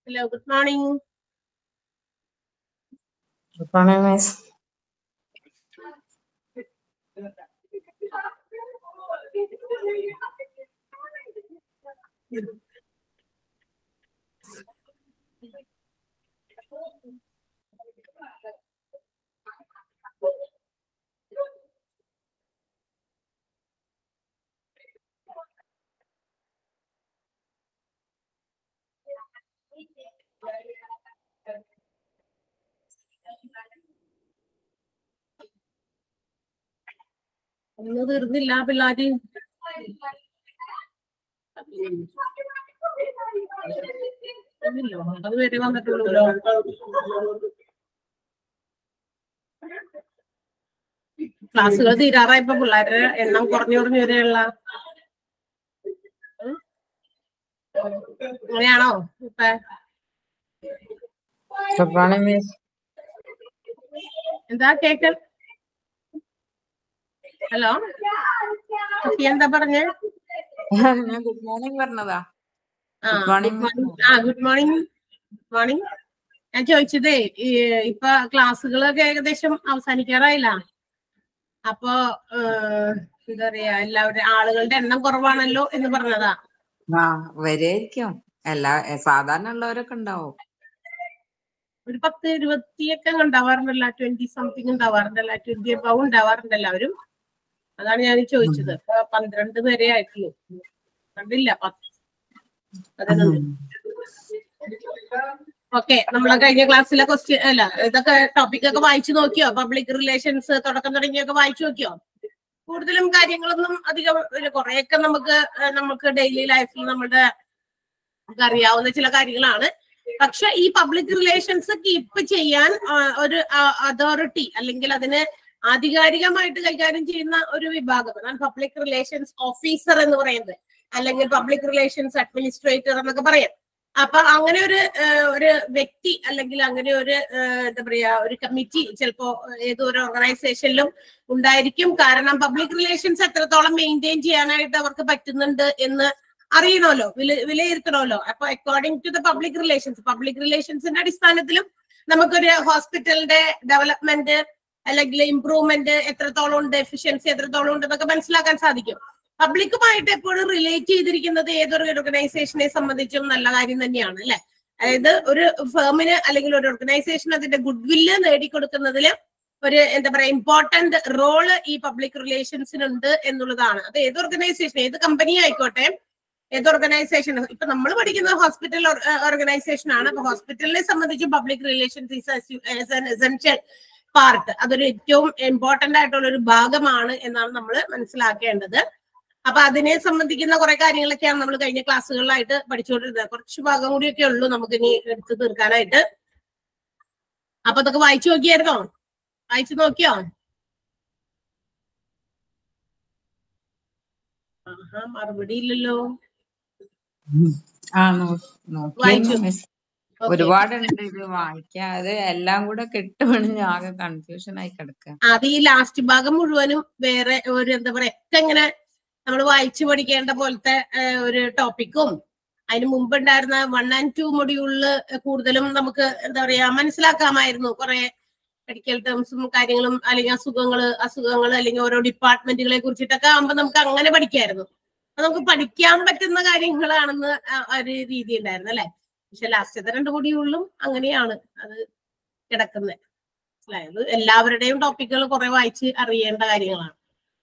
Hello, good morning. Good morning, miss. ഒന്നും തീർന്നില്ല പിള്ളാര് ഇല്ലോ, ഒമ്പത് പേര് വന്നിട്ടുള്ളൂ ക്ലാസ്സുകൾ തീരാറായപ്പോ പിള്ളേരുടെ എണ്ണം കുറഞ്ഞു കുറഞ്ഞു വരെയുള്ള അങ്ങനെയാണോ ഇപ്പൊ Good morning, miss. എന്താ കേക്ക് ഹലോ എന്താ പറഞ്ഞേ ഞാൻ ഗുഡ് മോർണിംഗ് പറഞ്ഞതാ ആ Good morning, good morning. ആ ഗുഡ് മോർണിംഗ് ഗുഡ് മോർണിംഗ് ഞാൻ ചോദിച്ചതേ ഈ ഇപ്പൊ ക്ലാസ്സുകളൊക്കെ ഏകദേശം അവസാനിക്കാറായില്ല അപ്പൊ ഏഹ്, എന്താ പറയാ എല്ലാവരുടെ ആളുകളുടെ എണ്ണം കുറവാണല്ലോ എന്ന് പറഞ്ഞതാ ആ വരുമായിരിക്കും എല്ലാ എ, സാധാരണ ഉള്ളവരൊക്കെ ഉണ്ടാവും ഒരു പത്ത് ഇരുപത്തിയൊക്കെ ഉണ്ടാവാറുണ്ടല്ലോ ട്വന്റി സംതിങ് ഉണ്ടാവാറുണ്ടല്ലോ ട്വന്റി അബവ് ഉണ്ടാവാറുണ്ട് എല്ലാവരും അതാണ് ഞാൻ ചോദിച്ചത് ഇപ്പൊ പന്ത്രണ്ട് പേരെ ആയിട്ടുള്ളൂ കണ്ടില്ല പത്ത് പതിനൊന്ന് ഓക്കെ നമ്മളെ കഴിഞ്ഞ ക്ലാസ്സിലെ ക്വസ്റ്റ്യൻ അല്ല ഇതൊക്കെ ടോപ്പിക് ഒക്കെ വായിച്ചു നോക്കിയോ പബ്ലിക് റിലേഷൻസ് തുടക്കം തുടങ്ങിയൊക്കെ വായിച്ചു നോക്കിയോ കൂടുതലും കാര്യങ്ങളൊന്നും അധികം ഇല്ല. കുറെയൊക്കെ നമുക്ക് ഏഹ്, നമുക്ക് ഡെയിലി ലൈഫിൽ നമ്മുടെ നമുക്ക് അറിയാവുന്ന ചില കാര്യങ്ങളാണ് പക്ഷെ ഈ പബ്ലിക് റിലേഷൻസ് കീപ്പ് ചെയ്യാൻ ആ, ഒരു അതോറിറ്റി അല്ലെങ്കിൽ അതിന് ആധികാരികമായിട്ട് കൈകാര്യം ചെയ്യുന്ന ഒരു വിഭാഗം അതാണ് പബ്ലിക് റിലേഷൻസ് ഓഫീസർ എന്ന് പറയുന്നത് അല്ലെങ്കിൽ പബ്ലിക് റിലേഷൻസ് അഡ്മിനിസ്ട്രേറ്റർ എന്നൊക്കെ പറയാം അപ്പൊ അങ്ങനെ ഒരു ഏഹ്, ഒരു വ്യക്തി അല്ലെങ്കിൽ അങ്ങനെ ഒരു ഏഹ്, എന്താ പറയാ ഒരു കമ്മിറ്റി ചിലപ്പോ ഏതോ ഒരു ഓർഗനൈസേഷനിലും ഉണ്ടായിരിക്കും കാരണം പബ്ലിക് റിലേഷൻസ് എത്രത്തോളം മെയിൻറ്റെയിൻ ചെയ്യാനായിട്ട് അവർക്ക് പറ്റുന്നുണ്ട് എന്ന് അറിയണമല്ലോ വില വിലയിരുത്തണമല്ലോ അപ്പൊ according to the public relations public റിലേഷൻസിന്റെ അടിസ്ഥാനത്തിലും നമുക്കൊരു ഹോസ്പിറ്റലിന്റെ ഡെവലപ്മെന്റ് അല്ലെങ്കിൽ ഇംപ്രൂവ്മെന്റ് എത്രത്തോളം ഉണ്ട് എഫിഷ്യൻസി എത്രത്തോളം ഉണ്ട് എന്നൊക്കെ മനസ്സിലാക്കാൻ സാധിക്കും പബ്ലിക്കുമായിട്ട് എപ്പോഴും റിലേറ്റ് ചെയ്തിരിക്കുന്നത് ഏതൊരു ഓർഗനൈസേഷനെ സംബന്ധിച്ചും നല്ല കാര്യം തന്നെയാണ് അല്ലെ അതായത് ഒരു ഫേമിന് അല്ലെങ്കിൽ ഒരു ഓർഗനൈസേഷൻ അതിന്റെ ഗുഡ് വില്ല് നേടിക്കൊടുക്കുന്നതിൽ ഒരു എന്താ പറയാ ഇമ്പോർട്ടന്റ് റോള് ഈ പബ്ലിക് റിലേഷൻസിനുണ്ട് എന്നുള്ളതാണ് അത് ഏത് ഓർഗനൈസേഷൻ ഏത് കമ്പനി ആയിക്കോട്ടെ ഏത് ഓർഗനൈസേഷൻ ഇപ്പൊ നമ്മൾ പഠിക്കുന്നത് ഹോസ്പിറ്റൽ ഓർഗനൈസേഷൻ ആണ് അപ്പൊ ഹോസ്പിറ്റലിനെ സംബന്ധിച്ച് പബ്ലിക് റിലേഷൻസ് എസെൻഷ്യൽ പാർട്ട് അതൊരു ഏറ്റവും ഇമ്പോർട്ടന്റ് ആയിട്ടുള്ള ഒരു ഭാഗമാണ് എന്നാണ് നമ്മൾ മനസ്സിലാക്കേണ്ടത് അപ്പൊ അതിനെ സംബന്ധിക്കുന്ന കുറെ കാര്യങ്ങളൊക്കെയാണ് നമ്മൾ കഴിഞ്ഞ ക്ലാസ്സുകളിലായിട്ട് പഠിച്ചുകൊണ്ടിരുന്നത് കുറച്ച് ഭാഗം കൂടിയൊക്കെ ഉള്ളൂ നമുക്ക് ഇനി എടുത്ത് തീർക്കാനായിട്ട് അപ്പൊ അതൊക്കെ വായിച്ചു നോക്കിയായിരുന്നോ വായിച്ചു നോക്കിയോ ആഹാ മറുപടി ഇല്ലല്ലോ ആ നോ- നോക്കിയിരുന്നു വായിച്ചു. Miss Okay. ഒരുപാടുണ്ട് ഇത് വായിക്കാൻ അത് എല്ലാം കൂടെ കെട്ടുപണിഞ്ഞ് ആകെ കൺഫ്യൂഷൻ ആയി കിടക്കുക അത് ഈ ലാസ്റ്റ് ഭാഗം മുഴുവനും വേറെ ഒരു എന്താ പറയാ ഒക്കെ ഇങ്ങനെ നമ്മൾ വായിച്ചു പഠിക്കേണ്ട പോലത്തെ ഏഹ്, ഒരു ടോപ്പിക്കും അതിന് മുമ്പ് ഉണ്ടായിരുന്ന വൺ ആൻഡ് ടു മൊഡ്യൂളില് കൂടുതലും നമുക്ക് എന്താ പറയാ മനസ്സിലാക്കാമായിരുന്നു കുറെ മെഡിക്കൽ ടേംസും കാര്യങ്ങളും അല്ലെങ്കിൽ അസുഖങ്ങള് അസുഖങ്ങൾ അല്ലെങ്കിൽ ഓരോ ഡിപ്പാർട്ട്മെന്റുകളെ കുറിച്ചിട്ടൊക്കെ ആകുമ്പോൾ നമുക്ക് അങ്ങനെ പഠിക്കായിരുന്നു അത് നമുക്ക് പഠിക്കാൻ പറ്റുന്ന കാര്യങ്ങളാണെന്ന് ആ- ആ ഒരു രീതി ഉണ്ടായിരുന്നു അല്ലെ പക്ഷെ ലാസ്റ്റത്തെ രണ്ട് മൊഡ്യൂളിലും അങ്ങനെയാണ് അത് കിടക്കുന്നത് മനസ്സിലായത് എല്ലാവരുടെയും ടോപ്പിക്കുകൾ കുറെ വായിച്ച് അറിയേണ്ട കാര്യങ്ങളാണ്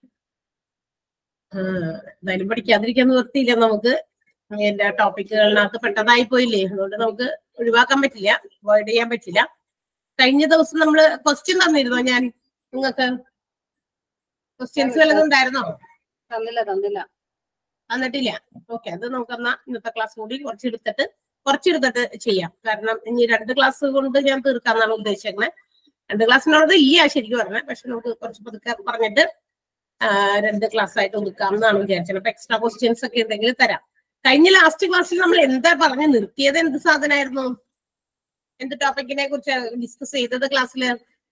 ആ, എന്തായാലും പഠിക്കാതിരിക്കാൻ നിവർത്തിയില്ല നമുക്ക് എന്റെ ടോപ്പിക്കുകളിനകത്ത് പെട്ടതായി പോയില്ലേ അതുകൊണ്ട് നമുക്ക് ഒഴിവാക്കാൻ പറ്റില്ല അവോയ്ഡ് ചെയ്യാൻ പറ്റില്ല കഴിഞ്ഞ ദിവസം നമ്മള് ക്വസ്റ്റ്യൻ തന്നിരുന്നോ ഞാൻ നിങ്ങൾക്ക് ക്വസ്റ്റ്യൻസ് വല്ലതും ഉണ്ടായിരുന്നോ തന്നില്ല തന്നില്ല തന്നിട്ടില്ല ഓക്കെ അത് നമുക്കെന്നാ ഇന്നത്തെ ക്ലാസ് കൂടി കുറച്ചെടുത്തിട്ട് കുറച്ചെടുത്തിട്ട് ചെയ്യാം കാരണം ഇനി രണ്ട് ക്ലാസ് കൊണ്ട് ഞാൻ തീർക്കാന്നാണ് ഉദ്ദേശിക്കുന്നത് രണ്ട് ക്ലാസ്സിനുള്ളത് ഇല്ല ശരിക്കും പറഞ്ഞത് പക്ഷെ നമുക്ക് കുറച്ച് പതുക്കെ പറഞ്ഞിട്ട് ആ, രണ്ട് ക്ലാസ് ആയിട്ട് ഒതുക്കാം എന്നാണ് വിചാരിച്ചത് അപ്പൊ എക്സ്ട്രാ ക്വസ്റ്റ്യൻസ് ഒക്കെ എന്തെങ്കിലും തരാം കഴിഞ്ഞ ലാസ്റ്റ് ക്ലാസ്സിൽ നമ്മൾ എന്താ പറഞ്ഞ് നിർത്തിയത് എന്ത് സാധനമായിരുന്നു എന്ത് ടോപ്പിക്കിനെ കുറിച്ച് ഡിസ്കസ് ചെയ്തത് ക്ലാസ്സിൽ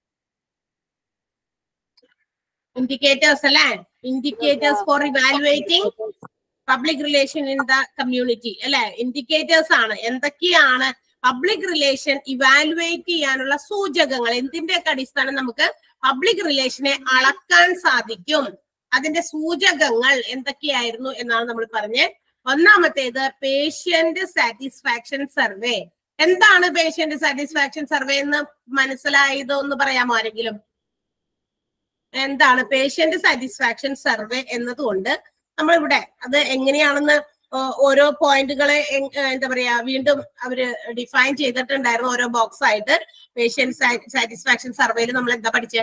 ഇൻഡിക്കേറ്റേഴ്സ് അല്ലേ indicators for evaluating public relation in the community അല്ലെ ഇൻഡിക്കേറ്റേഴ്സ് ആണ് എന്തൊക്കെയാണ് പബ്ലിക് റിലേഷൻ ഇവാലുവേറ്റ് ചെയ്യാനുള്ള സൂചകങ്ങൾ എന്തിന്റെയൊക്കെ അടിസ്ഥാനം നമുക്ക് പബ്ലിക് റിലേഷനെ അളക്കാൻ സാധിക്കും അതിന്റെ സൂചകങ്ങൾ എന്തൊക്കെയായിരുന്നു എന്നാണ് നമ്മൾ പറഞ്ഞത് ഒന്നാമത്തേത് പേഷ്യന്റ് സാറ്റിസ്ഫാക്ഷൻ സർവേ എന്താണ് പേഷ്യന്റ് സാറ്റിസ്ഫാക്ഷൻ സർവേ എന്ന് മനസ്സിലായതോ എന്ന് പറയാമോ ആരെങ്കിലും എന്താണ് പേഷ്യന്റ് സാറ്റിസ്ഫാക്ഷൻ സർവേ എന്നതുകൊണ്ട് നമ്മളിവിടെ അത് എങ്ങനെയാണെന്ന് ഓ- ഓരോ പോയിന്റുകളെ എങ്- ഏഹ് എന്താ പറയാ വീണ്ടും അവര് ഡിഫൈൻ ചെയ്തിട്ടുണ്ടായിരുന്നു ഓരോ ബോക്സ് ആയിട്ട് പേഷ്യന്റ് സാറ്റിസ്ഫാക്ഷൻ സർവേയിൽ നമ്മൾ എന്താ പഠിച്ചേ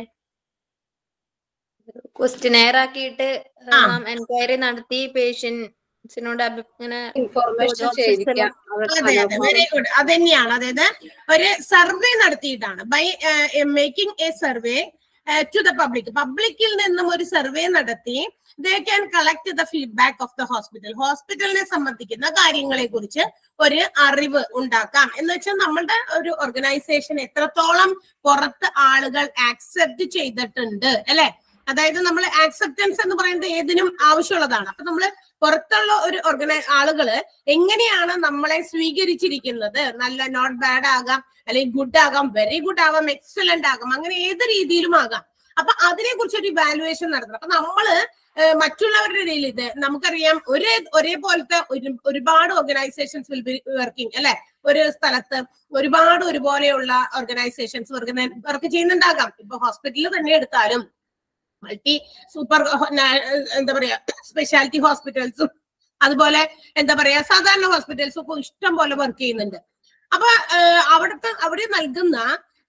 ക്വസ്റ്റിനെയർ ആക്കിയിട്ട് ആ. നാം എൻക്വയറി നടത്തി പേഷ്യൻസിനോട് ഇങ്ങനെ ഇൻഫോർമേഷൻ ചോദിച്ച ശേഖരിക്കാം അവർക്ക് അതെ അതെ വെരി ഗുഡ് അത് തന്നെയാണ് അതായത് ഒരു സർവേ നടത്തിയിട്ടാണ് by making a survey to the public പബ്ലിക്കിൽ നിന്നും ഒരു സർവേ നടത്തി they can collect the feedback of the hospital ഹോസ്പിറ്റലിനെ സംബന്ധിക്കുന്ന കാര്യങ്ങളെ കുറിച്ച് ഒരു അറിവ് ഉണ്ടാക്കാം എന്ന് വെച്ചാൽ നമ്മളുടെ ഒരു ഓർഗനൈസേഷൻ എത്രത്തോളം പുറത്ത് ആളുകൾ ആക്സെപ്റ്റ് ചെയ്തിട്ടുണ്ട് അല്ലെ അതായത് നമ്മൾ ആക്സെപ്റ്റൻസ് എന്ന് പറയുന്നത് ഏതിനും ആവശ്യമുള്ളതാണ് അപ്പൊ നമ്മൾ പുറത്തുള്ള ഒരു ഓർഗനൈ ആളുകള് എങ്ങനെയാണ് നമ്മളെ സ്വീകരിച്ചിരിക്കുന്നത് നല്ല നോട്ട് ബാഡ് ആകാം അല്ലെങ്കിൽ ഗുഡ് ആകാം വെരി ഗുഡ് ആകാം എക്സലന്റ് ആകാം അങ്ങനെ ഏത് രീതിയിലും ആകാം അപ്പൊ അതിനെ കുറിച്ച് ഒരു ഇവാലുവേഷൻ നടത്തണം അപ്പൊ നമ്മള് ഏഹ് മറ്റുള്ളവരുടെ ഇടയിൽ ഇത് നമുക്കറിയാം ഒരേ ഒരേപോലത്തെ ഒരു ഒരുപാട് ഓർഗനൈസേഷൻസ് വിൽ ബി വർക്കിംഗ് അല്ലെ ഒരു സ്ഥലത്ത് ഒരുപാട് ഒരുപോലെയുള്ള ഓർഗനൈസേഷൻസ് വർക്ക് ചെയ്യുന്നുണ്ടാകാം ഇപ്പൊ ഹോസ്പിറ്റലിൽ തന്നെ എടുത്താലും മൾട്ടി സൂപ്പർ എന്താ പറയാ സ്പെഷ്യാലിറ്റി ഹോസ്പിറ്റൽസും അതുപോലെ എന്താ പറയാ സാധാരണ ഹോസ്പിറ്റൽസും ഒക്കെ ഇഷ്ടം പോലെ വർക്ക് ചെയ്യുന്നുണ്ട് അപ്പൊ ഏഹ് അവിടുത്തെ അവിടെ നൽകുന്ന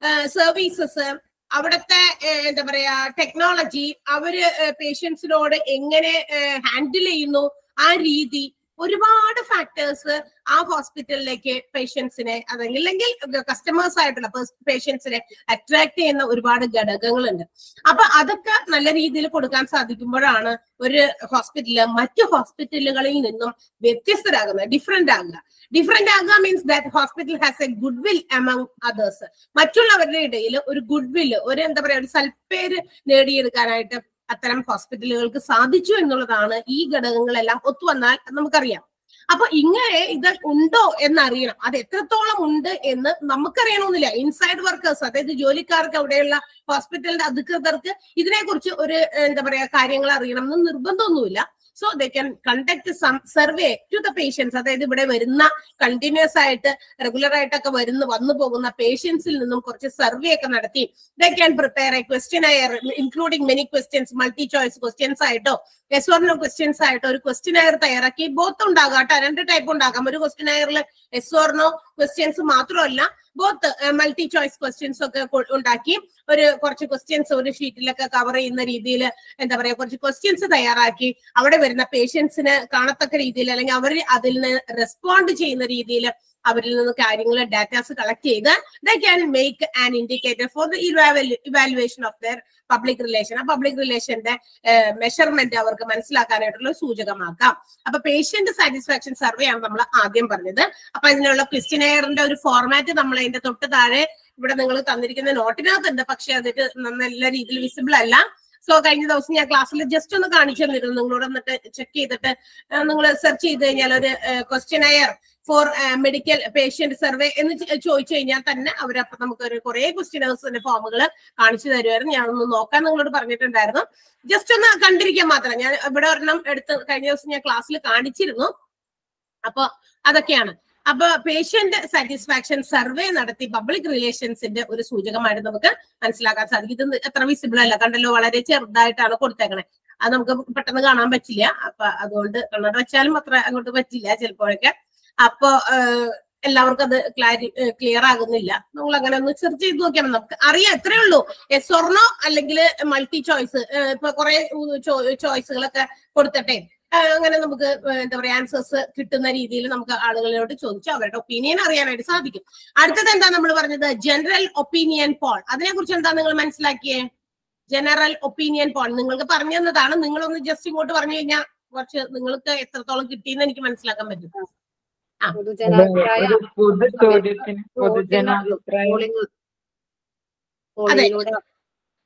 സർവീസസ് അവിടുത്തെ ഏഹ് എന്താ പറയാ ടെക്നോളജി അവര് പേഷ്യൻസിനോട് എങ്ങനെ ഹാൻഡിൽ ചെയ്യുന്നു ആ രീതി ഒരുപാട് ഫാക്ടേഴ്സ് ആ ഹോസ്പിറ്റലിലേക്ക് പേഷ്യൻസിനെ അല്ലെങ്കിൽ അല്ലെങ്കിൽ കസ്റ്റമേഴ്സ് ആയിട്ടുള്ള പേഷ്യൻസിനെ അട്രാക്ട് ചെയ്യുന്ന ഒരുപാട് ഘടകങ്ങളുണ്ട് അപ്പൊ അതൊക്കെ നല്ല രീതിയിൽ കൊടുക്കാൻ സാധിക്കുമ്പോഴാണ് ഒരു ഹോസ്പിറ്റല് മറ്റു ഹോസ്പിറ്റലുകളിൽ നിന്നും വ്യത്യസ്തരാകുന്നത് ഡിഫറെന്റ് ആകുക ഡിഫറെന്റ് ആകുക means that hospital has a good will among others മറ്റുള്ളവരുടെ ഇടയിൽ ഒരു ഗുഡ് വില്ല് ഒരു എന്താ പറയാ ഒരു സൽപ്പേര് നേടിയെടുക്കാനായിട്ട് അത്തരം ഹോസ്പിറ്റലുകൾക്ക് സാധിച്ചു എന്നുള്ളതാണ് ഈ ഘടകങ്ങളെല്ലാം ഒത്തുവന്നാൽ നമുക്കറിയാം അപ്പൊ ഇങ്ങനെ ഇത് ഉണ്ടോ എന്നറിയണം അത് എത്രത്തോളം ഉണ്ട് എന്ന് നമുക്കറിയണമെന്നില്ല ഇൻസൈഡ് വർക്കേഴ്സ് അതായത് ജോലിക്കാർക്ക് അവിടെയുള്ള ഹോസ്പിറ്റലിന്റെ അധികൃതർക്ക് ഇതിനെക്കുറിച്ച് ഒരു ഏഹ്, എന്താ പറയാ കാര്യങ്ങൾ അറിയണം എന്ന് നിർബന്ധമൊന്നുമില്ല so they can conduct some survey to the patients അതായത് ഇവിടെ വരുന്ന കണ്ടിന്യൂസ് ആയിട്ട് റെഗുലർ ആയിട്ടൊക്കെ വരുന്ന വന്നു പോകുന്ന പേഷ്യൻസിൽ നിന്നും കുറച്ച് സർവേ ഒക്കെ നടത്തി they can prepare a questionnaire including many questions multi choice questions ആയിട്ടോ എസ് ഓർണോ ക്വസ്റ്റ്യൻസ് ആയിട്ടോ ഒരു ക്വസ്റ്റ്യൻ അയർ തയ്യാറാക്കി ബോത്ത് ഉണ്ടാകാം കേട്ടോ രണ്ട് ടൈപ്പ് ഉണ്ടാകാം ഒരു ക്വസ്റ്റ്യൻ അയറിൽ എസ് ഓർണോ ക്വസ്റ്റ്യൻസ് മാത്രമല്ല ബോത്ത് മൾട്ടി ചോയ്സ് ക്വസ്റ്റ്യൻസ് ഒക്കെ കൊ- ഉണ്ടാക്കി ഒരു കുറച്ച് ക്വസ്റ്റ്യൻസ് ഒരു ഷീറ്റിലൊക്കെ കവർ ചെയ്യുന്ന രീതിയിൽ എന്താ പറയാ കുറച്ച് ക്വസ്റ്റ്യൻസ് തയ്യാറാക്കി അവിടെ വരുന്ന പേഷ്യൻസിന് കാണത്തക്ക രീതിയിൽ അല്ലെങ്കിൽ അവർ അതിൽ നിന്ന് റെസ്പോണ്ട് ചെയ്യുന്ന രീതിയിൽ അവരിൽ നിന്ന് കാര്യങ്ങൾ ഡാറ്റാസ് കളക്ട് ചെയ്ത് they can make an indicator for the evaluation of their public relation ആ പബ്ലിക് റിലേഷന്റെ മെഷർമെന്റ് അവർക്ക് മനസ്സിലാക്കാനായിട്ടുള്ള ഒരു സൂചകമാക്കാം അപ്പൊ പേഷ്യന്റ് സാറ്റിസ്ഫാക്ഷൻ സർവേ ആണ് നമ്മൾ ആദ്യം പറഞ്ഞത് അപ്പൊ അതിനുള്ള ക്വസ്റ്റിനെയറിന്റെ ഒരു ഫോർമാറ്റ് നമ്മൾ അതിന്റെ തൊട്ട് താഴെ ഇവിടെ നിങ്ങൾ തന്നിരിക്കുന്ന നോട്ടിനകത്തുണ്ട് പക്ഷെ അതിട്ട് നല്ല രീതിയിൽ വിസിബിൾ അല്ല സോ കഴിഞ്ഞ ദിവസം ഞാൻ ക്ലാസ്സിൽ ജസ്റ്റ് ഒന്ന് കാണിച്ചു തന്നിരുന്നു നിങ്ങളോട് എന്നിട്ട് ചെക്ക് ചെയ്തിട്ട് നിങ്ങൾ സെർച്ച് ചെയ്ത് കഴിഞ്ഞാൽ ഒരു questionnaire for medical patient survey എന്ന് ചോ- ചോദിച്ചു കഴിഞ്ഞാൽ തന്നെ അവരപ്പൊ നമുക്ക് ഒരു കുറെ ക്വസ്റ്റ്യനേഴ്സിന്റെ ഫോമുകൾ കാണിച്ചു തരുമായിരുന്നു ഞാൻ ഒന്ന് നോക്കാൻ നിങ്ങളോട് പറഞ്ഞിട്ടുണ്ടായിരുന്നു ജസ്റ്റ് ഒന്ന് കണ്ടിരിക്കാൻ മാത്രം ഞാൻ ഇവിടെ ഒരെണ്ണം എടുത്ത് കഴിഞ്ഞ ദിവസം ഞാൻ ക്ലാസ്സിൽ കാണിച്ചിരുന്നു അപ്പൊ അതൊക്കെയാണ് അപ്പൊ പേഷ്യന്റ് സാറ്റിസ്ഫാക്ഷൻ സർവേ നടത്തി പബ്ലിക് റിലേഷൻസിന്റെ ഒരു സൂചകമായിട്ട് നമുക്ക് മനസ്സിലാക്കാൻ സാധിക്കും ഇത് എത്ര വിസിബിൾ അല്ല കണ്ടല്ലോ വളരെ ചെറുതായിട്ടാണ് കൊടുത്തേക്കണേ അത് നമുക്ക് പെട്ടെന്ന് കാണാൻ പറ്റില്ല അപ്പൊ അതുകൊണ്ട് കണ്ണട വെച്ചാലും അത്ര അങ്ങോട്ട് പറ്റില്ല ചിലപ്പോഴൊക്കെ അപ്പൊ ഏഹ്, എല്ലാവർക്കും അത് ക്ലാരി ക്ലിയർ ആകുന്നില്ല നമ്മൾ അങ്ങനെ ഒന്ന് സെർച്ച് ചെയ്ത് നോക്കിയാൽ നമുക്ക് അറിയാം എത്രയേ ഉള്ളൂ എസ് ഓർണോ അല്ലെങ്കിൽ മൾട്ടി ചോയ്സ് ഇപ്പൊ കുറെ ചോയ്സുകളൊക്കെ കൊടുത്തിട്ടെ ആ, അങ്ങനെ നമുക്ക് ഏഹ് എന്താ പറയാ ആൻസേഴ്സ് കിട്ടുന്ന രീതിയിൽ നമുക്ക് ആളുകളോട് ചോദിച്ചു അവരുടെ ഒപ്പീനിയൻ അറിയാനായിട്ട് സാധിക്കും അടുത്തത് എന്താ നമ്മൾ പറഞ്ഞത് ജനറൽ ഒപ്പീനിയൻ പോൾ അതിനെ കുറിച്ച് എന്താ നിങ്ങൾ മനസ്സിലാക്കിയേ ജനറൽ ഒപ്പീനിയൻ പോൾ നിങ്ങൾക്ക് പറഞ്ഞു തന്നതാണ് നിങ്ങളൊന്ന് ജസ്റ്റ് ഇങ്ങോട്ട് പറഞ്ഞു കഴിഞ്ഞാൽ കുറച്ച് നിങ്ങൾക്ക് എത്രത്തോളം കിട്ടിയെന്ന് എനിക്ക് മനസ്സിലാക്കാൻ പറ്റും പൊതുജനാഭിപ്രായം ഒരു പൊതു ചോദ്യത്തിന് പൊതുജനാഭിപ്രായം പോളിംഗ് അതെ. പോളിലൂടെ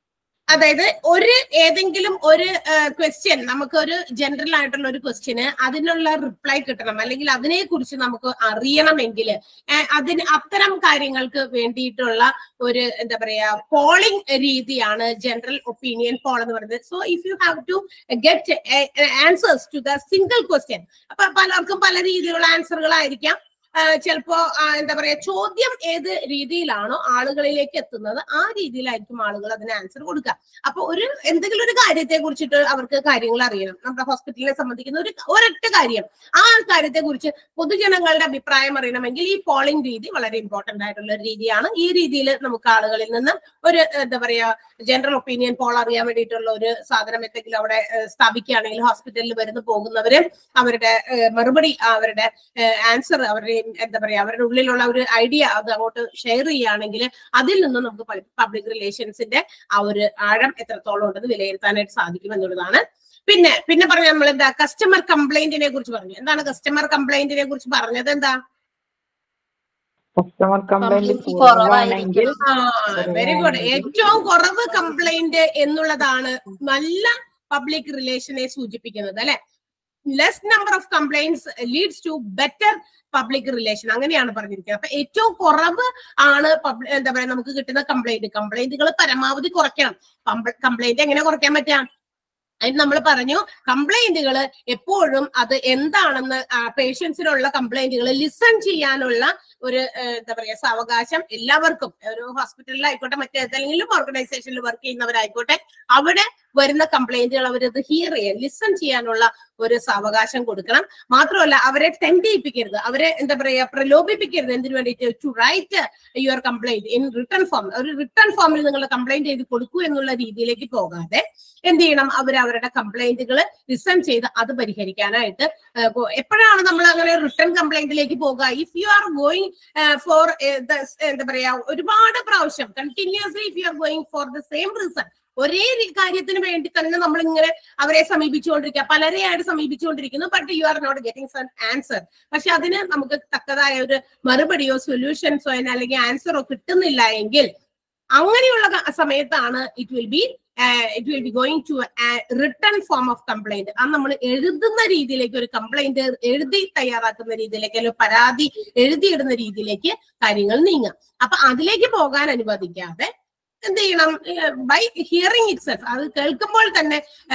അതായത് ഒരു ഏതെങ്കിലും ഒരു ക്വസ്റ്റ്യൻ നമുക്ക് ഒരു ജനറൽ ആയിട്ടുള്ള ഒരു ക്വസ്റ്റ്യന് അതിനുള്ള റിപ്ലൈ കിട്ടണം അല്ലെങ്കിൽ അതിനെ കുറിച്ച് നമുക്ക് അറിയണമെങ്കിൽ അതിന് അത്തരം കാര്യങ്ങൾക്ക് വേണ്ടിയിട്ടുള്ള ഒരു എന്താ പറയാ പോളിംഗ് രീതിയാണ് ജനറൽ ഒപ്പീനിയൻ പോൾ എന്ന് പറയുന്നത് so if you have to get answers to the single question അപ്പൊ പലർക്കും പല രീതിയിലുള്ള ആൻസറുകളായിരിക്കാം ചിലപ്പോ ആ, എന്താ പറയാ ചോദ്യം ഏത് രീതിയിലാണോ ആളുകളിലേക്ക് എത്തുന്നത് ആ രീതിയിലായിരിക്കും ആളുകൾ അതിന് ആൻസർ കൊടുക്കുക അപ്പൊ ഒരു എന്തെങ്കിലും ഒരു കാര്യത്തെ കുറിച്ചിട്ട് അവർക്ക് കാര്യങ്ങൾ അറിയണം നമ്മുടെ ഹോസ്പിറ്റലിനെ സംബന്ധിക്കുന്ന ഒരു ഒരൊറ്റ കാര്യം ആ കാര്യത്തെ കുറിച്ച് പൊതുജനങ്ങളുടെ അഭിപ്രായം അറിയണമെങ്കിൽ ഈ പോളിംഗ് രീതി വളരെ ഇമ്പോർട്ടന്റ് ആയിട്ടുള്ള ഒരു രീതിയാണ് ഈ രീതിയിൽ നമുക്ക് ആളുകളിൽ നിന്ന് ഒരു എന്താ പറയാ ജനറൽ ഒപ്പീനിയൻ പോൾ അറിയാൻ വേണ്ടിയിട്ടുള്ള ഒരു സാധനം എന്തെങ്കിലും അവിടെ ഏഹ്, സ്ഥാപിക്കുകയാണെങ്കിൽ ഹോസ്പിറ്റലിൽ വരുന്ന പോകുന്നവര് അവരുടെ ഏഹ്, മറുപടി അവരുടെ ആൻസർ അവരുടെ എന്താ പറയാ അവരുടെ ഉള്ളിലുള്ള ഒരു ഐഡിയ അത് അങ്ങോട്ട് ഷെയർ ചെയ്യുകയാണെങ്കിൽ അതിൽ നിന്ന് നമുക്ക് പബ്ലിക് റിലേഷൻസിന്റെ ആ ഒരു ആഴം എത്രത്തോളം ഉണ്ടെന്ന് വിലയിരുത്താനായിട്ട് സാധിക്കും എന്നുള്ളതാണ് പിന്നെ പിന്നെ പറഞ്ഞ നമ്മൾ എന്താ കസ്റ്റമർ കംപ്ലൈന്റിനെ കുറിച്ച് പറഞ്ഞു എന്താണ് കസ്റ്റമർ കംപ്ലൈന്റിനെ കുറിച്ച് പറഞ്ഞത് എന്താ കസ്റ്റമർ കംപ്ലൈന്റ് Complaints കുറവാണെങ്കിൽ വെരി ഗുഡ് ഏറ്റവും കുറവ് കംപ്ലൈന്റ് എന്നുള്ളതാണ് നല്ല പബ്ലിക് റിലേഷനെ സൂചിപ്പിക്കുന്നത് അല്ലെ less number of complaints leads to better public relation അങ്ങനെയാണ് പറഞ്ഞിരിക്കുന്നത് അപ്പൊ ഏറ്റവും കുറവ് ആണ് പബ്ലി- എന്താ പറയാ നമുക്ക് കിട്ടുന്ന കംപ്ലൈന്റ് കംപ്ലൈന്റുകൾ പരമാവധി കുറയ്ക്കണം കംപ്ലൈന്റ് എങ്ങനെ കുറയ്ക്കാൻ പറ്റാം അതിന് നമ്മൾ പറഞ്ഞു കംപ്ലൈന്റുകൾ എപ്പോഴും അത് എന്താണെന്ന് പേഷ്യൻസിനുള്ള കംപ്ലൈന്റുകൾ ലിസൺ ചെയ്യാനുള്ള ഒരു ഏഹ്, എന്താ പറയാ സാവകാശം എല്ലാവർക്കും ഒരു ഹോസ്പിറ്റലിലായിക്കോട്ടെ മറ്റേതെങ്കിലും ഓർഗനൈസേഷനിൽ വർക്ക് ചെയ്യുന്നവരായിക്കോട്ടെ അവിടെ വരുന്ന കംപ്ലൈന്റുകൾ അവരത് ഹിയർ ചെയ്യാൻ ലിസൺ ചെയ്യാനുള്ള ഒരു സാവകാശം കൊടുക്കണം മാത്രമല്ല അവരെ ടെൻഡ് ചെയ്യിപ്പിക്കരുത് അവരെ എന്താ പറയാ പ്രലോഭിപ്പിക്കരുത് എന്തിനു വേണ്ടിയിട്ട് to write your complaint in return form ഒരു റിട്ടേൺ ഫോമിൽ നിങ്ങൾ കംപ്ലൈന്റ് ചെയ്ത് കൊടുക്കൂ എന്നുള്ള രീതിയിലേക്ക് പോകാതെ എന്ത് ചെയ്യണം അവർ അവരുടെ കംപ്ലൈന്റുകൾ ലിസൺ ചെയ്ത് അത് പരിഹരിക്കാനായിട്ട് ഏഹ്, പോ- എപ്പോഴാണ് നമ്മൾ അങ്ങനെ റിട്ടേൺ കംപ്ലൈന്റിലേക്ക് പോകുക if you are going for എന്താ പറയാ ഒരുപാട് പ്രാവശ്യം continuously if you are going for the same reason ഒരേ രി- കാര്യത്തിന് വേണ്ടി തന്നെ നമ്മൾ ഇങ്ങനെ അവരെ സമീപിച്ചുകൊണ്ടിരിക്കുക പലരെയായിട്ട് സമീപിച്ചുകൊണ്ടിരിക്കുന്നു but you are not getting some answer പക്ഷെ അതിന് നമുക്ക് തക്കതായ ഒരു മറുപടിയോ സൊല്യൂഷൻസോ അല്ലെങ്കിൽ ആൻസറോ കിട്ടുന്നില്ല എങ്കിൽ അങ്ങനെയുള്ള ക- സമയത്താണ് it will be it will be going to return form of complaint അത് നമ്മൾ എഴുതുന്ന രീതിയിലേക്ക് ഒരു കംപ്ലൈന്റ് എഴുതി തയ്യാറാക്കുന്ന രീതിയിലേക്ക് അല്ലെങ്കിൽ പരാതി എഴുതിയിടുന്ന രീതിയിലേക്ക് കാര്യങ്ങൾ നീങ്ങാം അപ്പൊ അതിലേക്ക് പോകാൻ അനുവദിക്കാതെ എന്ത് ചെയ്യണം ബൈ ഹിയറിംഗ് ഇറ്റ് സെൽഫ് അത് കേൾക്കുമ്പോൾ തന്നെ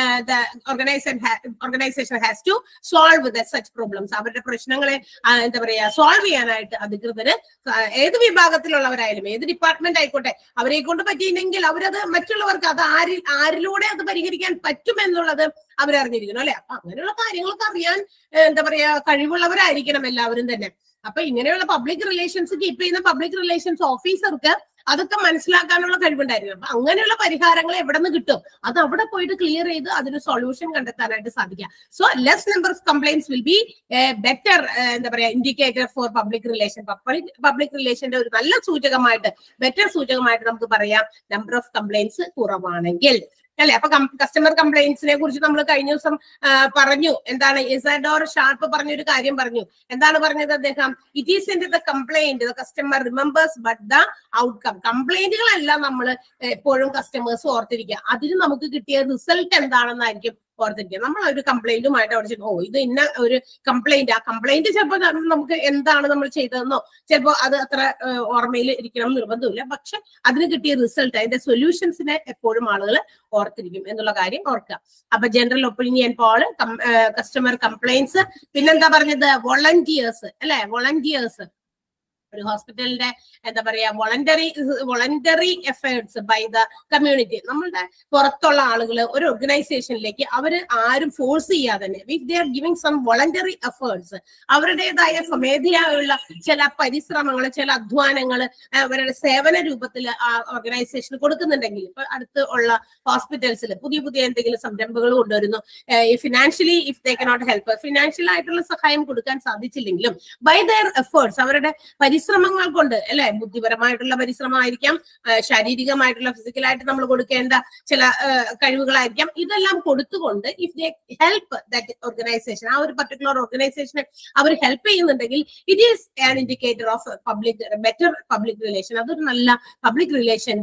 organisation organisation has to solve the such problems അവരുടെ പ്രശ്നങ്ങളെ ആ, എന്താ പറയാ സോൾവ് ചെയ്യാനായിട്ട് അധികൃതര് ആ, ഏത് വിഭാഗത്തിലുള്ളവരായാലും ഏത് ഡിപ്പാർട്ട്മെന്റ് ആയിക്കോട്ടെ അവരെ കൊണ്ട് പറ്റിയില്ലെങ്കിൽ അവരത് മറ്റുള്ളവർക്ക് അത് ആരിൽ ആരിലൂടെ അത് പരിഹരിക്കാൻ പറ്റുമെന്നുള്ളത് അവരറിഞ്ഞിരിക്കണം അല്ലെ അപ്പൊ അങ്ങനെയുള്ള കാര്യങ്ങളൊക്കെ അറിയാൻ ഏ, എന്താ പറയാ കഴിവുള്ളവരായിരിക്കണം എല്ലാവരും തന്നെ അപ്പൊ ഇങ്ങനെയുള്ള പബ്ലിക് റിലേഷൻസ് കീപ്പ് ചെയ്യുന്ന പബ്ലിക് റിലേഷൻസ് ഓഫീസർക്ക് അതൊക്കെ മനസ്സിലാക്കാനുള്ള കഴിവുണ്ടായിരുന്നു അപ്പൊ അങ്ങനെയുള്ള പരിഹാരങ്ങൾ എവിടെ നിന്ന് കിട്ടും അത് അവിടെ പോയിട്ട് ക്ലിയർ ചെയ്ത് അതിന് സൊല്യൂഷൻ കണ്ടെത്താനായിട്ട് സാധിക്കാം so less number of complaints will be better എന്താ പറയാ indicator for public relation public public റിലേഷന്റെ ഒരു നല്ല സൂചകമായിട്ട് ബെറ്റർ സൂചകമായിട്ട് നമുക്ക് പറയാം നമ്പർ ഓഫ് കംപ്ലൈൻസ് കുറവാണെങ്കിൽ അല്ലെ അപ്പൊ കസ്റ്റമർ കംപ്ലൈൻസിനെ കുറിച്ച് നമ്മൾ കഴിഞ്ഞ ദിവസം ആ, പറഞ്ഞു എന്താണ് ഇസഡോർ ഷാർപ്പ് പറഞ്ഞൊരു കാര്യം പറഞ്ഞു എന്താണ് പറഞ്ഞത് അദ്ദേഹം it is in the complaint the customer remembers but the outcome കംപ്ലൈന്റുകളെല്ലാം നമ്മൾ എപ്പോഴും കസ്റ്റമേഴ്സ് ഓർത്തിരിക്കുക അതിന് നമുക്ക് കിട്ടിയ റിസൾട്ട് എന്താണെന്നായിരിക്കും ഓർത്തിരിക്കുക നമ്മൾ ഒരു കംപ്ലൈന്റുമായിട്ട് അവിടെ ചെന്ന് ഓ ഇത് ഇന്ന ഒരു കംപ്ലൈന്റ് ആ കംപ്ലൈന്റ് ചിലപ്പോൾ നമുക്ക് എന്താണ് നമ്മൾ ചെയ്തതെന്നോ ചിലപ്പോൾ അത് അത്ര ഏഹ്, ഓർമ്മയിൽ ഇരിക്കണം എന്ന് നിർബന്ധമില്ല പക്ഷെ അതിന് കിട്ടിയ റിസൾട്ട് അതിന്റെ സൊല്യൂഷൻസിനെ എപ്പോഴും ആളുകൾ ഓർത്തിരിക്കും എന്നുള്ള കാര്യം ഓർക്കുക അപ്പൊ general opinion poll customer complaints പിന്നെന്താ പറഞ്ഞത് വോളണ്ടിയേഴ്സ് അല്ലെ വോളണ്ടിയേഴ്സ് ഒരു ഹോസ്പിറ്റലിന്റെ എന്താ പറയാ voluntary voluntary efforts by the community നമ്മളുടെ പുറത്തുള്ള ആളുകൾ ഒരു ഓർഗനൈസേഷനിലേക്ക് അവര് ആരും ഫോഴ്സ് ചെയ്യാതെ തന്നെ if they are giving some voluntary efforts അവരുടേതായ സ്വമേധയായുള്ള ചില പരിശ്രമങ്ങൾ ചില അധ്വാനങ്ങൾ അവരുടെ സേവന രൂപത്തിൽ ആ ഓർഗനൈസേഷന് കൊടുക്കുന്നുണ്ടെങ്കിൽ ഇപ്പൊ അടുത്ത് ഉള്ള ഹോസ്പിറ്റൽസിൽ പുതിയ പുതിയ എന്തെങ്കിലും സംരംഭങ്ങൾ കൊണ്ടുവരുന്നു financially if they cannot help financial ആയിട്ടുള്ള സഹായം കൊടുക്കാൻ സാധിച്ചില്ലെങ്കിലും ബൈ ദയർ എഫേർട്സ് അവരുടെ പരിശ്രമങ്ങൾ കൊണ്ട് അല്ലെ ബുദ്ധിപരമായിട്ടുള്ള പരിശ്രമമായിരിക്കാം ആ, ശാരീരികമായിട്ടുള്ള ഫിസിക്കലായിട്ട് നമ്മൾ കൊടുക്കേണ്ട ചില ആ, കഴിവുകളായിരിക്കാം ഇതെല്ലാം കൊടുത്തുകൊണ്ട് if they help that organization ആ ഒരു പർട്ടിക്കുലർ ഓർഗനൈസേഷനെ അവർ ഹെൽപ്പ് ചെയ്യുന്നുണ്ടെങ്കിൽ it is an indicator of public better public relation അതൊരു നല്ല പബ്ലിക് റിലേഷന്റെ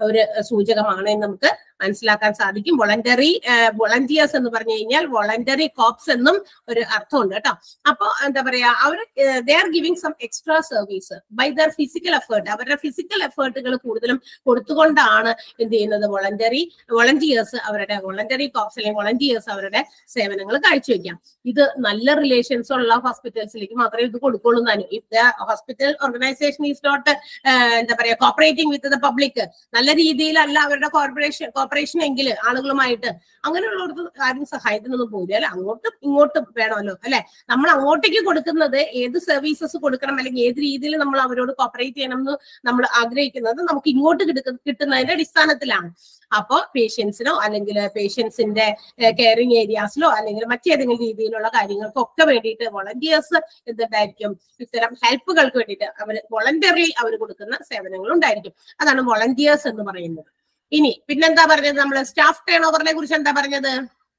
ഒരു സൂചകമാണ് എന്ന് നമുക്ക് മനസ്സിലാക്കാൻ സാധിക്കും വോളണ്ടറി വോളണ്ടിയേഴ്സ് എന്ന് പറഞ്ഞു കഴിഞ്ഞാൽ വോളണ്ടറി കോപ്സ് എന്നും ഒരു അർത്ഥമുണ്ട് കേട്ടോ അപ്പൊ എന്താ പറയാ അവർ they are giving some extra service by their physical effort അവരുടെ ഫിസിക്കൽ എഫേർട്ടുകൾ കൂടുതലും കൊടുത്തുകൊണ്ടാണ് എന്ത് ചെയ്യുന്നത് വോളണ്ടറി വോളണ്ടിയേഴ്സ് അവരുടെ വോളണ്ടറി കോപ്സ് അല്ലെങ്കിൽ വോളണ്ടിയേഴ്സ് അവരുടെ സേവനങ്ങൾ കാഴ്ചവെക്കാം ഇത് നല്ല റിലേഷൻസ് ഉള്ള ഹോസ്പിറ്റൽസിലേക്ക് മാത്രമേ ഇത് കൊടുക്കുള്ളൂ താനും if the hospital organization is not എന്താ പറയാ കോപ്പറേറ്റിംഗ് വിത്ത് ദ പബ്ലിക് നല്ല രീതിയിലല്ല അവരുടെ കോർപ്പറേഷൻ കോർപ്പറേഷൻ എങ്കിൽ ആളുകളുമായിട്ട് അങ്ങനെയുള്ളവർക്ക് ആരും സഹായത്തിനൊന്നും പോകില്ല അല്ലെ അങ്ങോട്ടും ഇങ്ങോട്ടും വേണമല്ലോ അല്ലെ നമ്മൾ അങ്ങോട്ടേക്ക് കൊടുക്കുന്നത് ഏത് സർവീസസ് കൊടുക്കണം അല്ലെങ്കിൽ ഏത് രീതിയിൽ നമ്മൾ അവരോട് കോപ്പറേറ്റ് ചെയ്യണം എന്ന് നമ്മൾ ആഗ്രഹിക്കുന്നത് നമുക്ക് ഇങ്ങോട്ട് കിട്ടുന്ന കിട്ടുന്നതിന്റെ അടിസ്ഥാനത്തിലാണ് അപ്പോൾ പേഷ്യൻസിനോ അല്ലെങ്കിൽ പേഷ്യൻസിന്റെ കെയറിങ് ഏരിയാസിലോ അല്ലെങ്കിൽ മറ്റേതെങ്കിലും രീതിയിലുള്ള കാര്യങ്ങൾക്കൊക്കെ വേണ്ടിയിട്ട് വോളണ്ടിയേഴ്സ് എന്തുണ്ടായിരിക്കും ഇത്തരം ഹെൽപ്പുകൾക്ക് വേണ്ടിയിട്ട് അവർ വോളണ്ടറി അവർ കൊടുക്കുന്ന സേവനങ്ങൾ ഉണ്ടായിരിക്കും അതാണ് വോളണ്ടിയേഴ്സ് എന്ന് പറയുന്നത് ഇനി പിന്നെന്താ പറഞ്ഞത് നമ്മൾ സ്റ്റാഫ് ടേൺ ഓവറിനെ കുറിച്ച് എന്താ പറഞ്ഞത്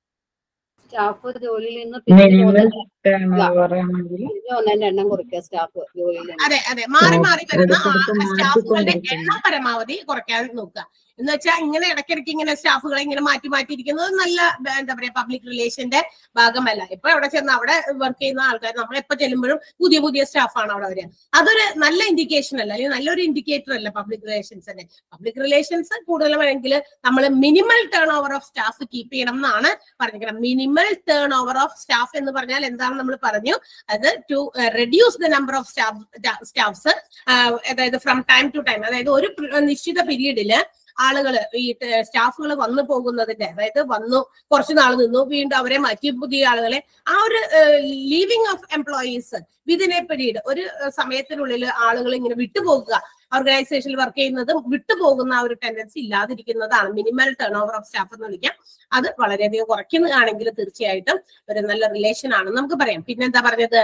സ്റ്റാഫ് ജോലിയിൽ നിന്ന് പിരിഞ്ഞു മിനിമം പോകുന്ന ടേൺ ഓവർ ആണെങ്കിൽ പിരിഞ്ഞു പോകുന്നതിന്റെ എണ്ണം കുറയ്ക്കുക സ്റ്റാഫ് ജോലിയിൽ നിന്ന് അതെ അതെ മാറി മാറി വരുന്ന ഇടയ്ക്കിടയ്ക്ക് ആ സ്റ്റാഫുകളുടെ മാറ്റിക്കൊണ്ടിരിക്കുന്നു. എണ്ണം പരമാവധി കുറയ്ക്കാൻ നോക്കുക എന്ന് വെച്ചാൽ ഇങ്ങനെ ഇടയ്ക്കിടയ്ക്ക് ഇങ്ങനെ സ്റ്റാഫുകളെ ഇങ്ങനെ മാറ്റി മാറ്റിയിരിക്കുന്നത് നല്ല ബ- എന്താ പറയാ പബ്ലിക് റിലേഷന്റെ ഭാഗമല്ല ഇപ്പൊ അവിടെ ചെന്ന് അവിടെ വർക്ക് ചെയ്യുന്ന ആൾക്കാർ നമ്മൾ എപ്പോ ചെല്ലുമ്പോഴും പുതിയ പുതിയ സ്റ്റാഫാണ് അവിടെ വരിക അതൊരു നല്ല ഇൻഡിക്കേഷൻ അല്ല അല്ലെങ്കിൽ നല്ലൊരു ഇൻഡിക്കേറ്റർ അല്ല പബ്ലിക് റിലേഷൻസിന്റെ പബ്ലിക് റിലേഷൻസ് കൂടുതലുമെങ്കിൽ നമ്മൾ minimal turnover of staff keep ചെയ്യണം എന്നാണ് പറഞ്ഞിരിക്കുന്നത് minimal turnover of staff എന്ന് പറഞ്ഞാൽ എന്താണ് നമ്മൾ പറഞ്ഞു അത് to reduce the number of staff staffs അതായത് ഫ്രം ടൈം ടു ടൈം അതായത് ഒരു പ്ര- നിശ്ചിത പീരീഡില് ആളുകൾ ഈ സ്റ്റാഫുകൾ വന്നു പോകുന്നതിന്റെ അതായത് വന്നു കുറച്ചു നാൾ നിന്നു വീണ്ടും അവരെ മാറ്റി പുതിയ ആളുകളെ ആ ഒരു leaving of employees within a period ഒരു ഏഹ്, സമയത്തിനുള്ളിൽ ആളുകൾ ഇങ്ങനെ വിട്ടുപോകുക ഓർഗനൈസേഷനിൽ വർക്ക് ചെയ്യുന്നതും വിട്ടുപോകുന്ന ആ ഒരു ടെൻഡൻസി ഇല്ലാതിരിക്കുന്നതാണ് minimal turnover of staff എന്ന് വിളിക്കാം അത് വളരെയധികം കുറയ്ക്കുന്നതാണെങ്കിൽ തീർച്ചയായിട്ടും ഒരു നല്ല റിലേഷൻ ആണെന്ന് നമുക്ക് പറയാം പിന്നെന്താ പറഞ്ഞത്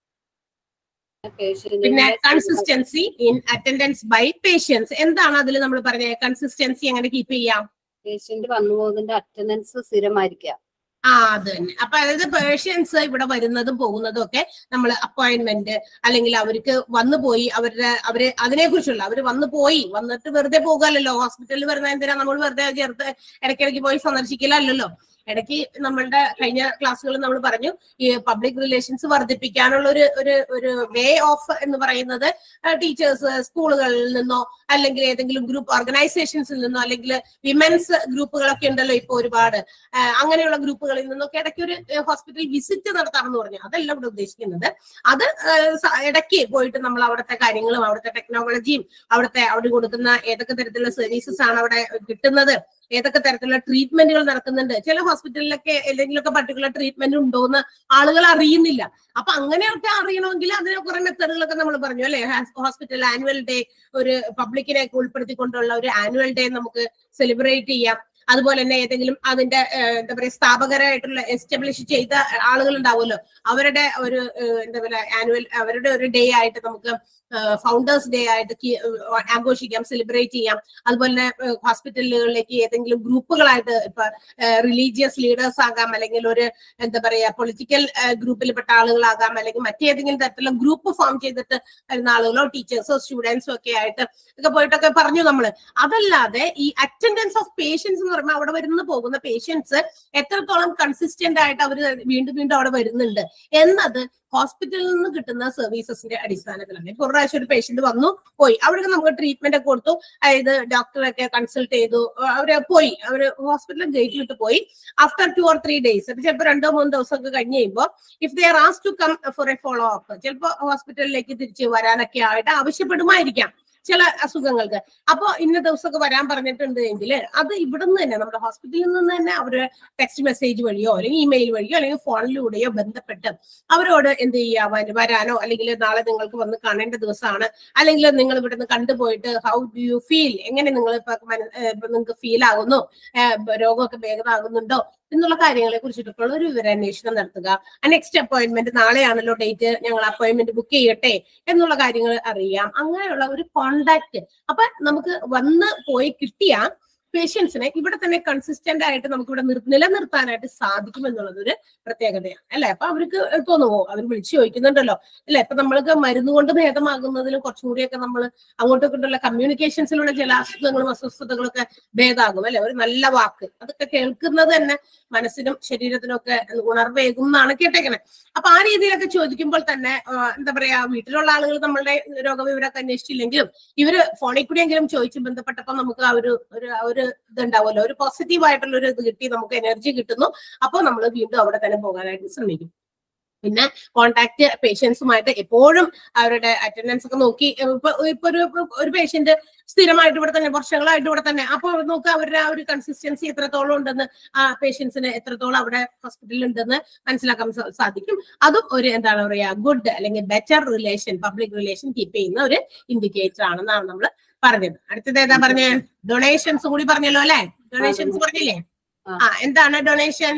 പിന്നെ consistency in attendance by patients എന്താണ് അതിൽ നമ്മൾ പറഞ്ഞത് കൺസിസ്റ്റൻസി എങ്ങനെ കീപ്പ് ചെയ്യാം പേഷ്യന്റ് വന്നു പോകുന്നതിന്റെ അറ്റൻഡൻസ് സ്ഥിരമായിരിക്കുക ആ അത് തന്നെ അപ്പൊ അതായത് പേഷ്യൻസ് ഇവിടെ വരുന്നതും പോകുന്നതും ഒക്കെ നമ്മൾ അപ്പോയിന്റ്മെന്റ് അല്ലെങ്കിൽ അവർക്ക് വന്നു പോയി അവരുടെ അവര് അതിനെ കുറിച്ചുള്ള അവര് വന്നു പോയി വന്നിട്ട് വെറുതെ പോകാമല്ലോ ഹോസ്പിറ്റലിൽ വരുന്ന എന്തിനാ നമ്മൾ വെറുതെ ചേർത്ത് ഇടയ്ക്കിടയ്ക്ക് പോയി സന്ദർശിക്കില്ലല്ലോ ഇടയ്ക്ക് നമ്മളുടെ കഴിഞ്ഞ ക്ലാസ്സുകളിൽ നമ്മൾ പറഞ്ഞു ഈ പബ്ലിക് റിലേഷൻസ് വർദ്ധിപ്പിക്കാനുള്ള ഒരു ഒരു ഒരു വേ ഓഫ് എന്ന് പറയുന്നത് ടീച്ചേഴ്സ് സ്കൂളുകളിൽ നിന്നോ അല്ലെങ്കിൽ ഏതെങ്കിലും ഗ്രൂപ്പ് ഓർഗനൈസേഷൻസിൽ നിന്നോ അല്ലെങ്കിൽ വിമൻസ് ഗ്രൂപ്പുകളൊക്കെ ഉണ്ടല്ലോ ഇപ്പൊ ഒരുപാട് ആ, അങ്ങനെയുള്ള ഗ്രൂപ്പുകളിൽ നിന്നൊക്കെ ഇടയ്ക്ക് ഒരു ഹോസ്പിറ്റൽ വിസിറ്റ് നടത്താമെന്ന് പറഞ്ഞു അതല്ല ഇവിടെ ഉദ്ദേശിക്കുന്നത് അത് ആ, സ- ഇടയ്ക്ക് പോയിട്ട് നമ്മൾ അവിടുത്തെ കാര്യങ്ങളും അവിടുത്തെ ടെക്നോളജിയും അവിടുത്തെ അവിടെ കൊടുക്കുന്ന ഏതൊക്കെ തരത്തിലുള്ള സർവീസസ് ആണ് അവിടെ കിട്ടുന്നത് ഏതൊക്കെ തരത്തിലുള്ള ട്രീറ്റ്മെന്റുകൾ നടക്കുന്നുണ്ട് ചില ഹോസ്പിറ്റലിലൊക്കെ എന്തെങ്കിലുമൊക്കെ പർട്ടിക്കുലർ ട്രീറ്റ്മെന്റ് ഉണ്ടോന്ന് ആളുകൾ അറിയുന്നില്ല അപ്പൊ അങ്ങനെയൊക്കെ അറിയണമെങ്കിൽ അതിന് കുറെ മെത്തഡുകളൊക്കെ നമ്മൾ പറഞ്ഞു അല്ലെ ഹോസ്പിറ്റൽ ആനുവൽ ഡേ ഒരു പബ്ലിക്കിനെ ഒക്കെ ഉൾപ്പെടുത്തിക്കൊണ്ടുള്ള ഒരു ആനുവൽ ഡേ നമുക്ക് സെലിബ്രേറ്റ് ചെയ്യാം അതുപോലെ തന്നെ ഏതെങ്കിലും അതിന്റെ ഏഹ്, എന്താ പറയാ സ്ഥാപകരായിട്ടുള്ള എസ്റ്റാബ്ലിഷ് ചെയ്ത ആളുകൾ ഉണ്ടാവുമല്ലോ അവരുടെ ഒരു ഏഹ്, എന്താ പറയാ ആനുവൽ അവരുടെ ഒരു ഡേ ആയിട്ട് നമുക്ക് ഫൗണ്ടേഴ്സ് ഡേ ആയിട്ട് കി- ഏഹ്, ആഘോഷിക്കാം സെലിബ്രേറ്റ് ചെയ്യാം അതുപോലെ തന്നെ ഏഹ്, ഹോസ്പിറ്റലുകളിലേക്ക് ഏതെങ്കിലും ഗ്രൂപ്പുകളായിട്ട് ഇപ്പൊ റിലീജിയസ് ലീഡേഴ്സ് ആകാം അല്ലെങ്കിൽ ഒരു എന്താ പറയാ പൊളിറ്റിക്കൽ ഗ്രൂപ്പിൽപ്പെട്ട ആളുകളാകാം അല്ലെങ്കിൽ മറ്റേതെങ്കിലും തരത്തിലുള്ള ഗ്രൂപ്പ് ഫോം ചെയ്തിട്ട് വരുന്ന ആളുകളോ ടീച്ചേഴ്സോ സ്റ്റുഡൻസോ ഒക്കെ ആയിട്ട് ഒക്കെ പോയിട്ടൊക്കെ പറഞ്ഞു നമ്മള് അതല്ലാതെ ഈ അറ്റൻഡൻസ് ഓഫ് പേഷ്യൻസ് എന്ന് പറയുമ്പോൾ അവിടെ വരുന്ന പോകുന്ന പേഷ്യൻസ് എത്രത്തോളം കൺസിസ്റ്റന്റ് ആയിട്ട് അവർ വീണ്ടും വീണ്ടും അവിടെ വരുന്നുണ്ട് എന്നത് ഹോസ്പിറ്റലിൽ നിന്ന് കിട്ടുന്ന സർവീസസിന്റെ അടിസ്ഥാനത്തിലാണ് ഇപ്പൊ ഒരു പ്രാവശ്യം ഒരു പേഷ്യന്റ് വന്നു പോയി അവിടെ നമുക്ക് ട്രീറ്റ്മെന്റ് ഒക്കെ കൊടുത്തു അതായത് ഡോക്ടറൊക്കെ കൺസൾട്ട് ചെയ്തു അവര് പോയി അവര് ഹോസ്പിറ്റലിൽ ഗേറ്റിലിട്ട് പോയി after two or three days അപ്പൊ ചിലപ്പോൾ രണ്ടോ മൂന്നോ ദിവസമൊക്കെ കഴിഞ്ഞ് കഴിയുമ്പോൾ ഇഫ് ദേ ആർ ആസ് to come for a follow up ചിലപ്പോൾ ഹോസ്പിറ്റലിലേക്ക് തിരിച്ച് വരാനൊക്കെ ആയിട്ട് ആവശ്യപ്പെടുമായിരിക്കാം ചില അസുഖങ്ങൾക്ക് അപ്പൊ ഇന്ന ദിവസമൊക്കെ വരാൻ പറഞ്ഞിട്ടുണ്ട് എങ്കിൽ അത് ഇവിടുന്ന് തന്നെ നമ്മുടെ ഹോസ്പിറ്റലിൽ നിന്ന് തന്നെ അവര് ടെക്സ്റ്റ് മെസ്സേജ് വഴിയോ അല്ലെങ്കിൽ ഇമെയിൽ വഴിയോ അല്ലെങ്കിൽ ഫോണിലൂടെയോ ബന്ധപ്പെട്ട് അവരോട് എന്ത് ചെയ്യാ വര- വരാനോ അല്ലെങ്കിൽ നാളെ നിങ്ങൾക്ക് വന്ന് കാണേണ്ട ദിവസമാണ് അല്ലെങ്കിൽ നിങ്ങൾ ഇവിടുന്ന് കണ്ടുപോയിട്ട് ഹൗ ഡു യു ഫീൽ എങ്ങനെ നിങ്ങൾ ഇപ്പൊ മന- ഏഹ് ഇപ്പൊ നിങ്ങൾക്ക് ഫീൽ ആകുന്നു ഏഹ് ഇപ്പൊ രോഗമൊക്കെ ഭേദമാകുന്നുണ്ടോ എന്നുള്ള കാര്യങ്ങളെ കുറിച്ചിട്ടൊക്കെയുള്ള ഒരു വിവരാന്വേഷണം നടത്തുക നെക്സ്റ്റ് അപ്പോയിന്റ്മെന്റ് നാളെയാണല്ലോ ഡേറ്റ് ഞങ്ങൾ അപ്പോയിന്റ്മെന്റ് ബുക്ക് ചെയ്യട്ടെ എന്നുള്ള കാര്യങ്ങൾ അറിയാം അങ്ങനെയുള്ള ഒരു കോണ്ടാക്ട് അപ്പൊ നമുക്ക് വന്ന് പോയി കിട്ടിയ പേഷ്യൻസിനെ ഇവിടെ തന്നെ കൺസിസ്റ്റന്റ് ആയിട്ട് നമുക്ക് ഇവിടെ നിർ- നിലനിർത്താനായിട്ട് സാധിക്കും എന്നുള്ളത് ഒരു പ്രത്യേകതയാണ് അല്ലെ അപ്പൊ അവർക്ക് തോന്നുമോ അവർ വിളിച്ചു ചോദിക്കുന്നുണ്ടല്ലോ അല്ലെ ഇപ്പൊ നമ്മൾക്ക് മരുന്ന് കൊണ്ട് ഭേദമാകുന്നതിലും കുറച്ചും കൂടിയൊക്കെ നമ്മൾ അങ്ങോട്ടും ഇങ്ങോട്ടുള്ള കമ്മ്യൂണിക്കേഷൻസിലുള്ള ചില അസുഖങ്ങളും അസ്വസ്ഥതകളൊക്കെ ഭേദമാകും അല്ലെ ഒരു നല്ല വാക്ക് അതൊക്കെ കേൾക്കുന്നത് തന്നെ മനസ്സിനും ശരീരത്തിനും ഒക്കെ ഉണർവേകും എന്നാണ് കേട്ടേക്കണേ അപ്പൊ ആ രീതിയിലൊക്കെ ചോദിക്കുമ്പോൾ തന്നെ ആ, എന്താ പറയാ വീട്ടിലുള്ള ആളുകൾ നമ്മളുടെ രോഗവിവരമൊക്കെ അന്വേഷിച്ചില്ലെങ്കിലും ഇവര് ഫോണിൽ കൂടിയെങ്കിലും ചോദിച്ചു ബന്ധപ്പെട്ടപ്പോൾ നമുക്ക് ആ ഒരു ഒരു ആ ഒരു ഇതുണ്ടാവുമല്ലോ ഒരു പോസിറ്റീവ് ആയിട്ടുള്ള ഒരു ഇത് കിട്ടി നമുക്ക് എനർജി കിട്ടുന്നു അപ്പോൾ നമ്മൾ വീണ്ടും അവിടെ തന്നെ പോകാനായിട്ട് ശ്രമിക്കും പിന്നെ കോണ്ടാക്ട് പേഷ്യൻസുമായിട്ട് എപ്പോഴും അവരുടെ അറ്റൻഡൻസ് ഒക്കെ നോക്കി ഇപ്പൊ ഇപ്പൊ ഒരു ഒരു പേഷ്യന്റ് സ്ഥിരമായിട്ട് ഇവിടെ തന്നെ വർഷങ്ങളായിട്ട് ഇവിടെ തന്നെ അപ്പൊ നോക്കുക അവരുടെ ആ ഒരു കൺസിസ്റ്റൻസി എത്രത്തോളം ഉണ്ടെന്ന് ആ പേഷ്യൻസിന് എത്രത്തോളം അവിടെ ഹോസ്പിറ്റലിൽ ഉണ്ടെന്ന് മനസ്സിലാക്കാൻ സ- സാധിക്കും അതും ഒരു എന്താണ് പറയാ ഗുഡ് അല്ലെങ്കിൽ better relation public relation keep ചെയ്യുന്ന ഒരു ഇൻഡിക്കേറ്റർ ആണെന്നാണ് നമ്മൾ പറഞ്ഞത് അടുത്തത് ഏതാ പറഞ്ഞ ഡൊണേഷൻസ് കൂടി പറഞ്ഞല്ലോ അല്ലെ ഡൊണേഷൻസ് പറഞ്ഞില്ലേ ആ. ആ എന്താണ് ഡൊണേഷൻ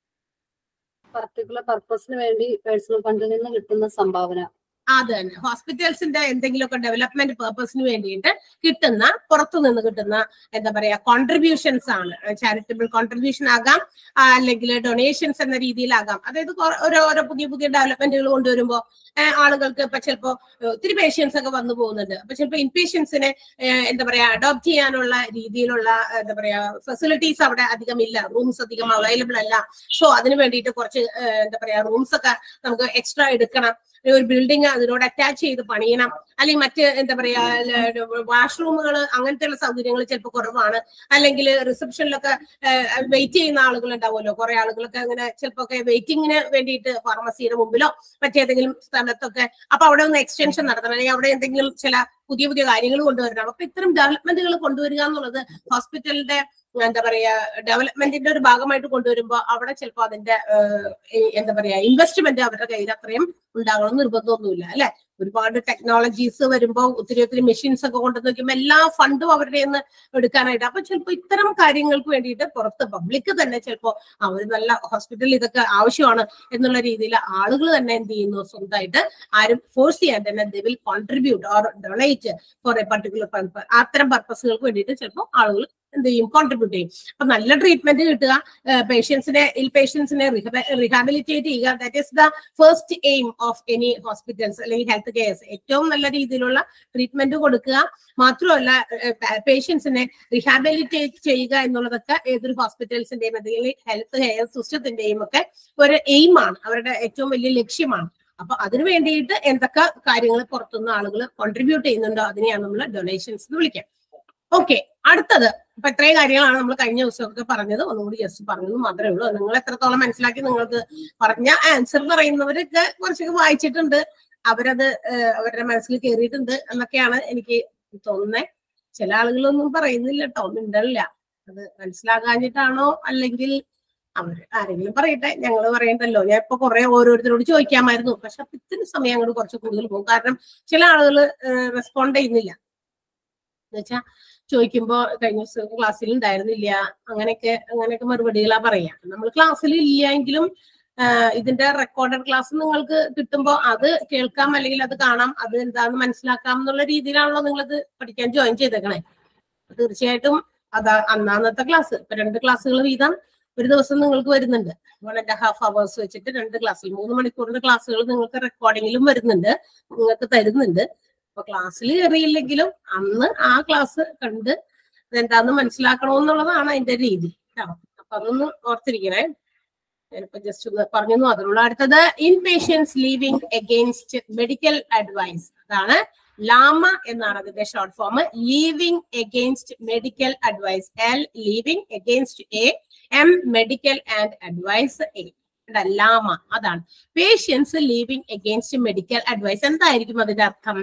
പർട്ടിക്കുലർ പർപ്പസിന് വേണ്ടി പേഴ്സണൽ ഫണ്ടിൽ നിന്ന് കിട്ടുന്ന സംഭാവന അത് തന്നെ ഹോസ്പിറ്റൽസിന്റെ എന്തെങ്കിലുമൊക്കെ ഡെവലപ്മെന്റ് പേർപ്പസിന് വേണ്ടിയിട്ട് കിട്ടുന്ന പുറത്തു നിന്ന് കിട്ടുന്ന എന്താ പറയാ കോൺട്രിബ്യൂഷൻസ് ആണ് ചാരിറ്റബിൾ കോൺട്രിബ്യൂഷൻ ആകാം ആ, അല്ലെങ്കിൽ ഡൊണേഷൻസ് എന്ന രീതിയിലാകാം അതായത് കൊ- ഓരോ ഓരോ പുതിയ പുതിയ ഡെവലപ്മെന്റുകൾ കൊണ്ടുവരുമ്പോൾ ആളുകൾക്ക് ഇപ്പൊ ചിലപ്പോ ഏഹ്, ഒത്തിരി പേഷ്യൻസ് ഒക്കെ വന്നു പോകുന്നുണ്ട് അപ്പൊ ചിലപ്പോ ഇൻപേഷ്യൻസിനെ എന്താ പറയാ അഡോപ്റ്റ് ചെയ്യാനുള്ള രീതിയിലുള്ള എന്താ പറയാ ഫെസിലിറ്റീസ് അവിടെ അധികം ഇല്ല റൂംസ് അധികം അവൈലബിൾ അല്ല സോ അതിന് വേണ്ടിയിട്ട് കുറച്ച് ഏഹ്, എന്താ പറയാ റൂംസ് ഒക്കെ നമുക്ക് എക്സ്ട്രാ എടുക്കണം ഒരു ബിൽഡിംഗ് അതിനോട് അറ്റാച്ച് ചെയ്ത് പണിയണം അല്ലെങ്കിൽ മറ്റ് എന്താ പറയാ വാഷ്റൂമുകൾ അങ്ങനത്തെയുള്ള സൗകര്യങ്ങൾ ചിലപ്പോൾ കുറവാണ് അല്ലെങ്കിൽ റിസപ്ഷനിലൊക്കെ വെയിറ്റ് ചെയ്യുന്ന ആളുകൾ ഉണ്ടാവുമല്ലോ കുറെ ആളുകളൊക്കെ അങ്ങനെ ചിലപ്പോ ഒക്കെ വെയിറ്റിങ്ങിന് വേണ്ടിയിട്ട് ഫാർമസിയുടെ മുമ്പിലോ മറ്റേതെങ്കിലും സ്ഥലത്തൊക്കെ അപ്പൊ അവിടെ ഒന്ന് എക്സ്റ്റൻഷൻ നടത്തണം അല്ലെങ്കിൽ അവിടെ എന്തെങ്കിലും ചില പുതിയ പുതിയ കാര്യങ്ങൾ കൊണ്ടുവരണം അപ്പൊ ഇത്തരം ഡെവലപ്മെന്റുകൾ കൊണ്ടുവരിക എന്നുള്ളത് ഹോസ്പിറ്റലിന്റെ എന്താ പറയാ ഡെവലപ്മെന്റിന്റെ ഒരു ഭാഗമായിട്ട് കൊണ്ടുവരുമ്പോൾ അവിടെ ചിലപ്പോൾ അതിന്റെ ഏഹ്, ഈ എന്താ പറയാ ഇൻവെസ്റ്റ്മെന്റ് അവരുടെ കയ്യിൽ അത്രയും ഉണ്ടാകണം നിർബന്ധമൊന്നുമില്ല അല്ലെ ഒരുപാട് ടെക്നോളജീസ് വരുമ്പോൾ ഒത്തിരി ഒത്തിരി മെഷീൻസ് ഒക്കെ കൊണ്ടു നോക്കുമ്പോൾ എല്ലാ ഫണ്ടും അവരുടെ നിന്ന് എടുക്കാനായിട്ട് അപ്പൊ ചിലപ്പോൾ ഇത്തരം കാര്യങ്ങൾക്ക് വേണ്ടിയിട്ട് പുറത്ത് പബ്ലിക് തന്നെ ചിലപ്പോൾ അവർ നല്ല ഹോസ്പിറ്റലിൽ ഇതൊക്കെ ആവശ്യമാണ് എന്നുള്ള രീതിയിൽ ആളുകൾ തന്നെ എന്ത് ചെയ്യുന്നു സ്വന്തമായിട്ട് ആരും ഫോഴ്സ് ചെയ്യാൻ തന്നെ they will contribute or donate for a particular purpose അത്തരം പർപ്പസുകൾക്ക് വേണ്ടിയിട്ട് ചിലപ്പോൾ ആളുകൾ എന്ത് ചെയ്യും കോൺട്രിബ്യൂട്ട് ചെയ്യും അപ്പൊ നല്ല ട്രീറ്റ്മെന്റ് കിട്ടുക പേഷ്യൻസിനെ ഇൽ പേഷ്യൻസിനെ റിഹാബിലിറ്റേറ്റ് ചെയ്യുക that is the first aim of any hospitals അല്ലെങ്കിൽ ഹെൽത്ത് കെയർസ് ഏറ്റവും നല്ല രീതിയിലുള്ള ട്രീറ്റ്മെന്റ് കൊടുക്കുക മാത്രമല്ല പേഷ്യൻസിനെ റിഹാബിലിറ്റേറ്റ് ചെയ്യുക എന്നുള്ളതൊക്കെ ഏതൊരു ഹോസ്പിറ്റൽസിന്റെയും അല്ലെങ്കിൽ ഹെൽത്ത് കെയർ സിസ്റ്റത്തിന്റെയും ഒക്കെ ഒരു എയിമാണ് അവരുടെ ഏറ്റവും വലിയ ലക്ഷ്യമാണ് അപ്പൊ അതിനു വേണ്ടിയിട്ട് എന്തൊക്കെ കാര്യങ്ങൾ പുറത്തുനിന്ന് ആളുകൾ കോൺട്രിബ്യൂട്ട് ചെയ്യുന്നുണ്ടോ അതിനെയാണ് നമ്മൾ ഡൊണേഷൻസ് എന്ന് വിളിക്കുക ഓക്കെ അടുത്തത് ഇപ്പൊ ഇത്രയും കാര്യങ്ങളാണ് നമ്മൾ കഴിഞ്ഞ ദിവസമൊക്കെ പറഞ്ഞത് ഒന്നുകൂടി ജസ്റ്റ് പറഞ്ഞത് മാത്രമേ ഉള്ളൂ നിങ്ങൾ എത്രത്തോളം മനസ്സിലാക്കി നിങ്ങൾക്ക് പറഞ്ഞ ആൻസർ പറയുന്നവരൊക്കെ കുറച്ചൊക്കെ വായിച്ചിട്ടുണ്ട് അവരത് ഏഹ്, അവരുടെ മനസ്സിൽ കയറിയിട്ടുണ്ട് എന്നൊക്കെയാണ് എനിക്ക് തോന്നുന്നത് ചില ആളുകളൊന്നും പറയുന്നില്ല കേട്ടോ മിണ്ടല്ല അത് മനസ്സിലാകാഞ്ഞിട്ടാണോ അല്ലെങ്കിൽ അവര് ആരെങ്കിലും പറയട്ടെ ഞങ്ങൾ പറയണ്ടല്ലോ ഞാൻ ഇപ്പൊ കുറെ ഓരോരുത്തരോട് ചോദിക്കാമായിരുന്നു പക്ഷെ അപ്പൊ ഇത്തിരി സമയം അങ്ങോട്ട് കുറച്ച് കൂടുതൽ പോകും കാരണം ചില ആളുകൾ റെസ്പോണ്ട് ചെയ്യുന്നില്ല എന്നുവെച്ചാ ചോദിക്കുമ്പോ കഴിഞ്ഞ ദിവസം ക്ലാസ്സിൽ ഉണ്ടായിരുന്നില്ല അങ്ങനെയൊക്കെ അങ്ങനെയൊക്കെ മറുപടികളാ പറയാ നമ്മൾ ക്ലാസ്സിൽ ഇല്ല എങ്കിലും ആഹ് ഇതിന്റെ റെക്കോർഡഡ് ക്ലാസ് നിങ്ങൾക്ക് കിട്ടുമ്പോൾ അത് കേൾക്കാം അല്ലെങ്കിൽ അത് കാണാം അത് എന്താന്ന് മനസ്സിലാക്കാം എന്നുള്ള രീതിയിലാണല്ലോ നിങ്ങളത് പഠിക്കാൻ ജോയിൻ ചെയ്തേക്കണേ തീർച്ചയായിട്ടും അതാ അന്നാന്നത്തെ ക്ലാസ് ഇപ്പൊ രണ്ട് ക്ലാസ്സുകൾ വീതം ഒരു ദിവസം നിങ്ങൾക്ക് വരുന്നുണ്ട് വൺ ആൻഡ് ഹാഫ് അവേഴ്സ് വെച്ചിട്ട് രണ്ട് ക്ലാസ്സിൽ മൂന്ന് മണിക്കൂറിന്റെ ക്ലാസ്സുകൾ നിങ്ങൾക്ക് റെക്കോർഡിങ്ങിലും വരുന്നുണ്ട് നിങ്ങൾക്ക് തരുന്നുണ്ട് അപ്പൊ ക്ലാസ്സിൽ കയറിയില്ലെങ്കിലും അന്ന് ആ ക്ലാസ് കണ്ട് എന്താന്ന് മനസ്സിലാക്കണമെന്നുള്ളതാണ് അതിന്റെ രീതി കേട്ടോ അപ്പൊ അതൊന്ന് ഓർത്തിരിക്കണേ ഞാനിപ്പോ ജസ്റ്റ് ഒന്ന് പറഞ്ഞു അതിനുള്ള അടുത്തത് in patients leaving against medical advice അതാണ് ലാമ എന്നാണ് അതിന്റെ short form leaving against medical advice L leaving against A M medical and advice A LAMA അതാണ് patients leaving against medical advice എന്തായിരിക്കും അതിന്റെ അർത്ഥം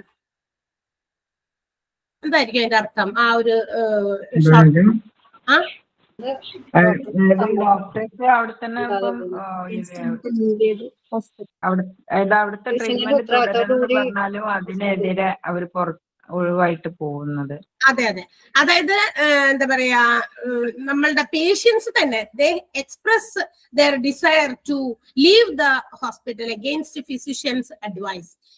എന്തായിരിക്കും അതിന്റെ അർത്ഥം ആ ഒരു ഷോർട്ട് ആ ഡോക്ടേഴ്സ് അവിടെ തന്നെ ഇപ്പം ആ, ഇത് അവിടെ അതായത് അവിടുത്തെ Patient ന്റെ ട്രീറ്റ്മെന്റ് ഉത്തരവാദിത്തോടു തുടരുന്നത് കൂടി- പറഞ്ഞാലും അതിനെതിരെ അവർ പുറത്ത് ഒഴിവായിട്ട് പോകുന്നത് അതെ അതെ അതായത് ഏഹ്, എന്താ പറയാ ഏഹ്, നമ്മളുടെ പേഷ്യൻസ് തന്നെ they express their desire to leave the hospital against physicians advice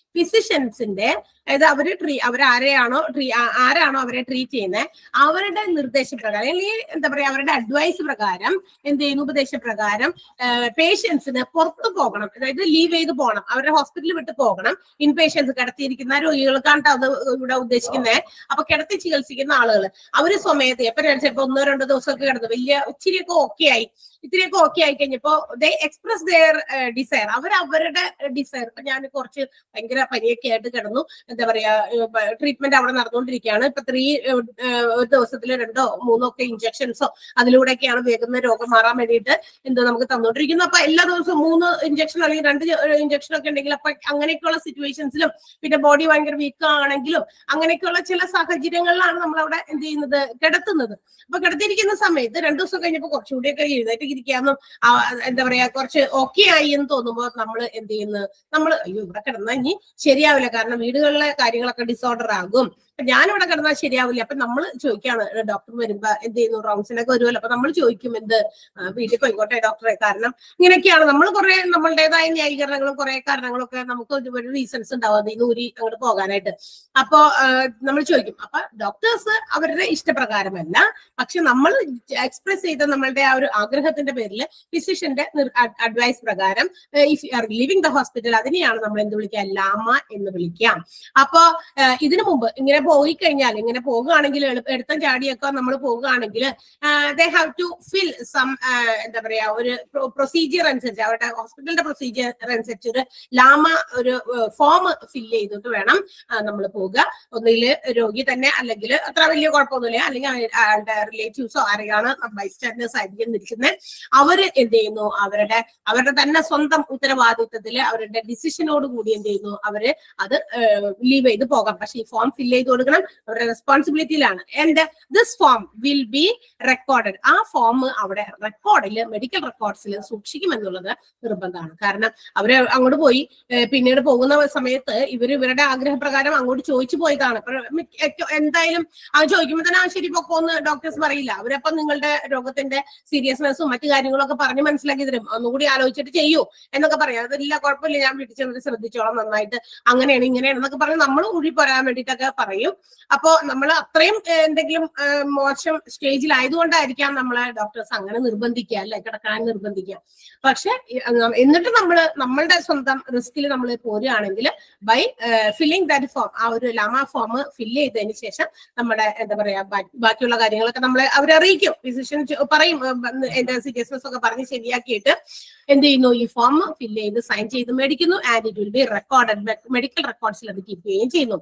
ഫിസിഷ്യൻസിന്റെ അതായത് അവര് ട്രീ അവരാരെയാണോ ട്രീ ആരാണോ അവരെ ട്രീറ്റ് ചെയ്യുന്നത് അവരുടെ നിർദ്ദേശപ്രകാരം അല്ലെങ്കിൽ എന്താ പറയാ അവരുടെ അഡ്വൈസ് പ്രകാരം എന്ത് ചെയ്യുന്നു ഉപദേശപ്രകാരം പേഷ്യൻസിന് പുറത്തു പോകണം അതായത് ലീവ് ചെയ്ത് പോകണം അവരുടെ ഹോസ്പിറ്റലിൽ വിട്ട് പോകണം ഇൻ പേഷ്യൻസ് കിടത്തിയിരിക്കുന്ന രോഗികൾക്കാണ് ട്ടോ അത് ഇവിടെ ഉദ്ദേശിക്കുന്നത് അപ്പൊ കിടത്തി ചികിത്സിക്കുന്ന ആളുകൾ അവര് സ്വമേധ ഇപ്പൊ ചിലപ്പോ ഒന്നോ രണ്ടോ ദിവസമൊക്കെ കിടന്നു വലിയ ഇച്ചിരിയൊക്കെ ഓക്കെ ആയി ഇത്തിരിയൊക്കെ ഓക്കെ ആയി കഴിഞ്ഞപ്പോ ദേ എക്സ്പ്രസ് ദെയർ ഡിസയർ അവർ അവരുടെ ഡിസയർ ഇപ്പൊ ഞാൻ കുറച്ച് ഭയങ്കര പനിയൊക്കെ ആയിട്ട് കിടന്നു എന്താ പറയാ ട്രീറ്റ്മെന്റ് അവിടെ നടന്നുകൊണ്ടിരിക്കുകയാണ് ഇപ്പൊ ത്രീ ഒരു ദിവസത്തിൽ രണ്ടോ മൂന്നോ ഒക്കെ ഇഞ്ചക്ഷൻസോ അതിലൂടെയൊക്കെയാണ് വേഗം രോഗം മാറാൻ വേണ്ടിയിട്ട് എന്തോ നമുക്ക് തന്നുകൊണ്ടിരിക്കുന്നു അപ്പൊ എല്ലാ ദിവസവും മൂന്ന് ഇഞ്ചക്ഷൻ അല്ലെങ്കിൽ രണ്ട് ഇഞ്ചക്ഷൻ ഒക്കെ ഉണ്ടെങ്കിൽ അപ്പൊ അങ്ങനെയൊക്കെയുള്ള സിറ്റുവേഷൻസിലും പിന്നെ ബോഡി ഭയങ്കര വീക്ക് ആണെങ്കിലും അങ്ങനെയൊക്കെയുള്ള ചില സാഹചര്യങ്ങളിലാണ് നമ്മൾ അവിടെ എന്ത് ചെയ്യുന്നത് കിടത്തുന്നത് അപ്പൊ കിടത്തിയിരിക്കുന്ന സമയത്ത് രണ്ടു ദിവസം കഴിഞ്ഞപ്പോ കുറച്ചുകൂടിയൊക്കെ എഴുന്നേറ്റ് ഇരിക്കാന്നും ആ, എന്താ പറയാ കുറച്ച് ഓക്കെ ആയി എന്ന് തോന്നുമ്പോൾ നമ്മൾ എന്ത് ചെയ്യുന്നു നമ്മൾ അയ്യോ ഇവിടെ കിടന്നാൽ ഇനി ശരിയാവില്ല കാരണം വീടുകളിലെ കാര്യങ്ങളൊക്കെ ഡിസോർഡർ ആകും അപ്പൊ ഞാനിവിടെ കിടന്നാൽ ശരിയാവില്ല അപ്പൊ നമ്മൾ ചോദിക്കാണ് ഡോക്ടർ വരുമ്പോ എന്ത് ചെയ്യുന്നു റൗണ്ട്സിനൊക്കെ വരുമല്ലോ അപ്പൊ നമ്മൾ ചോദിക്കും എന്ത് ആ, വീട്ടിൽ പോയിക്കോട്ടെ ഡോക്ടറെ കാരണം ഇങ്ങനെയൊക്കെയാണ് നമ്മൾ കുറെ നമ്മളുടേതായ ന്യായീകരണങ്ങളും കുറെ കാരണങ്ങളും ഒക്കെ നമുക്ക് ഒരുപാട് റീസൺസ് ഉണ്ടാവും ഈ നൂരി അങ്ങോട്ട് പോകാനായിട്ട് അപ്പോ നമ്മൾ ചോദിക്കും അപ്പൊ ഡോക്ടേഴ്സ് അവരുടെ ഇഷ്ടപ്രകാരമല്ല പക്ഷെ നമ്മൾ എക്സ്പ്രസ് ചെയ്ത നമ്മളുടെ ആ ഒരു ആഗ്രഹത്തിന്റെ പേരിൽ ഫിസിഷ്യന്റെ അഡ്വൈസ് പ്രകാരം if you are leaving the hospital അതിനെയാണ് നമ്മൾ എന്ത് വിളിക്കുക ലാമ എന്ന് വിളിക്കാം അപ്പോ ഏഹ് ഇതിനു മുമ്പ് ഇങ്ങനെ പോയി കഴിഞ്ഞാൽ ഇങ്ങനെ പോകുകയാണെങ്കിൽ എളുപ്പ- എടുത്തം ചാടിയൊക്കെ നമ്മൾ പോകുകയാണെങ്കിൽ they have to fill some എന്താ പറയാ ഒരു പ്രൊസീജിയർ അനുസരിച്ച് അവരുടെ ഹോസ്പിറ്റലിന്റെ പ്രൊസീജിയർ അനുസരിച്ച് ഒരു ലാമ ഒരു ഫോം ഫിൽ ചെയ്തിട്ട് വേണം നമ്മൾ പോവുക ഒന്നുകിൽ രോഗി തന്നെ അല്ലെങ്കിൽ അത്ര വലിയ കുഴപ്പമൊന്നുമില്ല അല്ലെങ്കിൽ അയ- അയാളുടെ റിലേറ്റീവ്സോ ആരെയാണ് ബൈസ്റ്റാൻഡേഴ്സ് ആയിരിക്കും നിൽക്കുന്നത് അവര് എന്ത് ചെയ്യുന്നു അവരുടെ അവരുടെ തന്നെ സ്വന്തം ഉത്തരവാദിത്വത്തിൽ അവരുടെ ഡിസിഷനോട് കൂടി എന്ത് ചെയ്യുന്നു അവര് അത് ലീവ് ചെയ്ത് പോകാം പക്ഷെ ഈ ഫോം ഫിൽ ചെയ്ത് കൊടുക്കണം അവരുടെ റെസ്പോൺസിബിലിറ്റിയിലാണ് and this form will be recorded ആ ഫോം അവിടെ റെക്കോർഡിൽ മെഡിക്കൽ റെക്കോർഡ്സിൽ സൂക്ഷിക്കുമെന്നുള്ളത് നിർബന്ധമാണ് കാരണം അവര് അങ്ങോട്ട് പോയി ഏഹ് പിന്നീട് പോകുന്ന സമയത്ത് ഇവർ ഇവരുടെ ആഗ്രഹപ്രകാരം അങ്ങോട്ട് ചോദിച്ചു പോയതാണ് ഇപ്പൊ മിക്ക- എക്ക- എന്തായാലും അത് ചോദിക്കുമ്പോൾ തന്നെ ആ ശരി പൊക്കോന്ന് ഡോക്ടേഴ്സ് പറയില്ല അവരപ്പം നിങ്ങളുടെ രോഗത്തിന്റെ സീരിയസ്നെസ്സും മറ്റു കാര്യങ്ങളൊക്കെ പറഞ്ഞ് മനസ്സിലാക്കി തരും ഒന്നുകൂടി ആലോചിച്ചിട്ട് ചെയ്യൂ എന്നൊക്കെ പറയാം അതില്ല കുഴപ്പമില്ല ഞാൻ വീട്ടിൽ ചെന്നിട്ട് ശ്രദ്ധിച്ചോളാം നന്നായിട്ട് അങ്ങനെയാണ് ഇങ്ങനെയാണ് എന്നൊക്കെ പറഞ്ഞ് നമ്മൾ ഊഴി പോരാൻ വേണ്ടിയിട്ടൊക്കെ പറയും അപ്പോ നമ്മൾ അത്രയും ഏഹ്, എന്തെങ്കിലും ഏഹ്, മോശം സ്റ്റേജിലായതുകൊണ്ടായിരിക്കാം നമ്മളെ ഡോക്ടേഴ്സ് അങ്ങനെ നിർബന്ധിക്കുക അല്ലെ കിടക്കാൻ നിർബന്ധിക്കുക പക്ഷെ ഈ- അഹ് എന്നിട്ട് നമ്മൾ നമ്മളുടെ സ്വന്തം റിസ്കിൽ നമ്മൾ പോരുകയാണെങ്കിൽ ബൈ ഫില്ലിംഗ് ദാറ്റ് ഫോം ആ ഒരു ലാമ ഫോം ഫില്ല് ചെയ്തതിന് ശേഷം നമ്മുടെ എന്താ പറയാ ബാ- ബാക്കിയുള്ള കാര്യങ്ങളൊക്കെ നമ്മളെ അവരെ അറിയിക്കും ഫിസിഷ്യൻ പറയും ഏഹ്, എന്റെ സീരിയസ്നെസ് ഒക്കെ പറഞ്ഞ് ശരിയാക്കിയിട്ട് എന്ത് ചെയ്യുന്നു ഈ ഫോം ഫില്ല് ചെയ്ത് സൈൻ ചെയ്ത് മേടിക്കുന്നു and it will be recorded medical റെക്കോർഡ്സിൽ അത് കീപ്പ് ചെയ്യുകയും ചെയ്യുന്നു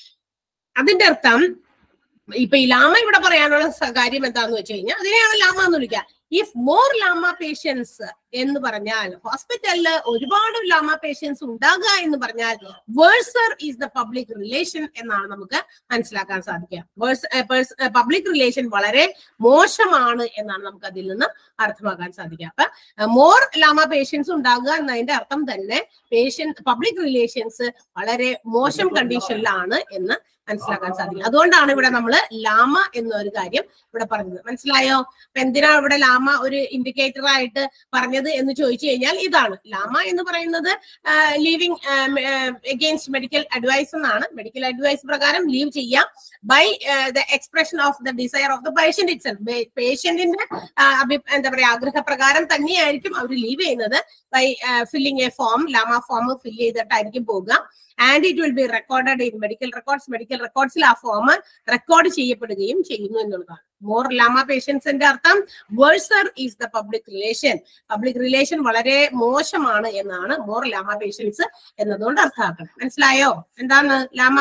അതിന്റെ അർത്ഥം ഇപ്പൊ ഈ ലാമ ഇവിടെ പറയാനുള്ള സ- കാര്യം എന്താന്ന് വെച്ച് കഴിഞ്ഞാൽ അതിനെയാണ് ലാമ എന്ന് വിളിക്കുക ഇഫ് മോർ ലാമ പേഷ്യൻസ് എന്ന് പറഞ്ഞാൽ ഹോസ്പിറ്റലിൽ ഒരുപാട് ലാമ പേഷ്യൻസ് ഉണ്ടാകുക എന്ന് പറഞ്ഞാൽ worser is the public relation എന്നാണ് നമുക്ക് മനസ്സിലാക്കാൻ സാധിക്കുക പബ്ലിക് റിലേഷൻ വളരെ മോശമാണ് എന്നാണ് നമുക്ക് അതിൽ നിന്ന് അർത്ഥമാക്കാൻ സാധിക്കുക അപ്പൊ മോർ ലാമ പേഷ്യൻസ് ഉണ്ടാകുക എന്നതിന്റെ അർത്ഥം തന്നെ പേഷ്യൻ പബ്ലിക് റിലേഷൻസ് വളരെ മോശം കണ്ടീഷനിലാണ് എന്ന് മനസ്സിലാക്കാൻ സാധിക്കും അതുകൊണ്ടാണ് ഇവിടെ നമ്മൾ ലാമ എന്നൊരു കാര്യം ഇവിടെ പറഞ്ഞത് മനസ്സിലായോ അപ്പൊ എന്തിനാ ഇവിടെ ലാമ ഒരു ഇൻഡിക്കേറ്റർ ആയിട്ട് പറഞ്ഞത് എന്ന് ചോദിച്ചു കഴിഞ്ഞാൽ ഇതാണ് ലാമ എന്ന് പറയുന്നത് ലീവിംഗ് എഗെയിൻസ്റ്റ് മെഡിക്കൽ അഡ്വൈസ് എന്നാണ് മെഡിക്കൽ അഡ്വൈസ് പ്രകാരം ലീവ് ചെയ്യാം by the expression of the desire of the patient itself പേഷ്യന്റിന്റെ എന്താ പറയാ ആഗ്രഹപ്രകാരം തന്നെയായിരിക്കും അവർ ലീവ് ചെയ്യുന്നത് by filling a form LAMA form fill ചെയ്തിട്ടായിരിക്കും പോകുക and it will be recorded in medical records medical റെക്കോർഡ്സിൽ ആ ഫോം റെക്കോർഡ് ചെയ്യപ്പെടുകയും ചെയ്യുന്നു എന്നുള്ളതാണ് മോർ ലാമ പേഷ്യൻസിന്റെ അർത്ഥം worser is the public relation public relation വളരെ മോശമാണ് എന്നാണ് മോർ ലാമ പേഷ്യൻസ് എന്നതുകൊണ്ട് അർത്ഥമാക്കണം മനസ്സിലായോ എന്താണ് ലാമ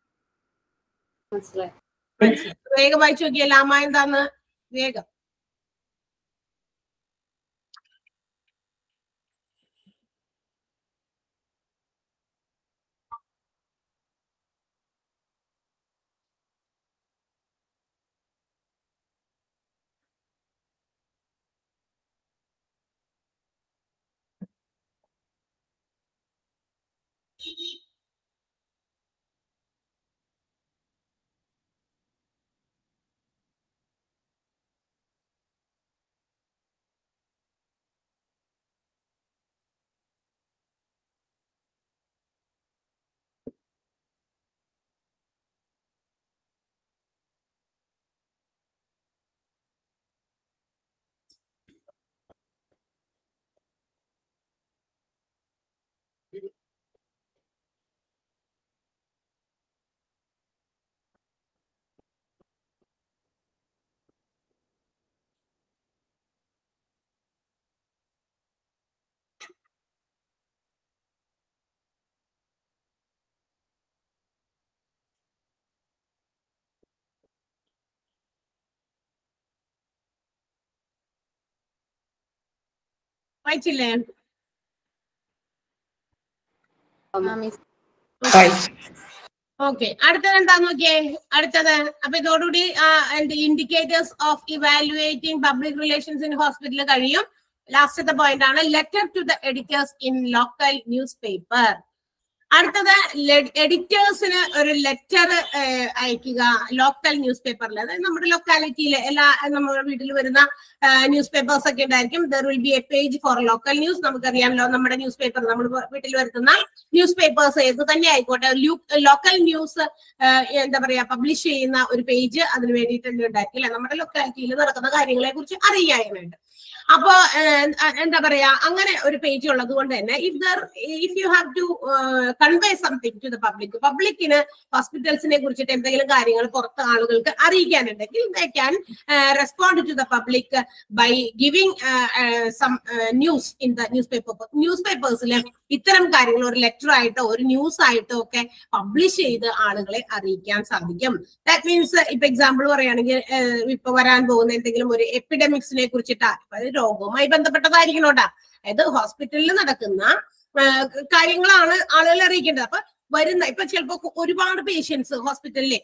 മനസ്സിലായി മനസ്സിലായി വേഗം വായിച്ചു നോക്കിയ ലാമ എന്താന്ന് വേഗം വായിച്ചില്ലേ ആ മിസ് ഓക്കെ അടുത്തത് എന്താ നോക്കിയേ അടുത്തത് അപ്പൊ ഇതോടുകൂടി indicators of evaluating public relations in hospital കഴിയും ലാസ്റ്റത്തെ പോയിന്റ് ആണ് letter to the editors in local newspaper അടുത്തത് എഡിറ്റേഴ്സിന് ഒരു ലെറ്റർ അയക്കുക ലോക്കൽ ന്യൂസ് പേപ്പറിൽ അതായത് നമ്മുടെ ലൊക്കാലിറ്റിയിലെ എല്ലാ നമ്മുടെ വീട്ടിൽ വരുന്ന ന്യൂസ് പേപ്പേഴ്സ് ഒക്കെ ഉണ്ടായിരിക്കും there will be a page for local news നമുക്കറിയാമല്ലോ നമ്മുടെ ന്യൂസ് പേപ്പർ നമ്മൾ വീട്ടിൽ വരുത്തുന്ന ന്യൂസ് പേപ്പേഴ്സ് ഏത് തന്നെ ആയിക്കോട്ടെ ലോക്കൽ ന്യൂസ് എന്താ പറയാ പബ്ലിഷ് ചെയ്യുന്ന ഒരു പേജ് അതിന് വേണ്ടിയിട്ട് തന്നെ ഉണ്ടായിരിക്കും അല്ലെ നമ്മുടെ ലൊക്കാലിറ്റിയിൽ നടക്കുന്ന കാര്യങ്ങളെ കുറിച്ച് അറിയാനായിട്ട് അപ്പോ ഏഹ്, എന്താ പറയാ അങ്ങനെ ഒരു പേജ് ഉള്ളത് കൊണ്ട് തന്നെ if there if you have to convey something to the public പബ്ലിക്കിന് ഹോസ്പിറ്റൽസിനെ കുറിച്ചിട്ട് എന്തെങ്കിലും കാര്യങ്ങൾ പുറത്ത് ആളുകൾക്ക് അറിയിക്കാനുണ്ടെങ്കിൽ they can respond to the public by giving some news in the newspaper ന്യൂസ് പേപ്പേഴ്സിൽ ഇത്തരം കാര്യങ്ങൾ ഒരു ലെറ്റർ ആയിട്ടോ ഒരു ന്യൂസ് ആയിട്ടോ ഒക്കെ പബ്ലിഷ് ചെയ്ത് ആളുകളെ അറിയിക്കാൻ സാധിക്കും ദാറ്റ് മീൻസ് ഇപ്പൊ എക്സാമ്പിൾ പറയുകയാണെങ്കിൽ ഏഹ്, ഇപ്പൊ വരാൻ പോകുന്ന എന്തെങ്കിലും ഒരു എപ്പിഡമിക്സിനെ കുറിച്ചിട്ട് അതായത് രോഗവുമായി ബന്ധപ്പെട്ടതായിരിക്കണോട്ടാ അതായത് ഹോസ്പിറ്റലിൽ നടക്കുന്ന ഏഹ്, കാര്യങ്ങളാണ് ആളുകളെ അറിയിക്കേണ്ടത് അപ്പൊ വരുന്ന ഇപ്പൊ ചിലപ്പോ ഒരുപാട് പേഷ്യൻസ് ഹോസ്പിറ്റലിലെ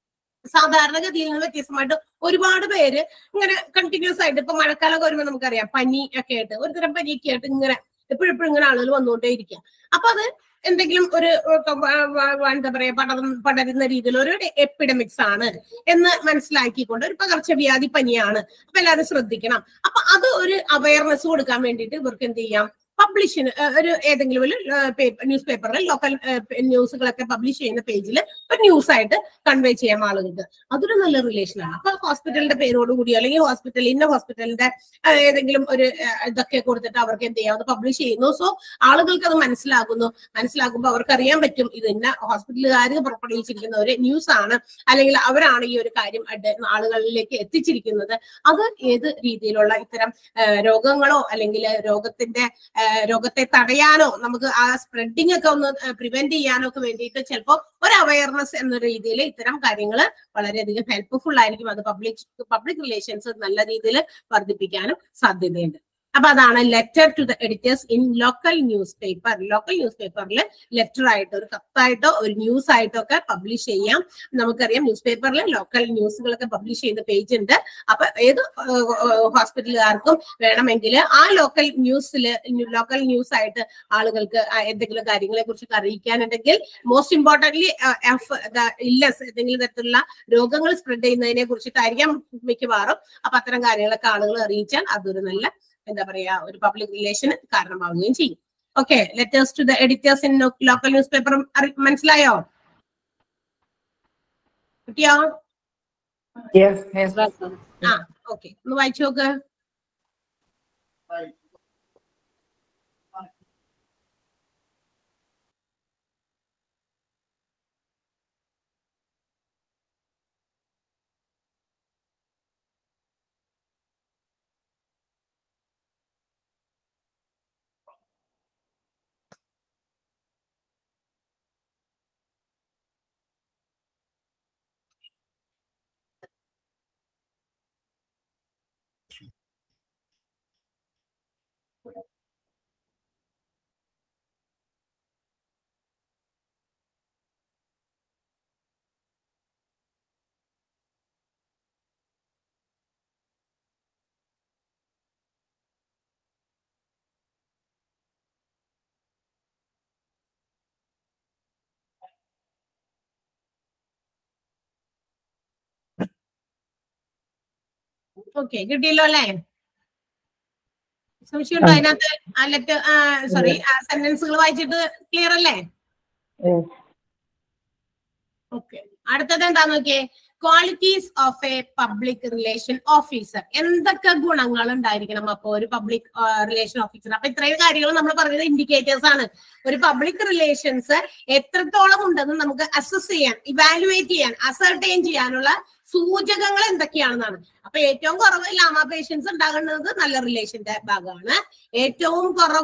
സാധാരണഗതിയിൽ നിന്ന് വ്യത്യസ്തമായിട്ട് ഒരുപാട് പേര് ഇങ്ങനെ കണ്ടിന്യൂസ് ആയിട്ട് ഇപ്പൊ മഴക്കാലം വരുമ്പോൾ നമുക്കറിയാം പനി ഒക്കെ ആയിട്ട് ഒരു തരം പനിയൊക്കെ ആയിട്ട് ഇങ്ങനെ എപ്പോഴെപ്പോഴും ഇങ്ങനെ ആളുകൾ വന്നുകൊണ്ടേ ഇരിക്കുക അപ്പൊ അത് എന്തെങ്കിലും ഒരു ഏർ, വ- വ- വ- എന്താ പറയാ പടർന്ന് പടരുന്ന രീതിയിൽ ഒരു എപ്പിഡമിക്സ് ആണ് എന്ന് മനസ്സിലാക്കിക്കൊണ്ട് ഒരു പകർച്ചവ്യാധി പനിയാണ് അപ്പൊ എല്ലാവരും ശ്രദ്ധിക്കണം അപ്പൊ അത് ഒരു അവയർനെസ് കൊടുക്കാൻ വേണ്ടിയിട്ട് ഇവർക്ക് എന്ത് ചെയ്യാം പബ്ലിഷിന് ഒരു ഏതെങ്കിലും ഒരു ന്യൂസ് പേപ്പറിൽ ലോക്കൽ ന്യൂസുകളൊക്കെ പബ്ലിഷ് ചെയ്യുന്ന പേജിൽ ഒരു ന്യൂസ് ആയിട്ട് കൺവേ ചെയ്യാം ആളുകൾക്ക് അതൊരു നല്ല റിലേഷൻ ആണ് അപ്പൊ ഹോസ്പിറ്റലിന്റെ പേരോട് കൂടി അല്ലെങ്കിൽ ഹോസ്പിറ്റൽ ഇന്ന ഹോസ്പിറ്റലിന്റെ ഏഹ്, ഏതെങ്കിലും ഒരു ഏഹ്, ഇതൊക്കെ കൊടുത്തിട്ട് അവർക്ക് എന്ത് ചെയ്യാം അത് പബ്ലിഷ് ചെയ്യുന്നു സോ ആളുകൾക്ക് അത് മനസ്സിലാകുന്നു മനസ്സിലാക്കുമ്പോൾ അവർക്ക് അറിയാൻ പറ്റും ഇത് ഇന്ന ഹോസ്പിറ്റലുകാർ പുറപ്പെടുവിച്ചിരിക്കുന്ന ഒരു ന്യൂസ് ആണ് അല്ലെങ്കിൽ അവരാണ് ഈ ഒരു കാര്യം അഡ് ആളുകളിലേക്ക് എത്തിച്ചിരിക്കുന്നത് അത് ഏത് രീതിയിലുള്ള ഇത്തരം ഏഹ്, രോഗങ്ങളോ അല്ലെങ്കിൽ രോഗത്തിന്റെ ഏഹ്, രോഗത്തെ തടയാനോ നമുക്ക് ആ സ്പ്രെഡിങ് ഒക്കെ ഒന്ന് പ്രിവെന്റ് ചെയ്യാനോ ഒക്കെ വേണ്ടിയിട്ട് ചിലപ്പോൾ ഒരു അവയർനെസ് എന്ന രീതിയിൽ ഇത്തരം കാര്യങ്ങൾ വളരെയധികം ഹെൽപ്ഫുൾ ആയിരിക്കും അത് പബ്ലിക് പബ്ലിക് റിലേഷൻസ് നല്ല രീതിയിൽ വർദ്ധിപ്പിക്കാനും സാധ്യതയുണ്ട് അപ്പൊ അതാണ് letter to the editors in local newspaper local ന്യൂസ് പേപ്പറിൽ ലെറ്റർ ആയിട്ടോ ഒരു കത്തായിട്ടോ ഒരു ന്യൂസ് ആയിട്ടോ ഒക്കെ പബ്ലിഷ് ചെയ്യാം നമുക്കറിയാം ന്യൂസ് പേപ്പറിൽ ലോക്കൽ ന്യൂസുകളൊക്കെ പബ്ലിഷ് ചെയ്യുന്ന പേജ് ഉണ്ട് അപ്പൊ ഏത് ഹോസ്പിറ്റലുകാർക്കും വേണമെങ്കിൽ ആ ലോക്കൽ ന്യൂസിൽ ലോക്കൽ ന്യൂസ് ആയിട്ട് ആളുകൾക്ക് ആ എന്തെങ്കിലും കാര്യങ്ങളെ കുറിച്ച് അറിയിക്കാനുണ്ടെങ്കിൽ മോസ്റ്റ് ഇമ്പോർട്ടന്റ്ലി എഫ് ഇല്ലസ് എന്തെങ്കിലും തരത്തിലുള്ള രോഗങ്ങൾ സ്പ്രെഡ് ചെയ്യുന്നതിനെ കുറിച്ചിട്ടായിരിക്കാം മിക്കവാറും അപ്പൊ അത്തരം കാര്യങ്ങളൊക്കെ ആളുകൾ അറിയിച്ചാൽ അതൊരു നല്ല എന്താ പറയാ ഒരു പബ്ലിക് റിലേഷന് കാരണമാവുകയും ചെയ്യും okay letters to the editors in local newspaper മനസ്സിലായോ കിട്ടിയോ യെസ് യെസ് ആ ഓക്കെ ഒന്ന് വായിച്ചു നോക്ക് ഓക്കെ കിട്ടിയല്ലോ അല്ലേ സംശയമുണ്ടോ അതിനകത്ത് ആ ലെറ്റർ സോറി ആ സെന്റൻസുകൾ വായിച്ചിട്ട് ക്ലിയർ അല്ലേ ഓക്കെ അടുത്തത് എന്താ നോക്കിയേ qualities of a public relation officer എന്തൊക്കെ ഗുണങ്ങൾ ഉണ്ടായിരിക്കണം അപ്പൊ ഒരു പബ്ലിക് റിലേഷൻ ഓഫീസർ അപ്പൊ ഇത്രയും കാര്യങ്ങൾ നമ്മൾ പറഞ്ഞത് ഇൻഡിക്കേറ്റേഴ്സ് ആണ് ഒരു പബ്ലിക് റിലേഷൻസ് എത്രത്തോളം ഉണ്ടെന്ന് നമുക്ക് അസസ് ചെയ്യാൻ ഇവാലുവേറ്റ് ചെയ്യാൻ അസർട്ടൈൻ ചെയ്യാനുള്ള സൂചകങ്ങൾ എന്തൊക്കെയാണെന്നാണ് അപ്പൊ ഏറ്റവും കുറവ് ലാമ പേഷ്യൻസ് ഉണ്ടാകുന്നത് നല്ല റിലേഷന്റെ ഭാഗമാണ് ഏറ്റവും കുറവ്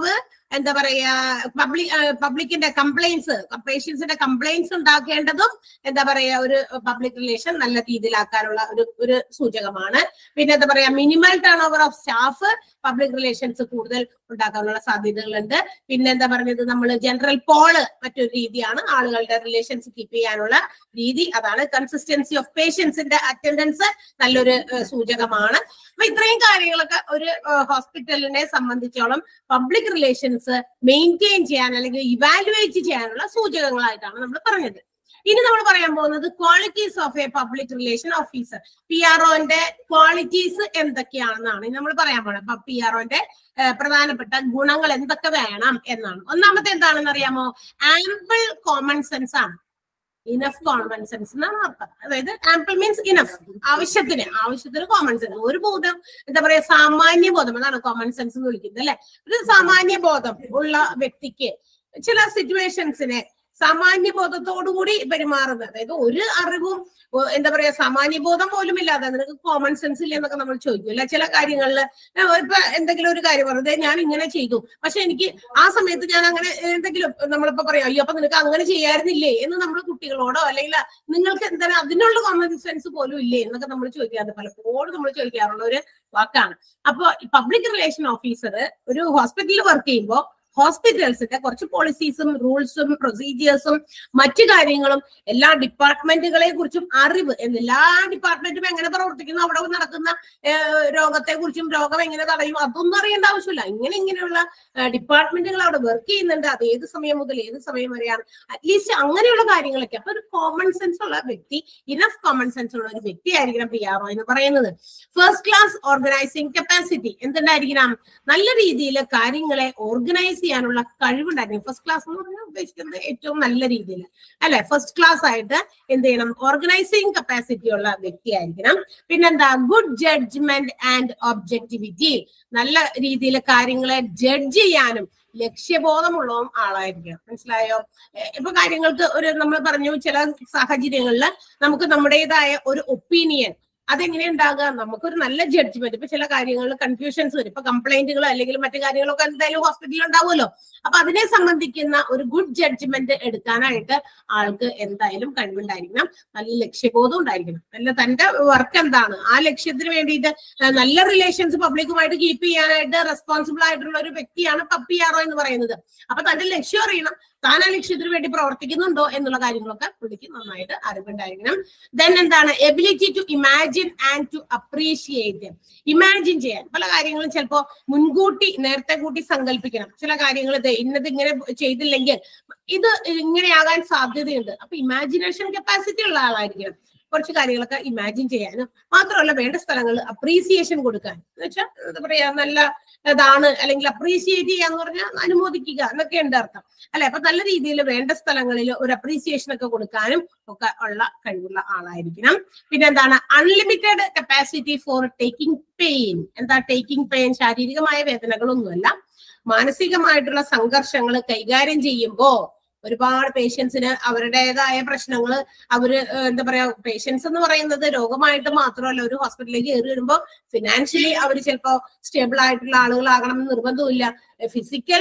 എന്താ പറയാ പബ്ലിക് പബ്ലിക്കിന്റെ കംപ്ലൈൻസ് പേഷ്യൻസിന്റെ കംപ്ലൈൻസ് ഉണ്ടാക്കേണ്ടതും എന്താ പറയാ ഒരു പബ്ലിക് റിലേഷൻ നല്ല രീതിയിലാക്കാനുള്ള ഒരു ഒരു സൂചകമാണ് പിന്നെ എന്താ പറയാ minimal turnover of staff public relations കൂടുതൽ ഉണ്ടാക്കാനുള്ള സാധ്യതകളുണ്ട് പിന്നെ എന്താ പറഞ്ഞത് നമ്മൾ ജനറൽ പോള് മറ്റൊരു രീതിയാണ് ആളുകളുടെ റിലേഷൻസ് കീപ്പ് ചെയ്യാനുള്ള രീതി അതാണ് കൺസിസ്റ്റൻസി ഓഫ് പേഷ്യൻസിന്റെ അറ്റൻഡൻസ് നല്ലൊരു ഏഹ്, സൂചകമാണ് അപ്പൊ ഇത്രയും കാര്യങ്ങളൊക്കെ ഒരു ഹോസ്പിറ്റലിനെ സംബന്ധിച്ചോളം പബ്ലിക് റിലേഷൻസ് മെയിൻറ്റെയിൻ ചെയ്യാൻ അല്ലെങ്കിൽ ഇവാലുവേറ്റ് ചെയ്യാനുള്ള സൂചകങ്ങളായിട്ടാണ് നമ്മൾ പറഞ്ഞത് ഇനി നമ്മൾ പറയാൻ പോകുന്നത് qualities of a public relation officer P R ഒന്റെ ക്വാളിറ്റീസ് എന്തൊക്കെയാണെന്നാണ് നമ്മൾ പറയാൻ പോകുന്നത് അപ്പൊ പി ആർ ഒന്റെ പ്രധാനപ്പെട്ട ഗുണങ്ങൾ എന്തൊക്കെ വേണം എന്നാണ് ഒന്നാമത്തെ എന്താണെന്ന് അറിയാമോ ആംപിൾ കോമൺ സെൻസ് ആണ് ഇനഫ് കോമൺ സെൻസ് എന്നാണ് അർത്ഥം അതായത് ആംപിൾ മീൻസ് ഇനഫ് ആവശ്യത്തിന് ആവശ്യത്തിന് കോമൺ സെൻസ് ഒരു ബോധം എന്താ പറയാ സാമാന്യ ബോധം അതാണ് കോമൺ സെൻസ് എന്ന് വിളിക്കുന്നത് അല്ലെ ഒരു സാമാന്യ ബോധം ഉള്ള വ്യക്തിക്ക് ചില സിറ്റുവേഷൻസിനെ സാമാന്യ ബോധത്തോടുകൂടി പെരുമാറുന്നത് അതായത് ഒരു അറിവും ഓ, എന്താ പറയാ സാമാന്യ ബോധം പോലും ഇല്ലാതെ നിനക്ക് കോമൺ സെൻസ് ഇല്ല എന്നൊക്കെ നമ്മൾ ചോദിക്കും അല്ലെ ചില കാര്യങ്ങളിൽ ഇപ്പൊ എന്തെങ്കിലും ഒരു കാര്യം പറഞ്ഞത് ഞാൻ ഇങ്ങനെ ചെയ്തു പക്ഷെ എനിക്ക് ആ സമയത്ത് ഞാൻ അങ്ങനെ എന്തെങ്കിലും നമ്മളിപ്പോ പറയാം അയ്യോ അപ്പൊ നിനക്ക് അങ്ങനെ ചെയ്യാറുന്നില്ലേ എന്ന് നമ്മൾ കുട്ടികളോടോ അല്ലെങ്കിൽ നിങ്ങൾക്ക് എന്താണ് അതിനുള്ള കോമൺ സെൻസ് പോലും ഇല്ലേ എന്നൊക്കെ നമ്മൾ ചോദിക്കാറ് പലപ്പോഴും നമ്മൾ ചോദിക്കാറുള്ള ഒരു വാക്കാണ് അപ്പൊ പബ്ലിക് റിലേഷൻ ഓഫീസർ ഒരു ഹോസ്പിറ്റലിൽ വർക്ക് ചെയ്യുമ്പോൾ ഹോസ്പിറ്റൽസിന്റെ കുറച്ച് പോളിസീസും റൂൾസും പ്രൊസീജിയേഴ്സും മറ്റു കാര്യങ്ങളും എല്ലാ ഡിപ്പാർട്ട്മെന്റുകളെ കുറിച്ചും അറിവ് എന്ന് എല്ലാ ഡിപ്പാർട്ട്മെന്റും എങ്ങനെ പ്രവർത്തിക്കുന്നു അവിടെ നടക്കുന്ന രോഗത്തെ കുറിച്ചും രോഗം എങ്ങനെ തടയും അതൊന്നും അറിയേണ്ട ആവശ്യമില്ല ഇങ്ങനെ ഇങ്ങനെയുള്ള ഡിപ്പാർട്ട്മെന്റുകൾ അവിടെ വർക്ക് ചെയ്യുന്നുണ്ട് അത് ഏത് സമയം മുതൽ ഏത് സമയം വരെയാണ് അറ്റ്ലീസ്റ്റ് അങ്ങനെയുള്ള കാര്യങ്ങളൊക്കെ അപ്പൊ ഒരു കോമൺ സെൻസ് ഉള്ള വ്യക്തി ഇനഫ് കോമൺ സെൻസ് ഉള്ള ഒരു വ്യക്തി ആയിരിക്കണം പി ആർ ഒ എന്ന് പറയുന്നത് ഫസ്റ്റ് ക്ലാസ് ഓർഗനൈസിംഗ് കപ്പാസിറ്റി എന്തുണ്ടായിരിക്കണം നല്ല രീതിയിൽ കാര്യങ്ങളെ ഓർഗനൈസ് ചെയ്യാനുള്ള കഴിവുണ്ടായിരിക്കും ഫസ്റ്റ് ക്ലാസ് എന്ന് പറഞ്ഞാൽ ഉദ്ദേശിക്കുന്നത് ഏറ്റവും നല്ല രീതിയിൽ അല്ലെ ഫസ്റ്റ് ക്ലാസ് ആയിട്ട് എന്ത് ചെയ്യണം ഓർഗനൈസിംഗ് കപ്പാസിറ്റി ഉള്ള വ്യക്തിയായിരിക്കണം പിന്നെന്താ ഗുഡ് ജഡ്ജ്മെന്റ് ആൻഡ് ഒബ്ജക്ടിവിറ്റി നല്ല രീതിയിൽ കാര്യങ്ങളെ ജഡ്ജ് ചെയ്യാനും ലക്ഷ്യബോധമുള്ളതും ആളായിരിക്കണം മനസ്സിലായോ എ- ഇപ്പൊ കാര്യങ്ങൾക്ക് ഒരു നമ്മൾ പറഞ്ഞു ചില സാഹചര്യങ്ങളിൽ നമുക്ക് നമ്മുടേതായ ഒരു ഒപ്പീനിയൻ അതെങ്ങനെ ഉണ്ടാകുക നമുക്കൊരു നല്ല ജഡ്ജ്മെന്റ് ഇപ്പൊ ചില കാര്യങ്ങളിൽ കൺഫ്യൂഷൻസ് വരും ഇപ്പൊ കംപ്ലൈന്റുകൾ അല്ലെങ്കിൽ മറ്റു കാര്യങ്ങളൊക്കെ എന്തായാലും ഹോസ്പിറ്റലിൽ ഉണ്ടാവുമല്ലോ അപ്പൊ അതിനെ സംബന്ധിക്കുന്ന ഒരു ഗുഡ് ജഡ്ജ്മെന്റ് എടുക്കാനായിട്ട് ആൾക്ക് എന്തായാലും കഴിവുണ്ടായിരിക്കണം നല്ല ലക്ഷ്യബോധം ഉണ്ടായിരിക്കണം നല്ല തന്റെ വർക്ക് എന്താണ് ആ ലക്ഷ്യത്തിന് വേണ്ടിയിട്ട് ആ, നല്ല റിലേഷൻസ് പബ്ലിക്കുമായിട്ട് കീപ്പ് ചെയ്യാനായിട്ട് റെസ്പോൺസിബിൾ ആയിട്ടുള്ള ഒരു വ്യക്തിയാണ് പപ്പി ആറോ എന്ന് പറയുന്നത് അപ്പൊ തന്റെ ലക്ഷ്യം അറിയണം താൻ ആ ലക്ഷ്യത്തിന് വേണ്ടി പ്രവർത്തിക്കുന്നുണ്ടോ എന്നുള്ള കാര്യങ്ങളൊക്കെ പുള്ളിക്ക് നന്നായിട്ട് അറിവുണ്ടായിരിക്കണം ദെൻ എന്താണ് ability to imagine and to appreciate imagine ചെയ്യാൻ പല കാര്യങ്ങളും ചിലപ്പോ മുൻകൂട്ടി നേരത്തെ കൂട്ടി സങ്കല്പിക്കണം ചില കാര്യങ്ങൾ ദേ ഇന്നത് ഇങ്ങനെ ചെയ്തില്ലെങ്കിൽ ഇത് ഇങ്ങനെയാകാൻ സാധ്യതയുണ്ട് അപ്പൊ ഇമാജിനേഷൻ കപ്പാസിറ്റി ഉള്ള ആളായിരിക്കണം കുറച്ച് കാര്യങ്ങളൊക്കെ ഇമാജിൻ ചെയ്യാനും മാത്രമല്ല വേണ്ട സ്ഥലങ്ങളിൽ അപ്രീസിയേഷൻ കൊടുക്കാൻ എന്ന് വെച്ചാൽ എന്താ പറയാ നല്ല ഇതാണ് അല്ലെങ്കിൽ അപ്രീസിയേറ്റ് ചെയ്യാന്ന് പറഞ്ഞാൽ അനുമോദിക്കുക എന്നൊക്കെ ഉണ്ട് അർത്ഥം അല്ലെ അപ്പൊ നല്ല രീതിയിൽ വേണ്ട സ്ഥലങ്ങളിൽ ഒരു അപ്രീസിയേഷൻ ഒക്കെ കൊടുക്കാനും ഒക്കെ ഉള്ള കഴിവുള്ള ആളായിരിക്കണം പിന്നെ എന്താണ് unlimited capacity for taking pain എന്താ ടേക്കിംഗ് പെയിൻ ശാരീരികമായ വേദനകളൊന്നുമല്ല മാനസികമായിട്ടുള്ള സംഘർഷങ്ങൾ കൈകാര്യം ചെയ്യുമ്പോ ഒരുപാട് പേഷ്യൻസിന് അവരുടേതായ പ്രശ്നങ്ങൾ അവര് ഏഹ് എന്താ പറയാ പേഷ്യൻസ് എന്ന് പറയുന്നത് രോഗമായിട്ട് മാത്രമല്ല ഒരു ഹോസ്പിറ്റലിലേക്ക് കയറി വരുമ്പോൾ ഫിനാൻഷ്യലി അവർ ചിലപ്പോ സ്റ്റേബിൾ ആയിട്ടുള്ള ആളുകളാകണം എന്ന് നിർബന്ധമില്ല ഫിസിക്കൽ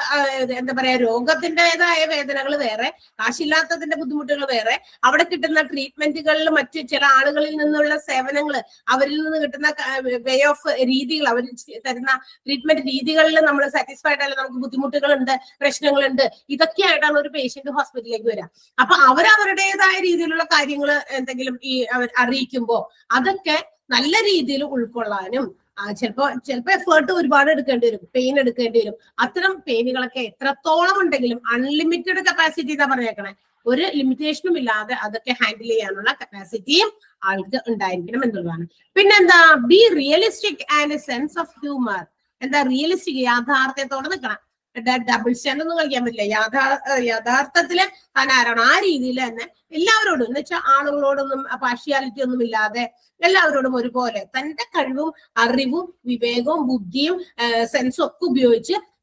എന്താ പറയാ രോഗത്തിൻ്റെതായ വേദനകൾ വേറെ കാശില്ലാത്തതിന്റെ ബുദ്ധിമുട്ടുകൾ വേറെ അവിടെ കിട്ടുന്ന ട്രീറ്റ്മെന്റുകളിൽ മറ്റു ചില ആളുകളിൽ നിന്നുള്ള സേവനങ്ങൾ അവരിൽ നിന്ന് കിട്ടുന്ന വേ ഓഫ് രീതികൾ അവർ തരുന്ന ട്രീറ്റ്മെന്റ് രീതികളിൽ നമ്മൾ സാറ്റിസ്ഫൈഡ് അല്ല നമുക്ക് ബുദ്ധിമുട്ടുകളുണ്ട് പ്രശ്നങ്ങളുണ്ട് ഇതൊക്കെയായിട്ടാണ് ഒരു പേഷ്യന്റ് ഹോസ്പിറ്റലിലേക്ക് വരിക അപ്പൊ അവരവരുടേതായ രീതിയിലുള്ള കാര്യങ്ങൾ എന്തെങ്കിലും ഈ അവർ അറിയിക്കുമ്പോൾ അതൊക്കെ നല്ല രീതിയിൽ ഉൾക്കൊള്ളാനും ആ, ചിലപ്പോ ചിലപ്പോ എഫേർട്ട് ഒരുപാട് എടുക്കേണ്ടി വരും പെയിൻ എടുക്കേണ്ടി വരും അത്തരം പെയിനുകളൊക്കെ എത്രത്തോളം ഉണ്ടെങ്കിലും അൺലിമിറ്റഡ് കപ്പാസിറ്റി എന്നാ പറഞ്ഞേക്കണേ ഒരു ലിമിറ്റേഷനും ഇല്ലാതെ അതൊക്കെ ഹാൻഡിൽ ചെയ്യാനുള്ള കപ്പാസിറ്റിയും ആൾക്ക് ഉണ്ടായിരിക്കണം എന്നുള്ളതാണ് പിന്നെന്താ be realistic and sense of humour എന്താ റിയലിസ്റ്റിക് യാഥാർത്ഥ്യത്തോടെ നിൽക്കണം ഡബിൾ സ്റ്റാൻഡ് ഒന്നും കളിക്കാൻ പറ്റില്ല യാഥാ യഥാർത്ഥത്തില് താൻ ആരാണ് ആ രീതിയിൽ തന്നെ എല്ലാവരോടും എന്ന് വെച്ചാൽ ആളുകളോടൊന്നും പാർഷ്യാലിറ്റി ഒന്നും ഇല്ലാതെ എല്ലാവരോടും ഒരുപോലെ തന്റെ കഴിവും അറിവും വിവേകവും ബുദ്ധിയും സെൻസും ഒക്കെ ഉപയോഗിച്ച്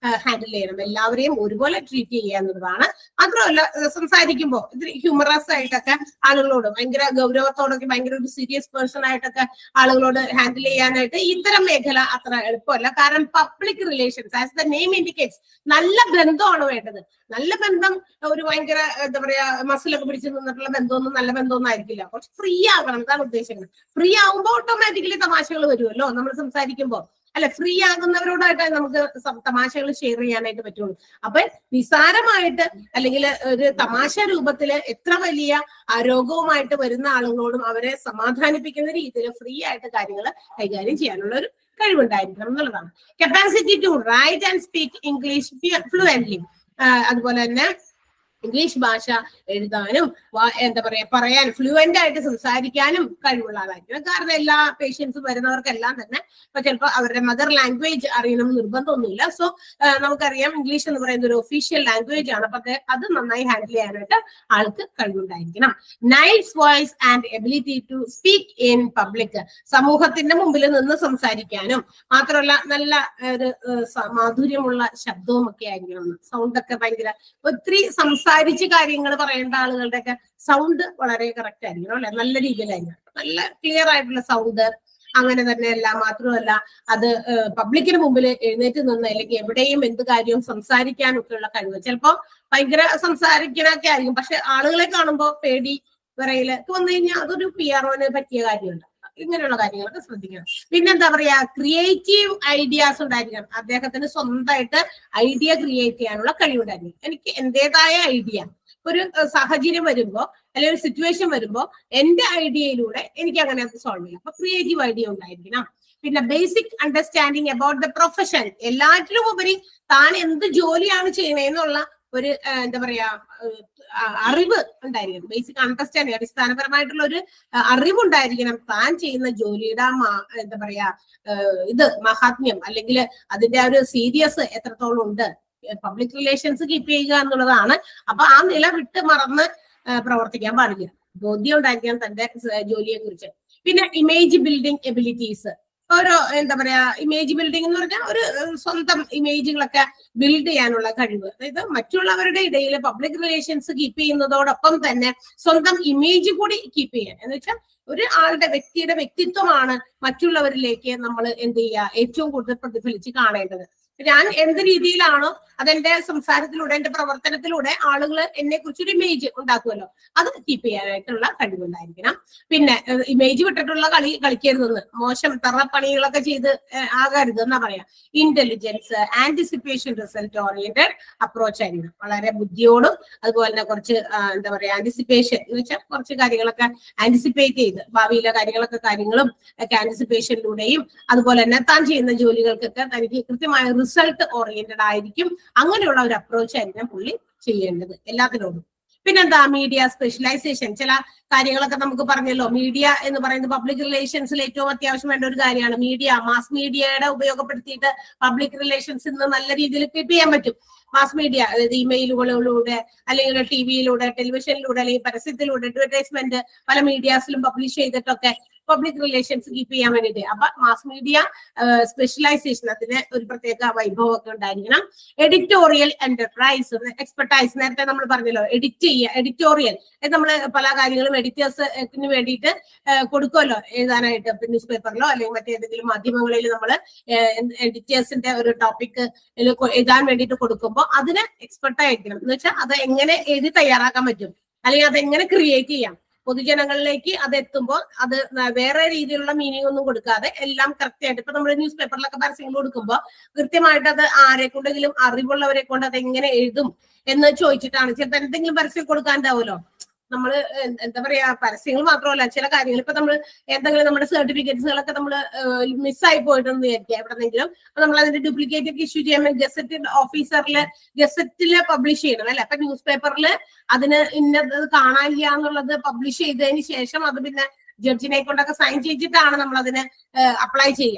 ഹാൻഡിൽ ചെയ്യണം എല്ലാവരെയും ഒരുപോലെ ട്രീറ്റ് ചെയ്യുക എന്നുള്ളതാണ് മാത്രമല്ല ഏഹ് സംസാരിക്കുമ്പോൾ ഇത് ഹ്യൂമറസ് ആയിട്ടൊക്കെ ആളുകളോട് ഭയങ്കര ഗൗരവത്തോടൊക്കെ ഭയങ്കര ഒരു സീരിയസ് പേഴ്സൺ ആയിട്ടൊക്കെ ആളുകളോട് ഹാൻഡിൽ ചെയ്യാനായിട്ട് ഇത്തരം മേഖല അത്ര എളുപ്പമല്ല കാരണം public relations as the name indicates നല്ല ബന്ധമാണ് വേണ്ടത് നല്ല ബന്ധം ഒരു ഭയങ്കര എന്താ പറയാ മസിലൊക്കെ പിടിച്ച് നിന്നിട്ടുള്ള ബന്ധമൊന്നും നല്ല ബന്ധമൊന്നും ആയിരിക്കില്ല കുറച്ച് ഫ്രീ ആകണം അതാണ് ഉദ്ദേശിക്കുന്നത് ഫ്രീ ആകുമ്പോൾ ഓട്ടോമാറ്റിക്കലി തമാശകൾ വരുമല്ലോ നമ്മൾ സംസാരിക്കുമ്പോൾ അല്ലെ ഫ്രീ ആകുന്നവരോടായിട്ട് നമുക്ക് തമാശകൾ ഷെയർ ചെയ്യാനായിട്ട് പറ്റുള്ളൂ അപ്പൊ നിസാരമായിട്ട് അല്ലെങ്കിൽ ഒരു തമാശ രൂപത്തില് എത്ര വലിയ ആ രോഗവുമായിട്ട് വരുന്ന ആളുകളോടും അവരെ സമാധാനിപ്പിക്കുന്ന രീതിയിൽ ഫ്രീ ആയിട്ട് കാര്യങ്ങൾ കൈകാര്യം ചെയ്യാനുള്ള ഒരു കഴിവുണ്ടായിരിക്കണം എന്നുള്ളതാണ് capacity to write and speak English fluently അതുപോലെ തന്നെ ഇംഗ്ലീഷ് ഭാഷ എഴുതാനും വാ- എന്താ പറയാ പറയാൻ ഫ്ലുവന്റ് ആയിട്ട് സംസാരിക്കാനും കഴിവുള്ള ആളായിരിക്കണം കാരണം എല്ലാ പേഷ്യൻസും വരുന്നവർക്കെല്ലാം തന്നെ ഇപ്പൊ ചിലപ്പോൾ അവരുടെ മദർ ലാംഗ്വേജ് അറിയണം എന്ന് നിർബന്ധമൊന്നുമില്ല സോ നമുക്കറിയാം ഇംഗ്ലീഷ് എന്ന് പറയുന്ന ഒരു ഒഫീഷ്യൽ ലാംഗ്വേജ് ആണ് അപ്പൊ അത് അത് നന്നായി ഹാൻഡിൽ ചെയ്യാനായിട്ട് ആൾക്ക് കഴിവുണ്ടായിരിക്കണം nice voice and ability to speak in public സമൂഹത്തിന്റെ മുമ്പിൽ നിന്ന് സംസാരിക്കാനും മാത്രമല്ല നല്ല ഒരു ഏഹ്, സ- മാധുര്യമുള്ള ശബ്ദവും ഒക്കെ ആയിരിക്കണം സൗണ്ട് ഒക്കെ ഭയങ്കര ഒത്തിരി സംസാരിച്ച് കാര്യങ്ങൾ പറയേണ്ട ആളുകളുടെ ഒക്കെ സൗണ്ട് വളരെ കറക്റ്റ് ആയിരിക്കണം അല്ലെ നല്ല രീതിയിലായിരിക്കണം നല്ല ക്ലിയർ ആയിട്ടുള്ള സൗണ്ട് അങ്ങനെ തന്നെയല്ല മാത്രമല്ല അത് പബ്ലിക്കിന് മുമ്പിൽ എഴുന്നേറ്റ് നിന്ന് അല്ലെങ്കിൽ എവിടെയും എന്ത് കാര്യവും സംസാരിക്കാനൊക്കെ ഉള്ള കഴിവ് ചിലപ്പോ ഭയങ്കര സംസാരിക്കാനൊക്കെ ആയിരിക്കും പക്ഷെ ആളുകളെ കാണുമ്പോൾ പേടി വിറയില് ഒക്കെ വന്നു കഴിഞ്ഞാൽ അതൊരു പി ആർഒന് പറ്റിയ കാര്യമുണ്ട് ഇങ്ങനെയുള്ള കാര്യങ്ങളൊക്കെ ശ്രദ്ധിക്കണം പിന്നെന്താ പറയാ ക്രിയേറ്റീവ് ഐഡിയാസ് ഉണ്ടായിരിക്കണം അദ്ദേഹത്തിന് സ്വന്തമായിട്ട് ഐഡിയ ക്രിയേറ്റ് ചെയ്യാനുള്ള കഴിവുണ്ടായിരിക്കും എനിക്ക് എന്റേതായ ഐഡിയ ഒരു ഏഹ്, സാഹചര്യം വരുമ്പോ അല്ലെങ്കിൽ ഒരു സിറ്റുവേഷൻ വരുമ്പോ എന്റെ ഐഡിയയിലൂടെ എനിക്ക് അങ്ങനെ അത് സോൾവ് ചെയ്യാം അപ്പൊ ക്രിയേറ്റീവ് ഐഡിയ ഉണ്ടായിരിക്കണം പിന്നെ basic understanding about the profession എല്ലാറ്റിലും ഉപരി താൻ എന്ത് ജോലിയാണ് ചെയ്യണേന്നുള്ള ഒരു ഏഹ്, എന്താ പറയാ ഏഹ്, അ- അറിവ് ഉണ്ടായിരിക്കണം ബേസിക് അണ്ടർസ്റ്റാൻഡിങ് അടിസ്ഥാനപരമായിട്ടുള്ള ഒരു അഹ് അറിവുണ്ടായിരിക്കണം താൻ ചെയ്യുന്ന ജോലിയുടെ ആ മാ- എന്താ പറയാ ഏഹ്, ഇത് മഹാത്മ്യം അല്ലെങ്കിൽ അതിന്റെ ആ ഒരു സീരിയസ് എത്രത്തോളം ഉണ്ട് പബ്ലിക് റിലേഷൻസ് കീപ്പ് ചെയ്യുക എന്നുള്ളതാണ് അപ്പൊ ആ നില വിട്ട് മറന്ന് ഏഹ്, പ്രവർത്തിക്കാൻ പാടില്ല ബോധ്യം ഉണ്ടായിരിക്കണം തന്റെ ജോലിയെ കുറിച്ച് പിന്നെ ഇമേജ് ബിൽഡിംഗ് എബിലിറ്റീസ് ഓരോ എന്താ പറയാ ഇമേജ് ബിൽഡിംഗ് എന്ന് പറഞ്ഞാൽ ഒരു ഏഹ്, സ്വന്തം ഇമേജുകളൊക്കെ ബിൽഡ് ചെയ്യാനുള്ള കഴിവ് അതായത് മറ്റുള്ളവരുടെ ഇടയിൽ പബ്ലിക് റിലേഷൻസ് കീപ്പ് ചെയ്യുന്നതോടൊപ്പം തന്നെ സ്വന്തം ഇമേജ് കൂടി കീപ്പ് ചെയ്യാൻ എന്ന് വെച്ചാൽ ഒരു ആളുടെ വ്യക്തിയുടെ വ്യക്തിത്വമാണ് മറ്റുള്ളവരിലേക്ക് നമ്മൾ എന്ത് ചെയ്യുക ഏറ്റവും കൂടുതൽ പ്രതിഫലിച്ച് കാണേണ്ടത് ഞാൻ എന്ത് രീതിയിലാണോ അതെന്റെ സംസാരത്തിലൂടെ എന്റെ പ്രവർത്തനത്തിലൂടെ ആളുകൾ എന്നെ കുറിച്ചൊരു ഇമേജ് ഉണ്ടാക്കുമല്ലോ അത് കീപ്പ് ചെയ്യാനായിട്ടുള്ള കഴിവുണ്ടായിരിക്കണം പിന്നെ ഇമേജ് വിട്ടിട്ടുള്ള കളി കളിക്കരുതെന്ന് മോശം തറപ്പണികളൊക്കെ ചെയ്ത് ഏഹ്, ആകരുത് എന്നാ പറയാ intelligence anticipation result oriented approach ആയിരിക്കണം വളരെ ബുദ്ധിയോടും അതുപോലെ തന്നെ കുറച്ച് ആ, എന്താ പറയാ ആന്റിസിപ്പേഷൻ എന്ന് വെച്ചാൽ കുറച്ച് കാര്യങ്ങളൊക്കെ ആന്റിസിപ്പേറ്റ് ചെയ്ത് ഭാവിയിലെ കാര്യങ്ങളൊക്കെ കാര്യങ്ങളും ഒക്കെ ആന്റിസിപ്പേഷനിലൂടെയും അതുപോലെ തന്നെ താൻ ചെയ്യുന്ന ജോലികൾക്കൊക്കെ തനിക്ക് കൃത്യമായ റിസൾട്ട് ഓറിയന്റഡ് ആയിരിക്കും അങ്ങനെയുള്ള ഒരു അപ്രോച്ച് ആയിരിക്കണം പുള്ളി ചെയ്യേണ്ടത് എല്ലാത്തിനോടും പിന്നെന്താ മീഡിയ സ്പെഷ്യലൈസേഷൻ ചില കാര്യങ്ങളൊക്കെ നമുക്ക് പറഞ്ഞല്ലോ മീഡിയ എന്ന് പറയുന്നത് പബ്ലിക് റിലേഷൻസിൽ ഏറ്റവും അത്യാവശ്യം വേണ്ട ഒരു കാര്യമാണ് മീഡിയ മാസ് മീഡിയയുടെ ഉപയോഗപ്പെടുത്തിയിട്ട് പബ്ലിക് റിലേഷൻസ് ഇന്ന് നല്ല രീതിയിൽ കീപ്പ് ചെയ്യാൻ പറ്റും മാസ് മീഡിയ അതായത് ഇമെയിലുകളിലൂടെ അല്ലെങ്കിൽ ടി വിയിലൂടെ ടെലിവിഷനിലൂടെ അല്ലെങ്കിൽ പരസ്യത്തിലൂടെ അഡ്വർടൈസ്മെന്റ് പല മീഡിയാസിലും പബ്ലിഷ് ചെയ്തിട്ടൊക്കെ പബ്ലിക് റിലേഷൻസ് കീപ്പ് ചെയ്യാൻ വേണ്ടിയിട്ട് അപ്പൊ മാസ് മീഡിയ സ്പെഷ്യലൈസേഷൻ അതിന് ഒരു പ്രത്യേക വൈഭവമൊക്കെ ഉണ്ടായിരിക്കണം എഡിറ്റോറിയൽ എന്റർപ്രൈസ് എക്സ്പെർട്ടൈസ് നേരത്തെ നമ്മൾ പറഞ്ഞല്ലോ എഡിറ്റ് ചെയ്യുക എഡിറ്റോറിയൽ നമ്മൾ പല കാര്യങ്ങളും എഡിറ്റേഴ്സിന് വേണ്ടിയിട്ട് ഏഹ് കൊടുക്കുമല്ലോ എഴുതാനായിട്ട് ന്യൂസ് പേപ്പറിലോ അല്ലെങ്കിൽ മറ്റേതെങ്കിലും മാധ്യമങ്ങളിൽ നമ്മൾ എഡിറ്റേഴ്സിന്റെ ഒരു ടോപ്പിക് എഴുതാൻ വേണ്ടിയിട്ട് കൊടുക്കുമ്പോൾ അതിന് എക്സ്പെർട്ട് ആയിരിക്കണം എന്ന് വെച്ചാൽ അത് എങ്ങനെ എഴുതി തയ്യാറാക്കാൻ പറ്റും അല്ലെങ്കിൽ അത് എങ്ങനെ ക്രിയേറ്റ് ചെയ്യാം പൊതുജനങ്ങളിലേക്ക് അത് എത്തുമ്പോൾ അത് ന- വേറെ രീതിയിലുള്ള മീനിങ് ഒന്നും കൊടുക്കാതെ എല്ലാം കറക്റ്റ് ആയിട്ട് ഇപ്പൊ നമ്മൾ ന്യൂസ് പേപ്പറിലൊക്കെ പരസ്യങ്ങൾ കൊടുക്കുമ്പോൾ കൃത്യമായിട്ട് അത് ആരെ കൊണ്ടെങ്കിലും അറിവുള്ളവരെ കൊണ്ട് അത് എങ്ങനെ എഴുതും എന്ന് ചോദിച്ചിട്ടാണ് ചിലപ്പോൾ എന്തെങ്കിലും പരസ്യം കൊടുക്കാണ്ടാവുമല്ലോ നമ്മള് എന്ത് എന്താ പറയാ പരസ്യങ്ങൾ മാത്രമല്ല ചില കാര്യങ്ങൾ ഇപ്പൊ നമ്മൾ എന്തെങ്കിലും നമ്മുടെ സർട്ടിഫിക്കറ്റ്സുകളൊക്കെ നമ്മൾ മിസ്സായി പോയിട്ടെന്ന് വിചാരിക്കുക എവിടെന്നെങ്കിലും അപ്പൊ നമ്മൾ അതിന്റെ ഡ്യൂപ്ലിക്കേറ്റ് ഒക്കെ ഇഷ്യൂ ചെയ്യാൻ ഗസറ്റ് ഓഫീസറിൽ ഗസറ്റില് പബ്ലിഷ് ചെയ്യണം അല്ലെ അപ്പൊ ന്യൂസ് പേപ്പറിൽ അതിന് ഇന്നത് കാണാനില്ല എന്നുള്ളത് പബ്ലിഷ് ചെയ്തതിന് ശേഷം അത് പിന്നെ ജഡ്ജിനെ കൊണ്ടൊക്കെ സൈൻ ചെയ്തിട്ടാണ് നമ്മൾ അതിന് അപ്ലൈ ചെയ്യാം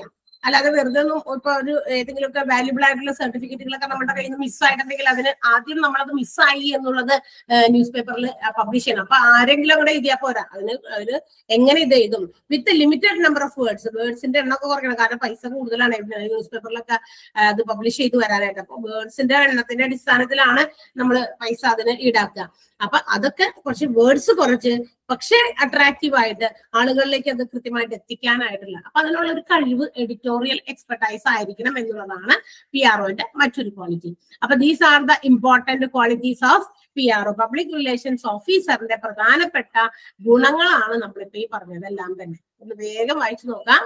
അല്ലാതെ വെറുതെ ഒന്നും ഇപ്പൊ ഒരു ഏതെങ്കിലുമൊക്കെ വാല്യുബിൾ ആയിട്ടുള്ള സർട്ടിഫിക്കറ്റുകളൊക്കെ നമ്മുടെ കയ്യിൽ നിന്ന് മിസ്സായിട്ടുണ്ടെങ്കിൽ അതിന് ആദ്യം നമ്മളത് മിസ്സായി എന്നുള്ളത് ന്യൂസ് പേപ്പറിൽ പബ്ലിഷ് ചെയ്യണം അപ്പൊ ആരെങ്കിലും അങ്ങനെ എഴുതിയാൽ പോരാ അതിന് അതിന് എങ്ങനെ ഇത് എഴുതും with limited number of words വേർഡ്സിന്റെ എണ്ണമൊക്കെ കുറയ്ക്കണം കാരണം പൈസ കൂടുതലാണ് ന്യൂസ് പേപ്പറിലൊക്കെ അത് പബ്ലിഷ് ചെയ്ത് വരാനായിട്ട് അപ്പൊ വേർഡ്സിന്റെ എണ്ണത്തിന്റെ അടിസ്ഥാനത്തിലാണ് നമ്മൾ പൈസ അതിന് ഈടാക്കുക അപ്പൊ അതൊക്കെ കുറച്ച് വേർഡ്സ് കുറച്ച് പക്ഷേ അട്രാക്റ്റീവ് ആയിട്ട് ആളുകളിലേക്ക് അത് കൃത്യമായിട്ട് എത്തിക്കാനായിട്ടുള്ള അപ്പൊ അതിനുള്ള ഒരു കഴിവ് എഡിറ്റോറിയൽ എക്സ്പെർട്ടൈസ് ആയിരിക്കണം എന്നുള്ളതാണ് പി ആർ ഒന്റെ മറ്റൊരു ക്വാളിറ്റി അപ്പൊ these are the important qualities of P R O public relations ഓഫീസറിന്റെ പ്രധാനപ്പെട്ട ഗുണങ്ങളാണ് നമ്മളിപ്പോ ഈ പറഞ്ഞതെല്ലാം തന്നെ ഒന്ന് വേഗം വായിച്ചു നോക്കാം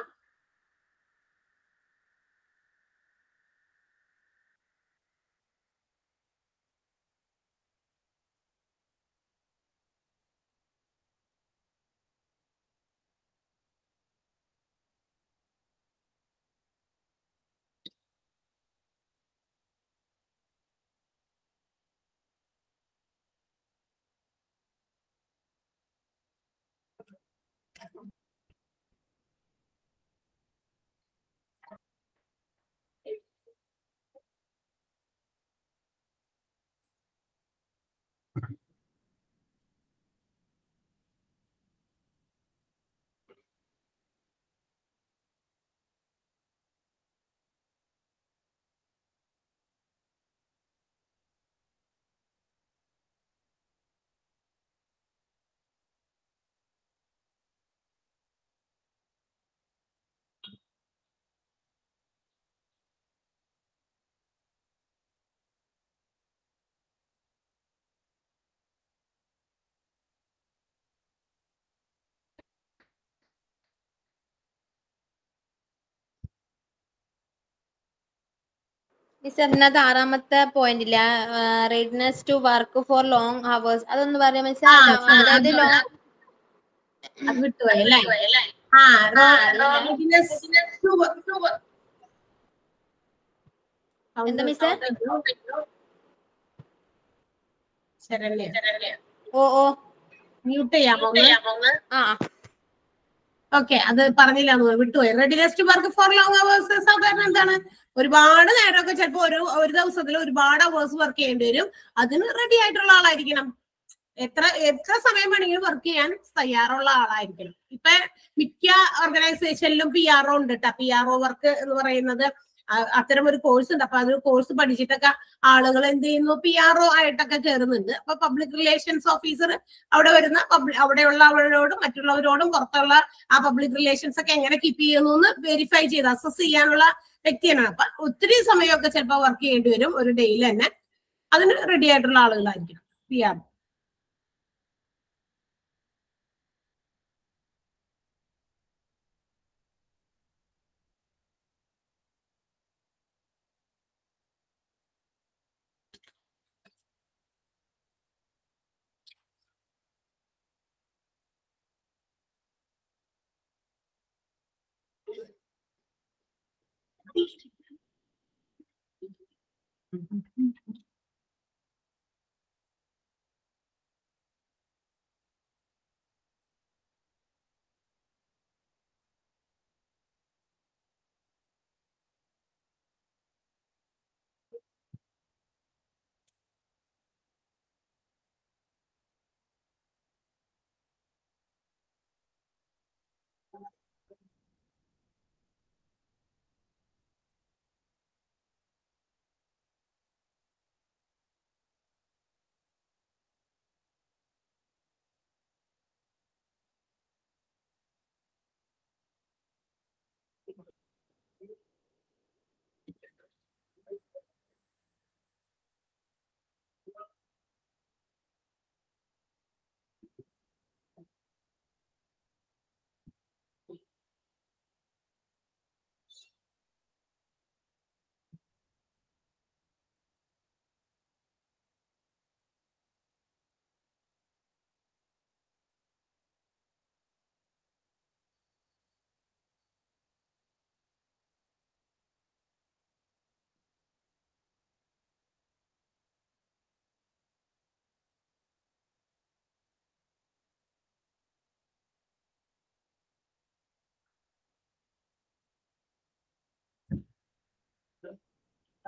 മിസ് അതിനകത്ത് ആറാമത്തെ പോയിന്റില്ല readiness to work for long hours അതൊന്ന് പറയാം മിസ് ആ, അതായത് അത് ലോങ് അത് വിട്ടുപോയി അല്ലേ ആ readiness to work- to work. എന്താ മിസ്സേ? ശരണ്യ ഓ ഓ മ്യൂട്ട് ചെയ്യാമോ ഒന്ന്? ആ ഓക്കെ അത് പറഞ്ഞില്ല എന്ന് തോന്നുന്നു. വിട്ടുപോയി readiness to work for long hours സാധാരണ എന്താണ് ഒരുപാട് നേരമൊക്കെ ചിലപ്പോ ഒരു ഒരു ദിവസത്തിൽ ഒരുപാട് അവേഴ്സ് വർക്ക് ചെയ്യേണ്ടി വരും അതിന് റെഡി ആയിട്ടുള്ള ആളായിരിക്കണം എത്ര എത്ര സമയം വേണമെങ്കിലും വർക്ക് ചെയ്യാൻ തയ്യാറുള്ള ആളായിരിക്കണം ഇപ്പൊ മിക്ക ഓർഗനൈസേഷനിലും പി ആർ ഒ ഉണ്ട് കേട്ടോ പി ആർ ഒ വർക്ക് എന്ന് പറയുന്നത് അ- അത്തരം ഒരു കോഴ്സ് ഉണ്ട് അപ്പൊ അത് കോഴ്സ് പഠിച്ചിട്ടൊക്കെ ആളുകൾ എന്ത് ചെയ്യുന്നു പി ആർ ഒ ആയിട്ടൊക്കെ കയറുന്നുണ്ട് അപ്പൊ പബ്ലിക് റിലേഷൻസ് ഓഫീസർ അവിടെ വരുന്ന പബ്ലി അവിടെയുള്ളവരോടും മറ്റുള്ളവരോടും പുറത്തുള്ള ആ പബ്ലിക് റിലേഷൻസ് ഒക്കെ എങ്ങനെ കീപ്പ് ചെയ്യുന്നു എന്ന് വെരിഫൈ ചെയ്ത് അസസ് ചെയ്യാനുള്ള വ്യക്തിയാണ് അപ്പൊ ഒത്തിരി സമയമൊക്കെ ചിലപ്പോൾ വർക്ക് ചെയ്യേണ്ടി വരും ഒരു ഡേയിൽ തന്നെ അതിന് റെഡി ആയിട്ടുള്ള ആളുകളായിരിക്കണം പി ആർ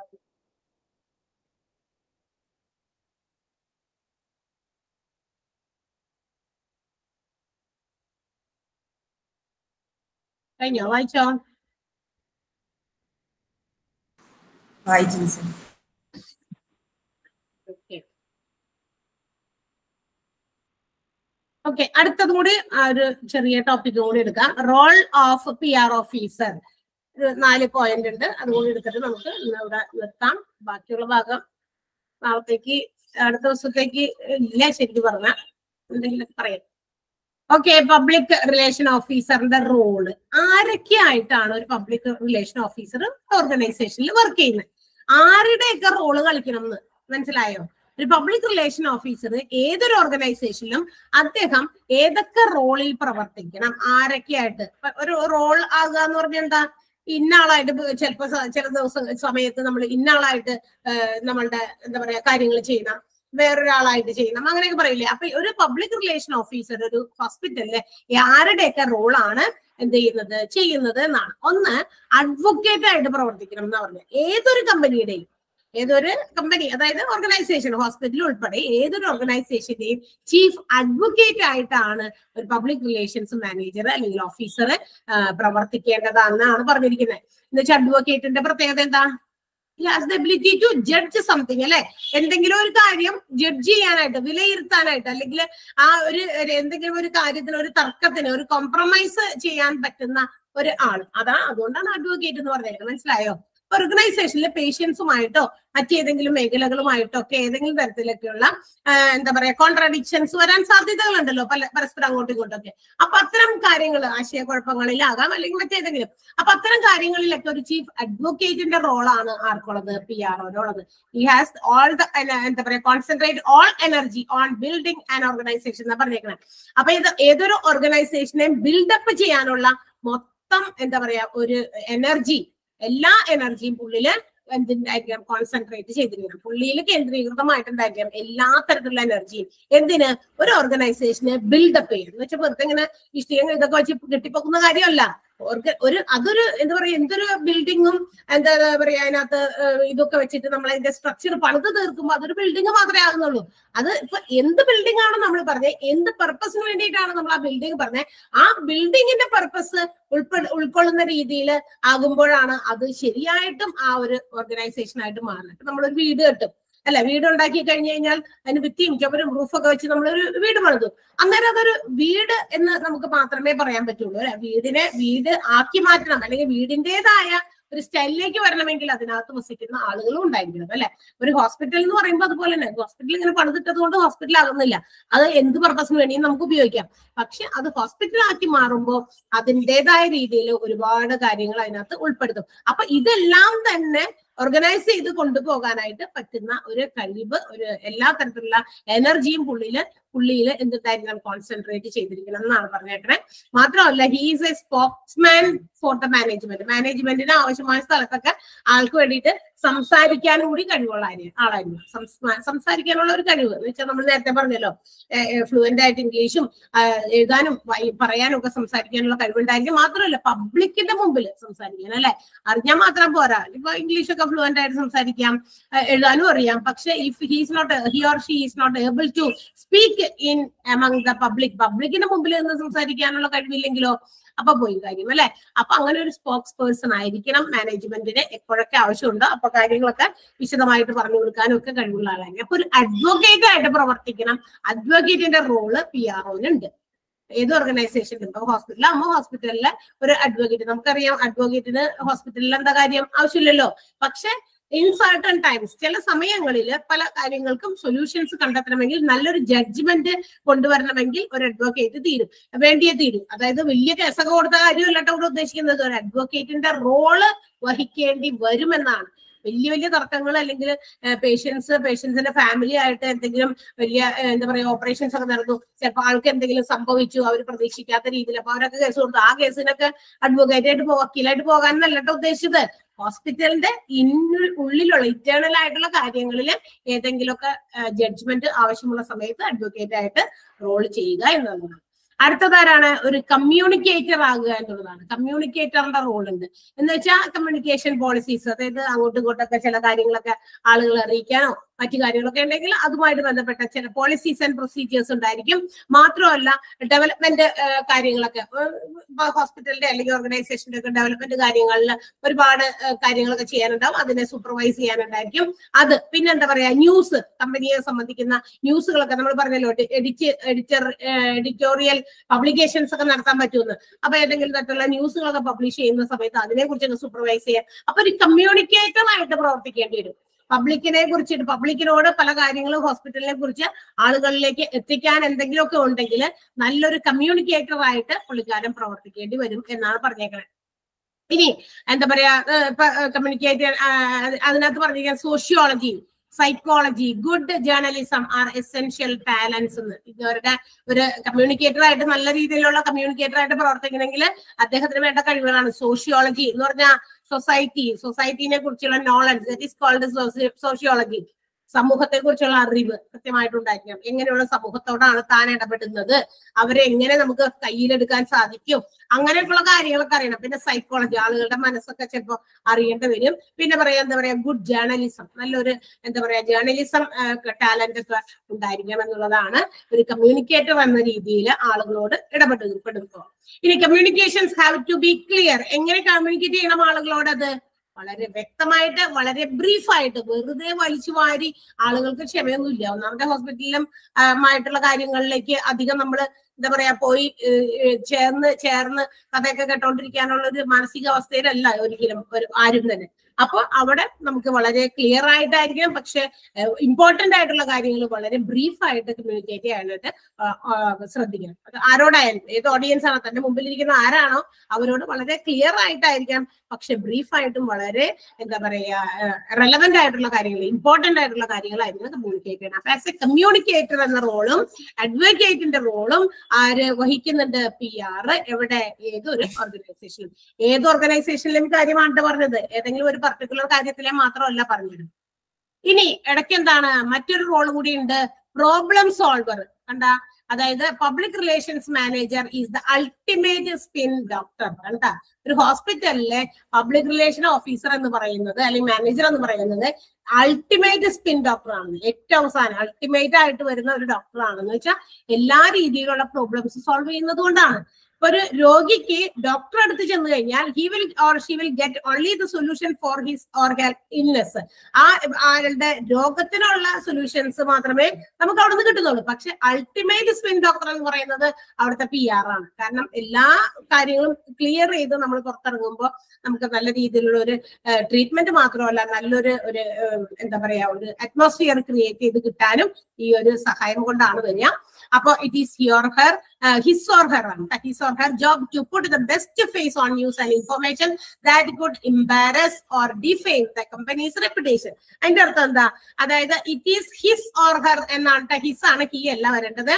കഴിഞ്ഞോ വായിച്ചോ വായിച്ചു മിസ് ഓക്കെ അടുത്തതും കൂടി ആ ഒരു ചെറിയ ടോപ്പിക് കൂടി എടുക്കാം role of P R officer നാല് പോയിന്റ് ഉണ്ട് അതുകൂടി എടുത്തിട്ട് നമുക്ക് ഇന്ന് ഇവിടെ നിർത്താം ബാക്കിയുള്ള ഭാഗം നാളത്തേക്ക് അടുത്ത ദിവസത്തേക്ക് ഇല്ല ശരിക്കും പറഞ്ഞ എന്തെങ്കിലും പറയാം ഓക്കെ പബ്ലിക് റിലേഷൻ ഓഫീസറിന്റെ റോള് ആരൊക്കെ ആയിട്ടാണ് ഒരു പബ്ലിക് റിലേഷൻ ഓഫീസർ ഓർഗനൈസേഷനിൽ വർക്ക് ചെയ്യുന്നത് ആരുടെയൊക്കെ റോള് കളിക്കണം എന്ന് മനസ്സിലായോ ഒരു പബ്ലിക് റിലേഷൻ ഓഫീസർ ഏതൊരു ഓർഗനൈസേഷനിലും അദ്ദേഹം ഏതൊക്കെ റോളിൽ പ്രവർത്തിക്കണം ആരൊക്കെയായിട്ട് ഇപ്പൊ ഒരു റോൾ ആകുക എന്ന് പറഞ്ഞാൽ എന്താ ഇന്ന ആളായിട്ട് ചിലപ്പോ ചില ദിവസം സമയത്ത് നമ്മൾ ഇന്ന ആളായിട്ട് ഏഹ് നമ്മളുടെ എന്താ പറയാ കാര്യങ്ങൾ ചെയ്യണം വേറൊരാളായിട്ട് ചെയ്യണം അങ്ങനെയൊക്കെ പറയില്ലേ അപ്പൊ ഒരു പബ്ലിക് റിലേഷൻ ഓഫീസർ ഒരു ഹോസ്പിറ്റലില് ആരുടെയൊക്കെ റോളാണ് എന്ത് ചെയ്യുന്നത് ചെയ്യുന്നത് എന്നാണ് ഒന്ന് അഡ്വക്കേറ്റ് ആയിട്ട് പ്രവർത്തിക്കണം എന്നാ പറഞ്ഞത് ഏതൊരു കമ്പനിയുടെയും ഏതൊരു കമ്പനി അതായത് ഓർഗനൈസേഷൻ ഹോസ്പിറ്റൽ ഉൾപ്പെടെ ഏതൊരു ഓർഗനൈസേഷന്റെയും ചീഫ് അഡ്വക്കേറ്റ് ആയിട്ടാണ് ഒരു പബ്ലിക് റിലേഷൻസ് മാനേജർ അല്ലെങ്കിൽ ഓഫീസർ പ്രവർത്തിക്കേണ്ടതാണെന്നാണ് പറഞ്ഞിരിക്കുന്നത് എന്ന് വെച്ചാൽ അഡ്വക്കേറ്റിന്റെ പ്രത്യേകത എന്താ has the ability to judge something അല്ലെ എന്തെങ്കിലും ഒരു കാര്യം ജഡ്ജ് ചെയ്യാനായിട്ട് വിലയിരുത്താനായിട്ട് അല്ലെങ്കിൽ ആ ഒരു ഒരു എന്തെങ്കിലും ഒരു കാര്യത്തിന് ഒരു തർക്കത്തിന് ഒരു കോംപ്രമൈസ് ചെയ്യാൻ പറ്റുന്ന ഒരു ആൾ അതാ അതുകൊണ്ടാണ് അഡ്വക്കേറ്റ് എന്ന് പറഞ്ഞേക്കുന്നത് മനസ്സിലായോ ഓർഗനൈസേഷനിലെ പേഷ്യൻസുമായിട്ടോ മറ്റേതെങ്കിലും മേഖലകളുമായിട്ടോ ഒക്കെ ഏതെങ്കിലും തരത്തിലൊക്കെയുള്ള ആ, എന്താ പറയാ കോൺട്രാഡിക്ഷൻസ് വരാൻ സാധ്യതകളുണ്ടല്ലോ പല പരസ്പരം അങ്ങോട്ടും ഇങ്ങോട്ടും ഒക്കെ അപ്പൊ അത്തരം കാര്യങ്ങൾ ആശയക്കുഴപ്പങ്ങളിലാകാം അല്ലെങ്കിൽ മറ്റേതെങ്കിലും അപ്പൊ അത്തരം കാര്യങ്ങളിലൊക്കെ ഒരു ചീഫ് അഡ്വക്കേറ്റിന്റെ റോളാണ് ആർക്കുള്ളത് പി ആർ ഒനുള്ളത് ഹി ഹാസ് ഓൾ ദ എന്താ പറയാ concentrate all energy on building and organization എന്നാ പറഞ്ഞേക്കണേ അപ്പൊ ഇത് ഏതൊരു ഓർഗനൈസേഷനെ ബിൽഡപ്പ് ചെയ്യാനുള്ള മൊത്തം എന്താ പറയാ ഒരു എനർജി എല്ലാ എനർജിയും പുള്ളില് എന്തിണ്ടായിരിക്കാം കോൺസെൻട്രേറ്റ് ചെയ്തിരിക്കണം പുള്ളിയിൽ കേന്ദ്രീകൃതമായിട്ടുണ്ടായിരിക്കാം എല്ലാ തരത്തിലുള്ള എനർജിയും എന്തിന് ഒരു ഓർഗനൈസേഷനെ ബിൽഡപ്പ് ചെയ്യും എന്ന് വെച്ചാൽ വെറുതെ ഇങ്ങനെ ഇഷ്ടികങ്ങൾ ഇതൊക്കെ വെച്ച് കെട്ടിപ്പൊക്കുന്ന കാര്യമല്ല ഓർഗ- ഒരു അതൊരു എന്താ പറയാ എന്തൊരു ബിൽഡിങ്ങും എന്താ പറയാ അതിനകത്ത് ഏഹ് ഇതൊക്കെ വെച്ചിട്ട് നമ്മൾ അതിന്റെ സ്ട്രക്ചർ പണിത് തീർക്കുമ്പോൾ അതൊരു ബിൽഡിംഗ് മാത്രമേ ആകുന്നുള്ളൂ അത് ഇപ്പൊ എന്ത് ബിൽഡിംഗ് ആണ് നമ്മൾ പറഞ്ഞത് എന്ത് പർപ്പസിന് വേണ്ടിയിട്ടാണ് നമ്മൾ ആ ബിൽഡിംഗ് പറഞ്ഞത് ആ ബിൽഡിങ്ങിന്റെ പർപ്പസ് ഉൾപ്പെടെ ഉൾക്കൊള്ളുന്ന രീതിയിൽ ആകുമ്പോഴാണ് അത് ശരിയായിട്ടും ആ ഒരു ഓർഗനൈസേഷൻ ആയിട്ട് മാറുന്നത് ഇപ്പൊ നമ്മളൊരു വീട് കെട്ടും അല്ല വീട് ഉണ്ടാക്കി കഴിഞ്ഞു കഴിഞ്ഞാൽ അതിന് ഭിത്തിയും ചുവരും റൂഫൊക്കെ വെച്ച് നമ്മളൊരു വീട് പണിതു അന്നേരം അതൊരു വീട് എന്ന് നമുക്ക് മാത്രമേ പറയാൻ പറ്റുള്ളൂ അല്ലെ വീടിനെ വീട് ആക്കി മാറ്റണം അല്ലെങ്കിൽ വീടിന്റേതായ ഒരു സ്റ്റൈലിലേക്ക് വരണമെങ്കിൽ അതിനകത്ത് വസിക്കുന്ന ആളുകളും ഉണ്ടായിരിക്കണം അല്ലെ ഒരു ഹോസ്പിറ്റൽ എന്ന് പറയുമ്പോൾ അതുപോലെ തന്നെ ഹോസ്പിറ്റൽ ഇങ്ങനെ പണിതിട്ടത് കൊണ്ട് ഹോസ്പിറ്റൽ ആകുന്നില്ല അത് എന്ത് പർപ്പസിന് വേണ്ടിയും നമുക്ക് ഉപയോഗിക്കാം പക്ഷെ അത് ഹോസ്പിറ്റൽ ആക്കി മാറുമ്പോൾ അതിൻ്റെതായ രീതിയിൽ ഒരുപാട് കാര്യങ്ങൾ അതിനകത്ത് ഉൾപ്പെടുത്തും അപ്പൊ ഇതെല്ലാം തന്നെ ഓർഗനൈസ് ചെയ്ത് കൊണ്ടുപോകാനായിട്ട് പറ്റുന്ന ഒരു കഴിവ് ഒരു എല്ലാ തരത്തിലുള്ള എനർജിയും പുള്ളിയില് പുള്ളിയിൽ എന്തുണ്ടായിരിക്കണം കോൺസെൻട്രേറ്റ് ചെയ്തിരിക്കണം എന്നാണ് പറഞ്ഞേക്കണേ മാത്രമല്ല he's a spokesman for the management മാനേജ്മെന്റിന് ആവശ്യമായ സ്ഥലത്തൊക്കെ ആൾക്ക് വേണ്ടിയിട്ട് സംസാരിക്കാനും കൂടി കഴിവുള്ള ആര്- ആളായിരുന്നു സംസ്മാ- സംസാരിക്കാനുള്ള ഒരു കഴിവ് എന്ന് വെച്ചാൽ നമ്മൾ നേരത്തെ പറഞ്ഞല്ലോ ഫ്ലുവന്റ് ആയിട്ട് ഇംഗ്ലീഷും ആ, എഴുതാനും വൈ- പറയാനും ഒക്കെ സംസാരിക്കാനുള്ള കഴിവുണ്ടായിരിക്കും മാത്രമല്ല പബ്ലിക്കിന്റെ മുമ്പിൽ സംസാരിക്കാൻ അല്ലെ അറിഞ്ഞാൽ മാത്രം പോരാ ഇപ്പൊ ഇംഗ്ലീഷ് ഒക്കെ ഫ്ലുവന്റ് ആയിട്ട് സംസാരിക്കാം ആ, എഴുതാനും അറിയാം പക്ഷെ if he's not he or she is not able to speak in among the public പബ്ലിക്കിന്റെ മുമ്പിൽ നിന്ന് സംസാരിക്കാനുള്ള കഴിവില്ലെങ്കിലോ അപ്പൊ പോയി കാര്യം അല്ലെ അപ്പൊ അങ്ങനെ ഒരു സ്പോക്സ് പേഴ്സൺ ആയിരിക്കണം മാനേജ്മെന്റിന് എപ്പോഴൊക്കെ ആവശ്യമുണ്ടോ അപ്പൊ കാര്യങ്ങളൊക്കെ വിശദമായിട്ട് പറഞ്ഞു കൊടുക്കാനും ഒക്കെ കഴിവുള്ള ആളായിരിക്കും അപ്പൊ ഒരു അഡ്വക്കേറ്റ് ആയിട്ട് പ്രവർത്തിക്കണം അഡ്വക്കേറ്റിന്റെ റോള് പി ആർ ഒനുണ്ട് ഏത് ഓർഗനൈസേഷൻ ഇപ്പൊ ഹോസ്പിറ്റലിൽ ഹോസ്പിറ്റലിലെ ഒരു അഡ്വക്കേറ്റ് നമുക്കറിയാം അഡ്വക്കേറ്റിന് ഹോസ്പിറ്റലിൽ എന്താ കാര്യം ആവശ്യമില്ലല്ലോ പക്ഷെ ഇൻ സർട്ടൺ ടൈംസ് ചില സമയങ്ങളിൽ പല കാര്യങ്ങൾക്കും സൊല്യൂഷൻസ് കണ്ടെത്തണമെങ്കിൽ നല്ലൊരു ജഡ്ജ്മെന്റ് കൊണ്ടുവരണമെങ്കിൽ ഒരു അഡ്വക്കേറ്റ് തീരും വേണ്ടിയേ തീരും അതായത് വലിയ കേസൊക്കെ കൊടുത്ത കാര്യമല്ല കേട്ടോ ഇവിടെ ഉദ്ദേശിക്കുന്നത് ഒരു അഡ്വക്കേറ്റിന്റെ റോള് വഹിക്കേണ്ടി വരുമെന്നാണ് വലിയ വലിയ തർക്കങ്ങൾ അല്ലെങ്കിൽ പേഷ്യൻസ് പേഷ്യൻസിന്റെ ഫാമിലി ആയിട്ട് എന്തെങ്കിലും വലിയ ഏഹ്, എന്താ പറയാ ഓപ്പറേഷൻസ് ഒക്കെ നടന്നു ചിലപ്പോൾ ആൾക്ക് എന്തെങ്കിലും സംഭവിച്ചു അവർ പ്രതീക്ഷിക്കാത്ത രീതിയിൽ അപ്പൊ അവരൊക്കെ കേസ് കൊടുത്തു ആ കേസിനൊക്കെ അഡ്വക്കേറ്റ് ആയിട്ട് പോ- വക്കീലായിട്ട് പോകാനല്ല കേട്ടോ ഉദ്ദേശിച്ചത് ഹോസ്പിറ്റലിന്റെ ഇന്നു ഉള്ളിലുള്ള ഇന്റേണൽ ആയിട്ടുള്ള കാര്യങ്ങളിൽ ഏതെങ്കിലുമൊക്കെ ജഡ്ജ്മെന്റ് ആവശ്യമുള്ള സമയത്ത് അഡ്വക്കേറ്റ് ആയിട്ട് റോൾ ചെയ്യുക എന്നുള്ളതാണ് അടുത്തതാരാണ് ഒരു കമ്മ്യൂണിക്കേറ്റർ ആകുക എന്നുള്ളതാണ് കമ്മ്യൂണിക്കേറ്ററിന്റെ റോൾ ഉണ്ട് എന്ന് വെച്ചാൽ കമ്മ്യൂണിക്കേഷൻ പോളിസീസ് അതായത് അങ്ങോട്ടും ഇങ്ങോട്ടൊക്കെ ചില കാര്യങ്ങളൊക്കെ ആളുകളെ അറിയിക്കാനോ മറ്റു കാര്യങ്ങളൊക്കെ ഉണ്ടെങ്കിൽ അതുമായിട്ട് ബന്ധപ്പെട്ട ചില പോളിസീസ് ആൻഡ് പ്രൊസീജിയേഴ്സ് ഉണ്ടായിരിക്കും മാത്രമല്ല ഡെവലപ്മെന്റ് കാര്യങ്ങളൊക്കെ ഹോസ്പിറ്റലിന്റെ അല്ലെങ്കിൽ ഓർഗനൈസേഷന്റെ ഒക്കെ ഡെവലപ്മെന്റ് കാര്യങ്ങളിൽ ഒരുപാട് ഏഹ്, കാര്യങ്ങളൊക്കെ ചെയ്യാനുണ്ടാവും അതിനെ സൂപ്പർവൈസ് ചെയ്യാനുണ്ടായിരിക്കും അത് പിന്നെ എന്താ പറയാ ന്യൂസ് കമ്പനിയെ സംബന്ധിക്കുന്ന ന്യൂസുകളൊക്കെ നമ്മൾ പറഞ്ഞല്ലോ എഡിറ്റ് എഡിറ്റർ എഡിറ്റോറിയൽ പബ്ലിക്കേഷൻസ് ഒക്കെ നടത്താൻ പറ്റുമെന്ന് അപ്പൊ ഏതെങ്കിലും തരത്തിലുള്ള ന്യൂസുകളൊക്കെ പബ്ലിഷ് ചെയ്യുന്ന സമയത്ത് അതിനെ കുറിച്ചൊക്കെ സൂപ്പർവൈസ് ചെയ്യാം അപ്പൊ ഒരു കമ്മ്യൂണിക്കേറ്റർ ആയിട്ട് പ്രവർത്തിക്കേണ്ടി വരും പബ്ലിക്കിനെ കുറിച്ചിട്ട് പബ്ലിക്കിനോട് പല കാര്യങ്ങളും ഹോസ്പിറ്റലിനെ കുറിച്ച് ആളുകളിലേക്ക് എത്തിക്കാൻ എന്തെങ്കിലുമൊക്കെ ഉണ്ടെങ്കിൽ നല്ലൊരു കമ്മ്യൂണിക്കേറ്റർ ആയിട്ട് പുള്ളിക്കാരൻ പ്രവർത്തിക്കേണ്ടി വരും എന്നാണ് പറഞ്ഞേക്കുന്നത് ഇനി എന്താ പറയാ കമ്മ്യൂണിക്കേറ്റർ അതിനകത്ത് പറഞ്ഞിരിക്കാൻ sociology psychology good journalism are essential talents എന്ന് ഇവരുടെ ഒരു കമ്മ്യൂണിക്കേറ്റർ ആയിട്ട് നല്ല രീതിയിലുള്ള കമ്മ്യൂണിക്കേറ്റർ ആയിട്ട് പ്രവർത്തിക്കണമെങ്കിൽ അദ്ദേഹത്തിന് വേണ്ട കഴിവുകളാണ് സോഷ്യോളജി എന്ന് പറഞ്ഞാൽ സൊസൈറ്റി സൊസൈറ്റിനെ കുറിച്ചുള്ള knowledge that is called sociology സമൂഹത്തെ കുറിച്ചുള്ള അറിവ് കൃത്യമായിട്ടുണ്ടായിരിക്കണം എങ്ങനെയുള്ള സമൂഹത്തോടാണ് താൻ ഇടപെടുന്നത് അവരെ എങ്ങനെ നമുക്ക് കയ്യിലെടുക്കാൻ സാധിക്കും അങ്ങനെയൊക്കെയുള്ള കാര്യങ്ങളൊക്കെ അറിയണം പിന്നെ സൈക്കോളജി ആളുകളുടെ മനസ്സൊക്കെ ചിലപ്പോൾ അറിയേണ്ടി വരും പിന്നെ പറയാ എന്താ പറയാ ഗുഡ് ജേർണലിസം നല്ലൊരു എന്താ പറയാ ജേർണലിസം ടാലന്റ് ഒക്കെ ഉണ്ടായിരിക്കണം എന്നുള്ളതാണ് ഒരു കമ്മ്യൂണിക്കേറ്റർ എന്ന രീതിയിൽ ആളുകളോട് ഇടപെടുമ്പോൾ ഇനി communications have to be clear എങ്ങനെ കമ്മ്യൂണിക്കേറ്റ് ചെയ്യണം ആളുകളോട് അത് വളരെ വ്യക്തമായിട്ട് വളരെ ബ്രീഫായിട്ട് വെറുതെ വലിച്ചു വാരി ആളുകൾക്ക് ക്ഷമയൊന്നുമില്ല ഒന്നാമത്തെ ഹോസ്പിറ്റലിലും ആയിട്ടുള്ള കാര്യങ്ങളിലേക്ക് അധികം നമ്മൾ എന്താ പറയാ പോയി ഏഹ്, ഏഹ്, ചേർന്ന് ചേർന്ന് കഥയൊക്കെ കേട്ടോണ്ടിരിക്കാനുള്ള ഒരു മാനസികാവസ്ഥയിലല്ല ഒരിക്കലും ഒരു ആരും തന്നെ അപ്പൊ അവിടെ നമുക്ക് വളരെ ക്ലിയർ ആയിട്ടായിരിക്കും പക്ഷെ ഇമ്പോർട്ടന്റ് ആയിട്ടുള്ള കാര്യങ്ങൾ വളരെ ബ്രീഫ് ആയിട്ട് കമ്മ്യൂണിക്കേറ്റ് ചെയ്യാനായിട്ട് ആ, ആ, ശ്രദ്ധിക്കണം അത് ആരോടായാലും ഏത് ഓഡിയൻസ് ആണോ തന്റെ മുമ്പിലിരിക്കുന്ന ആരാണോ അവരോട് വളരെ ക്ലിയർ ആയിട്ടായിരിക്കാം പക്ഷെ ബ്രീഫ് ആയിട്ടും വളരെ എന്താ പറയാ റെലവെന്റ് ആയിട്ടുള്ള കാര്യങ്ങൾ ഇമ്പോർട്ടന്റ് ആയിട്ടുള്ള കാര്യങ്ങളായിരിക്കും കമ്മ്യൂണിക്കേറ്റ് ചെയ്യണം അപ്പൊ ആസ് എ കമ്മ്യൂണിക്കേറ്റർ എന്ന റോളും അഡ്വക്കേറ്റിന്റെ റോളും ആര് വഹിക്കുന്നുണ്ട് പി ആർ എവിടെ ഏതൊരു ഓർഗനൈസേഷനിലും ഏത് ഓർഗനൈസേഷനിലും കാര്യമാണ് പറഞ്ഞത് ഏതെങ്കിലും ഒരു പർട്ടിക്കുലർ കാര്യത്തിലെ മാത്രമല്ല പറഞ്ഞത് ഇനി ഇടയ്ക്ക് എന്താണ് മറ്റൊരു റോൾ കൂടി ഉണ്ട് പ്രോബ്ലം സോൾവർ കണ്ട അതായത് public relations manager is the ultimate spin doctor കണ്ട ഒരു ഹോസ്പിറ്റലിലെ പബ്ലിക് റിലേഷൻ ഓഫീസർ എന്ന് പറയുന്നത് അല്ലെങ്കിൽ മാനേജർ എന്ന് പറയുന്നത് അൾട്ടിമേറ്റ് സ്പിൻ ഡോക്ടർ ആണ് ഏറ്റവും അവസാനം അൾട്ടിമേറ്റ് ആയിട്ട് വരുന്ന ഒരു ഡോക്ടർ ആണെന്ന് വെച്ചാൽ എല്ലാ രീതിയിലുള്ള പ്രോബ്ലംസ് സോൾവ് ചെയ്യുന്നത് കൊണ്ടാണ് ഇപ്പൊ ഒരു രോഗിക്ക് ഡോക്ടർ അടുത്ത് ചെന്ന് കഴിഞ്ഞാൽ he will or she will get only the solution for his or illness ആ ആളുടെ രോഗത്തിനുള്ള സൊല്യൂഷൻസ് മാത്രമേ നമുക്ക് അവിടെ നിന്ന് കിട്ടുന്നുള്ളൂ പക്ഷെ അൾട്ടിമേറ്റ് സ്പിൻ ഡോക്ടർ എന്ന് പറയുന്നത് അവിടുത്തെ പി ആർ ആണ് കാരണം എല്ലാ കാര്യങ്ങളും ക്ലിയർ ചെയ്ത് നമ്മൾ പുറത്തിറങ്ങുമ്പോൾ നമുക്ക് നല്ല രീതിയിലുള്ള ഒരു ട്രീറ്റ്മെന്റ് മാത്രമല്ല നല്ലൊരു ഒരു ഏഹ്, എന്താ പറയാ ഒരു അറ്റ്മോസ്ഫിയർ ക്രിയേറ്റ് ചെയ്ത് കിട്ടാനും ഈ ഒരു സഹായം കൊണ്ടാണ് വരിക അപ്പൊ it is he or her his or her ആണ് his or her job to put the best face on news and information that could embarrass or defame the company's reputation അതിന്റെ അർത്ഥം എന്താ അതായത് it is his or her എന്നാണ് his ആണ് he അല്ല വരേണ്ടത്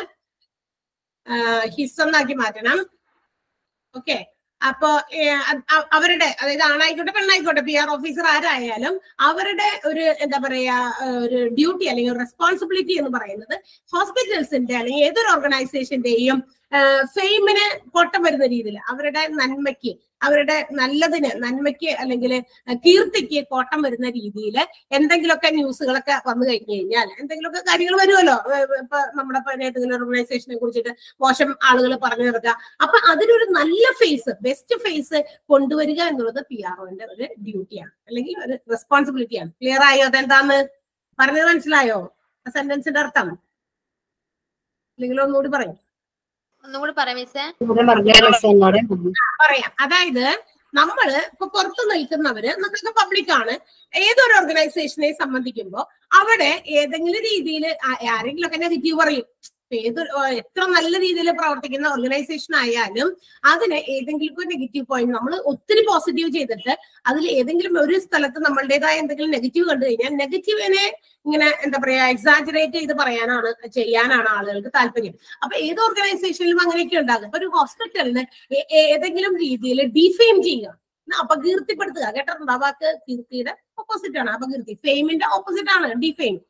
his എന്നാക്കി മാറ്റണം ഓക്കെ അപ്പോ ഏഹ്, അ- അ- അവരുടെ അതായത് ആണായിക്കോട്ടെ പെണ്ണായിക്കോട്ടെ പി ആർ ഓഫീസർ ആരായാലും അവരുടെ ഒരു എന്താ പറയാ ഏഹ്, ഒരു ഡ്യൂട്ടി അല്ലെങ്കിൽ റെസ്പോൺസിബിലിറ്റി എന്ന് പറയുന്നത് ഹോസ്പിറ്റൽസിന്റെ അല്ലെങ്കിൽ ഏതൊരു ഓർഗനൈസേഷന്റെയും ഫെയിമിന് കോട്ടം വരുന്ന രീതിയിൽ അവരുടെ നന്മയ്ക്ക് അവരുടെ നല്ലതിന് നന്മയ്ക്ക് അല്ലെങ്കിൽ കീർത്തിക്ക് കോട്ടം വരുന്ന രീതിയിൽ എന്തെങ്കിലുമൊക്കെ ന്യൂസുകളൊക്കെ വന്നു കഴിഞ്ഞു കഴിഞ്ഞാൽ എന്തെങ്കിലുമൊക്കെ കാര്യങ്ങൾ വരുമല്ലോ ഏഹ് ഇപ്പൊ നമ്മുടെ ഇപ്പൊ ഏതെങ്കിലും ഓർഗനൈസേഷനെ കുറിച്ചിട്ട് മോശം ആളുകൾ പറഞ്ഞു നിർത്തുക അപ്പൊ അതിനൊരു നല്ല ഫേസ് ബെസ്റ്റ് ഫേസ് കൊണ്ടുവരിക എന്നുള്ളത് പി ആർ ഒന്റെ ഒരു ഡ്യൂട്ടിയാണ് അല്ലെങ്കിൽ ഒരു റെസ്പോൺസിബിലിറ്റിയാണ് ക്ലിയർ ആയോ അതെന്താന്ന് പറഞ്ഞത് മനസ്സിലായോ ആ സെന്റൻസിന്റെ അർത്ഥം അല്ലെങ്കിൽ ഒന്നുകൂടി പറയും ഒന്നും കൂടി പറയാം മിസ്സേ ഇവിടെ പറഞ്ഞ മിസ് എന്നോട് പറയാം അതായത് നമ്മള് ഇപ്പൊ പുറത്തു നിൽക്കുന്നവര് നമ്മളൊക്കെ പബ്ലിക് ആണ് ഏതൊരു ഓർഗനൈസേഷനെ സംബന്ധിക്കുമ്പോ അവിടെ ഏതെങ്കിലും രീതിയിൽ ആരെങ്കിലും ഒക്കെ നെഗറ്റീവ് പറയും ഇപ്പൊ ഏതൊരു ഓ, എത്ര നല്ല രീതിയിൽ പ്രവർത്തിക്കുന്ന ഓർഗനൈസേഷൻ ആയാലും അതിന് ഏതെങ്കിലും ഒരു നെഗറ്റീവ് പോയിന്റ് നമ്മൾ ഒത്തിരി പോസിറ്റീവ് ചെയ്തിട്ട് അതിൽ ഏതെങ്കിലും ഒരു സ്ഥലത്ത് നമ്മളുടേതായ എന്തെങ്കിലും നെഗറ്റീവ് കണ്ടു കഴിഞ്ഞാൽ നെഗറ്റീവിനെ ഇങ്ങനെ എന്താ പറയാ എക്സാജറേറ്റ് ചെയ്ത് പറയാനാണ് ചെയ്യാനാണ് ആളുകൾക്ക് താല്പര്യം അപ്പൊ ഏത് ഓർഗനൈസേഷനിലും അങ്ങനെയൊക്കെ ഉണ്ടാകും ഇപ്പൊ ഒരു ഹോസ്പിറ്റലിന് ഏ- ഏതെങ്കിലും രീതിയിൽ ഡിഫെയിം ചെയ്യുക എന്നാ അപകീർത്തിപ്പെടുത്തുക കേട്ടിട്ടുണ്ടോ ആ വാക്ക് കീർത്തിയുടെ ഓപ്പോസിറ്റ് ആണ് അപകീർത്തി ഫെയിമിന്റെ ഓപ്പോസിറ്റ് ആണ് ഡിഫെയിം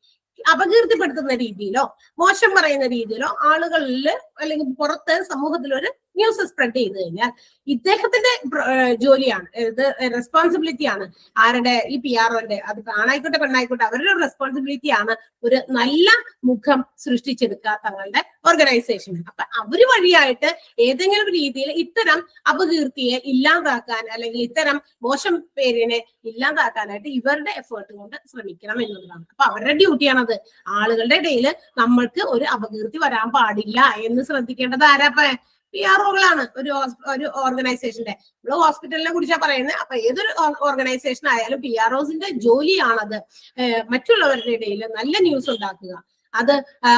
അപകീർത്തിപ്പെടുത്തുന്ന രീതിയിലോ മോശം പറയുന്ന രീതിയിലോ ആളുകളിൽ അല്ലെങ്കിൽ പുറത്ത് സമൂഹത്തിൽ ഒരു ന്യൂസ് സ്പ്രെഡ് ചെയ്ത് കഴിഞ്ഞാൽ ഇദ്ദേഹത്തിന്റെ പ്ര- ഏഹ് ജോലിയാണ് ഇത് റെസ്പോൺസിബിലിറ്റി ആണ് ആരുടെ ഈ പി ആർഒന്റെ അത് ആണായിക്കോട്ടെ പെണ്ണായിക്കോട്ടെ അവരുടെ റെസ്പോൺസിബിലിറ്റി ആണ് ഒരു നല്ല മുഖം സൃഷ്ടിച്ചെടുക്കുക തങ്ങളുടെ ഓർഗനൈസേഷൻ അപ്പൊ അവര് വഴിയായിട്ട് ഏതെങ്കിലും രീതിയിൽ ഇത്തരം അപകീർത്തിയെ ഇല്ലാതാക്കാൻ അല്ലെങ്കിൽ ഇത്തരം മോശം പേരിനെ ഇല്ലാതാക്കാനായിട്ട് ഇവരുടെ എഫേർട്ട് കൊണ്ട് ശ്രമിക്കണം എന്നുള്ളതാണ് അപ്പൊ അവരുടെ ഡ്യൂട്ടിയാണത് ആളുകളുടെ ഇടയിൽ നമ്മൾക്ക് ഒരു അപകീർത്തി വരാൻ പാടില്ല എന്ന് ശ്രദ്ധിക്കേണ്ടത് ആരാപ്പ പി ആർ ഒകളാണ് ഒരു ഹോസ്- ഒരു ഓർഗനൈസേഷന്റെ നമ്മള് ഹോസ്പിറ്റലിനെ കുറിച്ചാണ് പറയുന്നത് അപ്പൊ ഏതൊരു ഓർഗനൈസേഷൻ ആയാലും പി ആർ ഒസിന്റെ ജോലിയാണത് ഏഹ് മറ്റുള്ളവരുടെ ഇടയിൽ നല്ല ന്യൂസ് ഉണ്ടാക്കുക അത്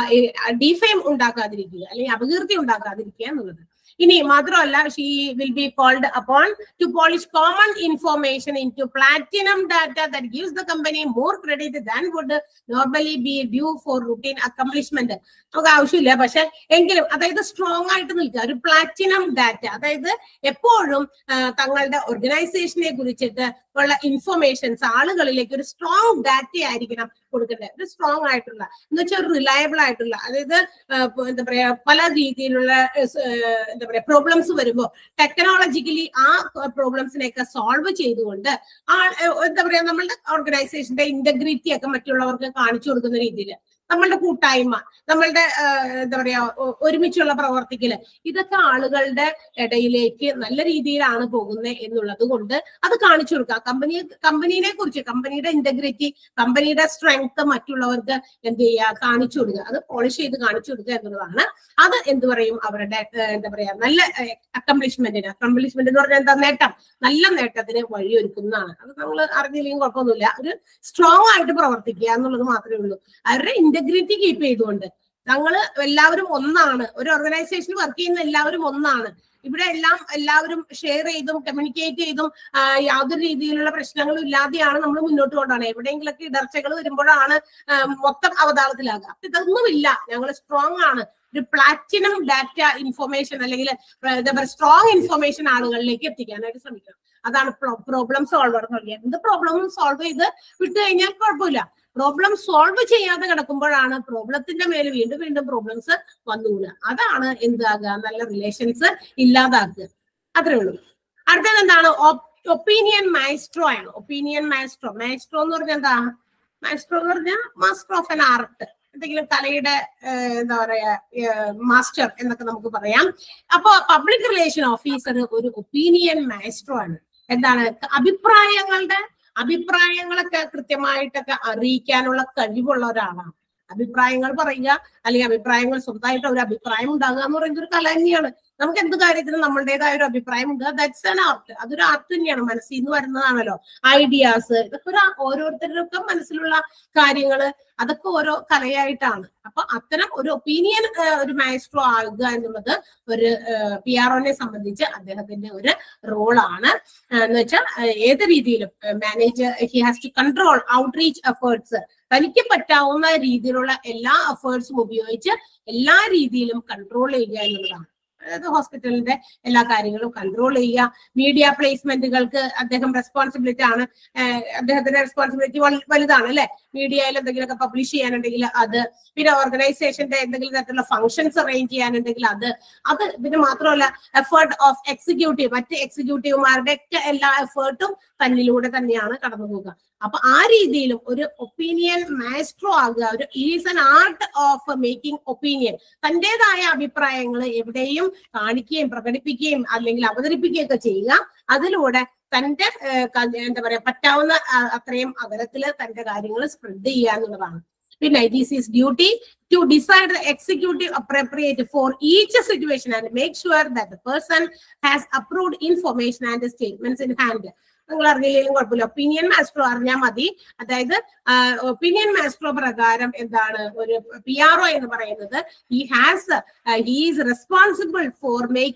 ഡിഫെയിം ഉണ്ടാക്കാതിരിക്കുക അല്ലെങ്കിൽ അപകീർത്തി ഉണ്ടാക്കാതിരിക്കുക എന്നുള്ളത് ഇനി മാത്രമല്ല she will be called upon to polish common information into platinum data that gives the company more credit than would normally be due for routine accomplishment നമുക്ക് ആവശ്യമില്ല പക്ഷെ എങ്കിലും അതായത് സ്ട്രോങ് ആയിട്ട് നിൽക്കുക ഒരു പ്ലാറ്റിനം ഡാറ്റ അതായത് എപ്പോഴും ആ, തങ്ങളുടെ ഓർഗനൈസേഷനെ കുറിച്ചിട്ട് ഉള്ള ഇൻഫർമേഷൻസ് ആളുകളിലേക്ക് ഒരു സ്ട്രോങ് ഡാറ്റ ആയിരിക്കണം കൊടുക്കേണ്ടത് ഒരു സ്ട്രോങ് ആയിട്ടുള്ള എന്ന് വെച്ചാൽ ഒരു റിലയബിൾ ആയിട്ടുള്ള അതായത് ആ, ഇപ്പൊ എന്താ പറയാ പല രീതിയിലുള്ള ഏഹ്, സ്, ഏഹ്, എന്താ പറയാ പ്രോബ്ലംസ് വരുമ്പോൾ ടെക്നോളജിക്കലി ആ പ്രോബ്ലംസിനെയൊക്കെ സോൾവ് ചെയ്തുകൊണ്ട് ആ ഏഹ്, എന്താ പറയാ നമ്മളുടെ ഓർഗനൈസേഷന്റെ ഇന്റഗ്രിറ്റി ഒക്കെ മറ്റുള്ളവർക്ക് കാണിച്ചു കൊടുക്കുന്ന രീതിയിൽ നമ്മളുടെ കൂട്ടായ്മ നമ്മളുടെ ഏഹ്, എന്താ പറയാ ഒ- ഒരുമിച്ചുള്ള പ്രവർത്തിക്കല് ഇതൊക്കെ ആളുകളുടെ ഇടയിലേക്ക് നല്ല രീതിയിലാണ് പോകുന്നത് എന്നുള്ളത് കൊണ്ട് അത് കാണിച്ചു കൊടുക്കുക കമ്പനി കമ്പനീനെ കുറിച്ച് കമ്പനിയുടെ ഇന്റഗ്രിറ്റി കമ്പനിയുടെ സ്ട്രെങ്ത് മറ്റുള്ളവർക്ക് എന്ത് ചെയ്യുക കാണിച്ചു കൊടുക്കുക അത് പോളിഷ് ചെയ്ത് കാണിച്ചു കൊടുക്കുക എന്നുള്ളതാണ് അത് എന്ത് പറയും അവരുടെ ഏഹ്, എന്താ പറയാ നല്ല അക്കംപ്ലിഷ്മെന്റിന് അക്കംപ്ലിഷ്മെന്റ് എന്ന് പറഞ്ഞാൽ എന്താ നേട്ടം നല്ല നേട്ടത്തിന് വഴിയൊരുക്കുന്നതാണ് അത് നമ്മൾ അറിഞ്ഞില്ലെങ്കിൽ കുഴപ്പമൊന്നുമില്ല ഒരു സ്ട്രോങ് ആയിട്ട് പ്രവർത്തിക്കുക എന്നുള്ളത് മാത്രമേ ഉള്ളൂ അവരുടെ ഇന്റഗ്രിറ്റി കീപ്പ് ചെയ്തുകൊണ്ട് ഞങ്ങള് എല്ലാവരും ഒന്നാണ് ഒരു ഓർഗനൈസേഷനിൽ വർക്ക് ചെയ്യുന്ന എല്ലാവരും ഒന്നാണ് ഇവിടെ എല്ലാം എല്ലാവരും ഷെയർ ചെയ്തും കമ്മ്യൂണിക്കേറ്റ് ചെയ്തും ആ, യാതൊരു രീതിയിലുള്ള പ്രശ്നങ്ങളും ഇല്ലാതെയാണ് നമ്മൾ മുന്നോട്ട് കൊണ്ടുപോകണം എവിടെയെങ്കിലൊക്കെ ഇടർച്ചകൾ വരുമ്പോഴാണ് ആ, മൊത്തം അവതാളത്തിലാകുക അപ്പൊ ഇതൊന്നുമില്ല ഞങ്ങൾ സ്ട്രോങ് ആണ് ഒരു പ്ലാറ്റിനം ഡാറ്റ ഇൻഫർമേഷൻ അല്ലെങ്കിൽ എന്താ പറയുക സ്ട്രോങ് ഇൻഫർമേഷൻ ആളുകളിലേക്ക് എത്തിക്കാനായിട്ട് ശ്രമിക്കണം അതാണ് പ്രോബ്ലം സോൾവർ എന്ന് പറയുന്നത് എന്ത് പ്രോബ്ലവും സോൾവ് ചെയ്ത് വിട്ടു കഴിഞ്ഞാൽ കുഴപ്പമില്ല പ്രോബ്ലം സോൾവ് ചെയ്യാതെ കിടക്കുമ്പോഴാണ് പ്രോബ്ലത്തിന്റെ മേലെ വീണ്ടും വീണ്ടും പ്രോബ്ലംസ് വന്നുകൂടുക അതാണ് എന്താകുക നല്ല റിലേഷൻസ് ഇല്ലാതാക്കുക അത്രേ ഉള്ളൂ അടുത്തത് എന്താണ് ഒപ്പീനിയൻ മാസ്ട്രോ ആണ് ഒപ്പീനിയൻ മാസ്ട്രോ മാസ്ട്രോ എന്ന് പറഞ്ഞാൽ എന്താ മാസ്ട്രോ എന്ന് പറഞ്ഞാൽ മാസ്റ്റർ ഓഫ് എൻ ആർട്ട് എന്തെങ്കിലും കലയുടെ ഏഹ്, എന്താ പറയാ മാസ്റ്റർ എന്നൊക്കെ നമുക്ക് പറയാം അപ്പൊ പബ്ലിക് റിലേഷൻ ഓഫീസർ ഒരു ഒപ്പീനിയൻ മാസ്ട്രോ ആണ് എന്താണ് അഭിപ്രായങ്ങളുടെ അഭിപ്രായങ്ങളൊക്കെ കൃത്യമായിട്ടൊക്കെ അറിയിക്കാനുള്ള കഴിവുള്ള ഒരാളാണ് അഭിപ്രായങ്ങൾ പറയുക അല്ലെങ്കിൽ അഭിപ്രായങ്ങൾ സ്വന്തമായിട്ട് ഒരു അഭിപ്രായം ഉണ്ടാകുക എന്ന് പറയുന്നത് ഒരു കല തന്നെയാണ് നമുക്ക് എന്ത് കാര്യത്തിനും നമ്മളുടേതായ ഒരു അഭിപ്രായം ഉണ്ട് ദാറ്റ്സ് ആൻ ആർട്ട് അതൊരു ആർട്ട് തന്നെയാണ് മനസ്സിൽ നിന്ന് വരുന്നതാണല്ലോ ഐഡിയാസ് ഇതൊക്കെ ഒരു ഓരോരുത്തരുടെയൊക്കെ മനസ്സിലുള്ള കാര്യങ്ങള് അതൊക്കെ ഓരോ കലയായിട്ടാണ് അപ്പൊ അത്തരം ഒരു ഒപ്പീനിയൻ ഒരു മാസ്ട്രോ ആകുക എന്നുള്ളത് ഒരു പി ആർ ഒനെ സംബന്ധിച്ച് അദ്ദേഹത്തിന്റെ ഒരു റോളാണ് എന്ന് വെച്ചാൽ ഏത് രീതിയിലും manager he has to control outreach efforts തനിക്ക് പറ്റാവുന്ന രീതിയിലുള്ള എല്ലാ എഫേർട്സും ഉപയോഗിച്ച് എല്ലാ രീതിയിലും കൺട്രോൾ ചെയ്യുക എന്നുള്ളതാണ് അതായത് ഹോസ്പിറ്റലിന്റെ എല്ലാ കാര്യങ്ങളും കൺട്രോൾ ചെയ്യുക മീഡിയ പ്ലേസ്മെന്റുകൾക്ക് അദ്ദേഹം റെസ്പോൺസിബിലിറ്റി ആണ് ഏഹ് അദ്ദേഹത്തിന്റെ റെസ്പോൺസിബിലിറ്റി വലുതാണ് അല്ലെ മീഡിയയിൽ എന്തെങ്കിലുമൊക്കെ പബ്ലിഷ് ചെയ്യാനുണ്ടെങ്കിൽ അത് പിന്നെ ഓർഗനൈസേഷന്റെ എന്തെങ്കിലും തരത്തിലുള്ള ഫംഗ്ഷൻസ് അറേഞ്ച് ചെയ്യാനുണ്ടെങ്കിൽ അത് അത് പിന്നെ മാത്രമല്ല എഫേർട്ട് ഓഫ് എക്സിക്യൂട്ടീവ് മറ്റ് എക്സിക്യൂട്ടീവുമാരുടെ ഒക്കെ എല്ലാ എഫേർട്ടും തന്നിലൂടെ തന്നെയാണ് കടന്നു പോകുക അപ്പൊ ആ രീതിയിലും ഒരു ഒപ്പീനിയൻ മാസ്ട്രോ ആകുക ഒരു is an art of making opinion തന്റേതായ അഭിപ്രായങ്ങൾ എവിടെയും കാണിക്കുകയും പ്രകടിപ്പിക്കുകയും അല്ലെങ്കിൽ അവതരിപ്പിക്കുകയും ഒക്കെ ചെയ്യുക അതിലൂടെ തന്റെ ഏഹ്, ക- എന്താ പറയാ പറ്റാവുന്ന ആ, അത്രയും അകലത്തില് തന്റെ കാര്യങ്ങൾ സ്പ്രെഡ് ചെയ്യുക എന്നുള്ളതാണ് പിന്നെ it is his duty to decide the executive appropriate for each situation and make sure that the person has approved information and statements in hand നിങ്ങൾ അറിഞ്ഞില്ലെങ്കിലും കുഴപ്പമില്ല ഒപ്പീനിയൻ മാസ്ട്രോ അറിഞ്ഞാൽ മതി അതായത് ഒപ്പീനിയൻ മാസ്ട്രോ പ്രകാരം എന്താണ് ഒരു പി ആർ ഒ എന്ന് പറയുന്നത് he has he is responsible for making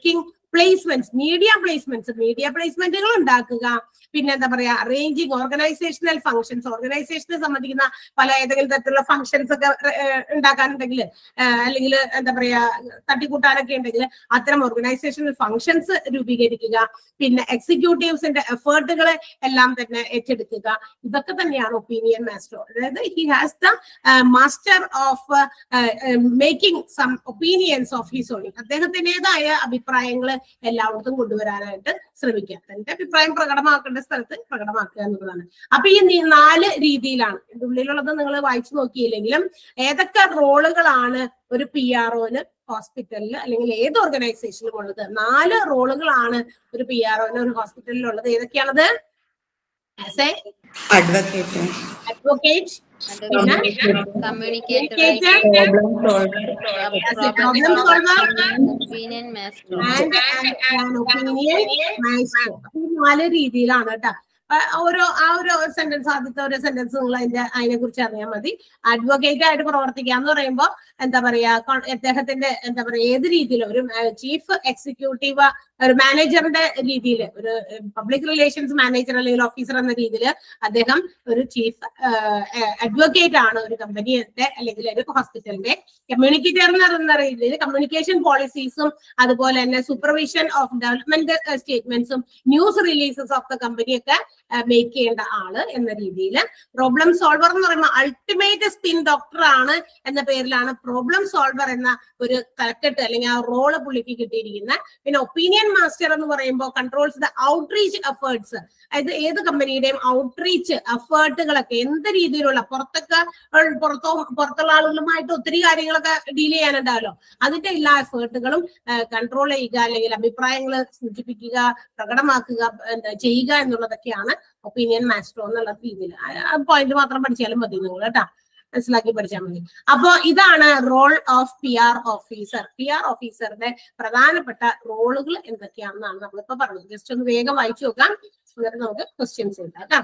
placements media placements media പ്ലേസ്മെന്റുകൾ ഉണ്ടാക്കുക പിന്നെ എന്താ പറയാ അറേഞ്ചിങ് ഓർഗനൈസേഷണൽ ഫംഗ്ഷൻസ് ഓർഗനൈസേഷനെ സംബന്ധിക്കുന്ന പല ഏതെങ്കിലും തരത്തിലുള്ള ഫംഗ്ഷൻസ് ഒക്കെ ഏഹ്, ഉണ്ടാക്കാനുണ്ടെങ്കിൽ അല്ലെങ്കിൽ എന്താ പറയാ തട്ടിക്കൂട്ടാനൊക്കെ ഉണ്ടെങ്കിൽ അത്തരം ഓർഗനൈസേഷണൽ ഫംഗ്ഷൻസ് രൂപീകരിക്കുക പിന്നെ എക്സിക്യൂട്ടീവ്സിന്റെ എഫേർട്ടുകൾ എല്ലാം തന്നെ ഏറ്റെടുക്കുക ഇതൊക്കെ തന്നെയാണ് ഒപ്പീനിയൻ മാസ്റ്റർ അതായത് he has the master of making some opinions of his own അദ്ദേഹത്തിൻ്റെതായ അഭിപ്രായങ്ങൾ എല്ലായിടത്തും കൊണ്ടുവരാനായിട്ട് ശ്രമിക്കുക തന്റെ അഭിപ്രായം പ്രകടമാക്കേണ്ട സ്ഥലത്ത് പ്രകടമാക്കുക എന്നുള്ളതാണ് അപ്പൊ ഈ നി- നാല് രീതിയിലാണ് ഇതിന്റെ ഉള്ളിലുള്ളത് നിങ്ങൾ വായിച്ചു നോക്കിയില്ലെങ്കിലും ഏതൊക്കെ റോളുകളാണ് ഒരു പി ആർ ഒന് ഹോസ്പിറ്റലിൽ അല്ലെങ്കിൽ ഏത് ഓർഗനൈസേഷനിലും ഉള്ളത് നാല് റോളുകളാണ് ഒരു പി ആർ ഒന് ഒരു ഹോസ്പിറ്റലിൽ ഉള്ളത് ഏതൊക്കെയാണത് as a advocate advocate communicator as a problem solver opinion master and an opinion maestro. അപ്പൊ ഈ നാല് രീതിയിലാണ് കേട്ടോ ഓരോ ആ ഒരു സെന്റൻസ് ആദ്യത്തെ ഒരു സെന്റൻസ് നിങ്ങൾ അതിന്റെ അതിനെ കുറിച്ച് അറിയാൻ മതി അഡ്വക്കേറ്റ് ആയിട്ട് പ്രവർത്തിക്കുക എന്ന് പറയുമ്പോൾ എന്താ പറയാ കൊ- അദ്ദേഹത്തിന്റെ എന്താ പറയാ ഏത് രീതിയിൽ ഒരു ചീഫ് എക്സിക്യൂട്ടീവ് ഒരു മാനേജറിന്റെ രീതിയിൽ ഒരു പബ്ലിക് റിലേഷൻസ് മാനേജർ അല്ലെങ്കിൽ ഓഫീസർ എന്ന രീതിയിൽ അദ്ദേഹം ഒരു ചീഫ് അഡ്വക്കേറ്റ് ആണ് ഒരു കമ്പനിയുടെ അല്ലെങ്കിൽ ഒരു ഹോസ്പിറ്റലിന്റെ കമ്മ്യൂണിക്കേറ്റർ എന്ന് പറയുന്ന രീതിയിൽ കമ്മ്യൂണിക്കേഷൻ പോളിസീസും അതുപോലെ തന്നെ സൂപ്പർവിഷൻ ഓഫ് ഡെവലപ്മെന്റ് സ്റ്റേറ്റ്മെന്റ്സും ന്യൂസ് റിലീസസ് ഓഫ് ദ കമ്പനിയൊക്കെ മേക്ക് ചെയ്യേണ്ട ആള് എന്ന രീതിയിൽ പ്രോബ്ലം സോൾവർ എന്ന് പറയുമ്പോൾ അൾട്ടിമേറ്റ് സ്പിൻ ഡോക്ടർ ആണ് എന്ന പേരിലാണ് പ്രോബ്ലം സോൾവർ എന്ന ഒരു തലക്കെട്ട് അല്ലെങ്കിൽ ആ റോള് പുള്ളിക്ക് കിട്ടിയിരിക്കുന്നത് പിന്നെ ഒപ്പീനിയൻ മാസ്റ്റർ എന്ന് പറയുമ്പോൾ കൺട്രോൾസ് ദ ഔട്ട്റീച്ച് എഫേർട്സ് അതായത് ഏത് കമ്പനിയുടെയും ഔട്ട്റീച്ച് എഫേർട്ടുകളൊക്കെ എന്ത് രീതിയിലുള്ള പുറത്തൊക്കെ ഉൾ- പുറത്തോ പുറത്തുള്ള ആളുകളുമായിട്ട് ഒത്തിരി കാര്യങ്ങളൊക്കെ ഡീൽ ചെയ്യാനുണ്ടാവല്ലോ അതിന്റെ എല്ലാ എഫേർട്ടുകളും കൺട്രോൾ ചെയ്യുക അല്ലെങ്കിൽ അഭിപ്രായങ്ങൾ സൂചിപ്പിക്കുക പ്രകടമാക്കുക എന്താ ചെയ്യുക എന്നുള്ളതൊക്കെയാണ് ഒപ്പീനിയൻ മാസ്റ്റർ എന്നുള്ള രീതിയിൽ പോയിന്റ് മാത്രം പഠിച്ചാലും മതി നിങ്ങൾ കേട്ടാ മനസ്സിലാക്കി പഠിച്ചാൽ മതി അപ്പോ ഇതാണ് role of P R officer P R ഓഫീസറുടെ പ്രധാനപ്പെട്ട റോളുകൾ എന്തൊക്കെയാണെന്നാണ് നമ്മളിപ്പോ പറഞ്ഞത് ജസ്റ്റ് ഒന്ന് വേഗം വായിച്ചു നോക്കാം എന്നിട്ട് നമുക്ക് ക്വസ്റ്റ്യൻസ് ഉണ്ടാക്കാം കേട്ടോ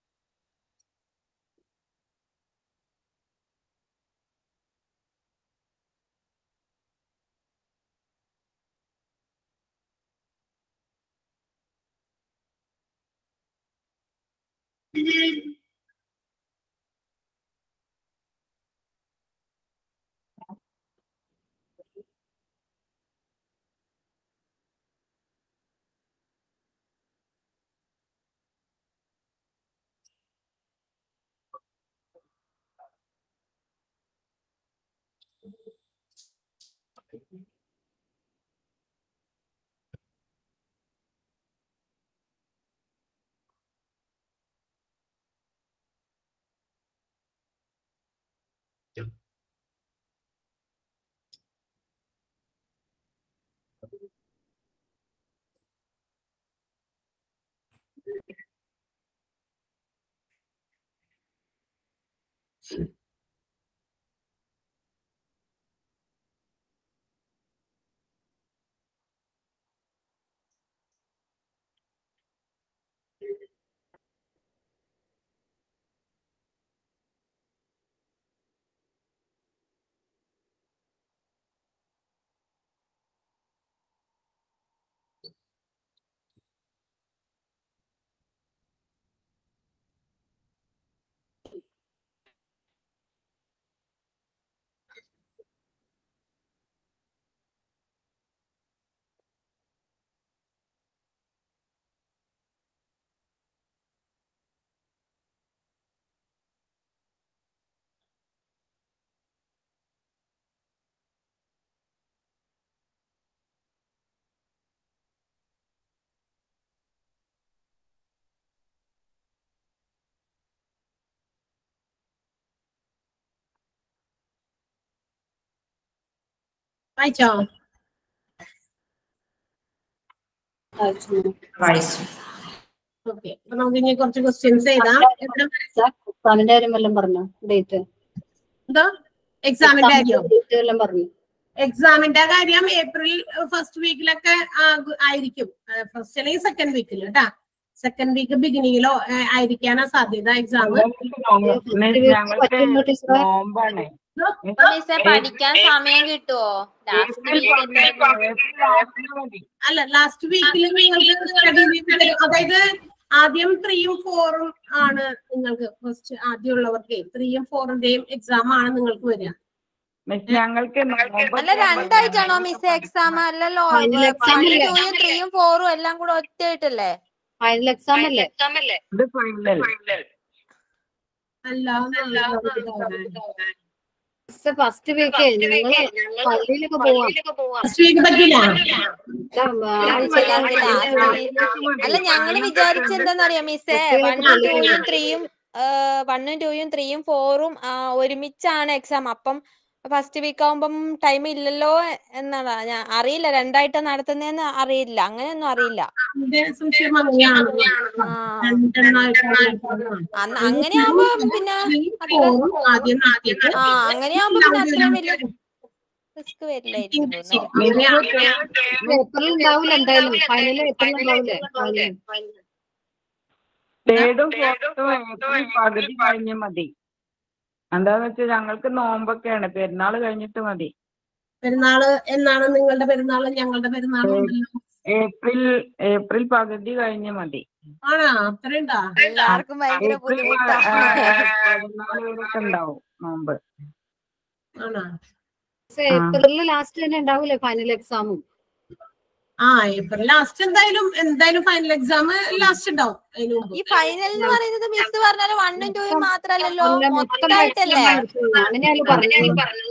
വായിച്ചോ വായിച്ചു വായിച്ചു ഓക്കെ അപ്പൊ നമുക്ക് ഇനി കുറച്ച് ക്വസ്റ്റ്യൻസ് എഴുതാം എവിടെ എക്സാമിന്റെ കാര്യം വല്ലതും പറഞ്ഞോ ഡേറ്റ് എന്തോ എക്സാമിന്റെ കാര്യം ഡേറ്റ് വല്ലതും പറഞ്ഞു എക്സാമിന്റെ കാര്യം ഏപ്രിൽ ഫസ്റ്റ് വീക്കിലൊക്കെ ആയിരിക്കും ഫസ്റ്റ് അല്ലെങ്കിൽ സെക്കൻഡ് വീക്കിൽ കേട്ടാ സെക്കൻഡ് വീക്ക് ബിഗിനിങ്ങിലോ ആയിരിക്കാനാ സാധ്യത എക്സാം ഞങ്ങൾക്ക് പറ്റുമോ ടീച്ചറെ നോമ്പാണ് അപ്പൊ മിസ്സേ പഠിക്കാൻ സമയം കിട്ടുമോ ലാസ്റ്റ് ഏപ്രിൽ വീക്ക് പകുതി- ഏപ്രിൽ ലാസ്റ്റിന് മതി അല്ല ലാസ്റ്റ് വീക്കിൽ നിങ്ങൾക്ക് സ്റ്റഡി ലീവ് തരും അതായത് ആദ്യം ത്രീയും ഫോറും ആണ് നിങ്ങൾക്ക് ഫസ്റ്റ് ആദ്യമുള്ളവർക്ക് ത്രീയും ഫോറിന്റെയും എക്സാം ആണ് നിങ്ങൾക്ക് വരിക മിസ് ഞങ്ങൾക്ക് നോമ്പൊക്കെ അല്ല രണ്ടായിട്ടാണോ മിസ് എക്സാം അല്ലല്ലോ Final exam ഇല്ലേ? ടൂയും ത്രീയും ഫോറും എല്ലാം കൂടെ ഒറ്റയായിട്ടല്ലേ ഫൈനൽ എക്സാം അല്ലേ ഇത് ഫൈനൽ അല്ല ഫസ്റ്റ് വീക്ക് ഞങ്ങള് പള്ളിയിലൊക്കെ പോവാം ഫസ്റ്റ് വീക്ക് പറ്റില്ല അല്ല ഞങ്ങള് വിചാരിച്ച എന്താന്നറിയോ മിസ്സേ വണ്ണും ടൂയും ത്രീയും വണ്ണും ടൂയും ത്രീയും ഫോറും ഒരുമിച്ചാണ് എക്സാം അപ്പം ഫസ്റ്റ് വീക്ക് ആവുമ്പം ടൈം ഇല്ലല്ലോ എന്നാണ് ഞാൻ അറിയില്ല രണ്ടായിട്ട് നടത്തുന്നതെന്ന് അറിയില്ല അങ്ങനെയൊന്നും അറിയില്ല എന്റെ സംശയം അങ്ങനെയാണ് ആ രണ്ടെണ്ണമായിട്ടാണ് നടത്തുന്നത്. അന്ന് അങ്ങനെയാവുമ്പോ പിന്നെ Three, അത്ര four ആദ്യം നടത്തിയിട്ട് ആ അങ്ങനെയാവുമ്പോ പിന്നെ അത്രയും വലിയ റിസ്ക് വരില്ലായിരിക്കും തോന്നുന്നു ഏപ്രിൽ ഉണ്ടാവില്ല എന്തായാലും ഫൈനൽ ഏപ്രിൽ ഉണ്ടാവില്ലേ ഫൈനൽ തേർഡും ഫോർത്തും ഏപ്രിൽ പകുതി കഴിഞ്ഞ് മതി എന്താന്ന് വെച്ചാൽ ഞങ്ങൾക്ക് നോമ്പൊക്കെയാണ് പെരുന്നാൾ കഴിഞ്ഞിട്ട് മതി പെരുന്നാള് എന്നാണ് നിങ്ങളുടെ പെരുന്നാള് ഞങ്ങളുടെ പെരുന്നാളും ഉണ്ടല്ലോ. ഏപ്രിൽ ഏപ്രിൽ പകുതി കഴിഞ്ഞ് മതി ആണോ അത്രയുണ്ടാ എല്ലാവർക്കും ഭയങ്കര ഏപ്രിൽ ബുദ്ധിമുട്ടാ പെരുന്നാൾ വരെയൊക്കെ ഉണ്ടാവും നോമ്പ് ആണോ ഏപ്രിലിൽ ലാസ്റ്റ് തന്നെ ഉണ്ടാവില്ലേ ഫൈനൽ എക്സാമും ആ ഏപ്രിൽ ലാസ്റ്റ് എന്തായാലും എന്തായാലും ഫൈനൽ എക്സാം ലാസ്റ്റ് ഉണ്ടാവും അതിന് മുമ്പ് ഈ ഫൈനൽ എന്ന് പറയുന്നത് മിസ് പറഞ്ഞാല് വണ്ണും ടൂയും മാത്രല്ലല്ലോ അല്ല, മൊത്തം മൊത്തമായിട്ടല്ലേ അങ്ങനെയാണ് പറഞ്ഞത്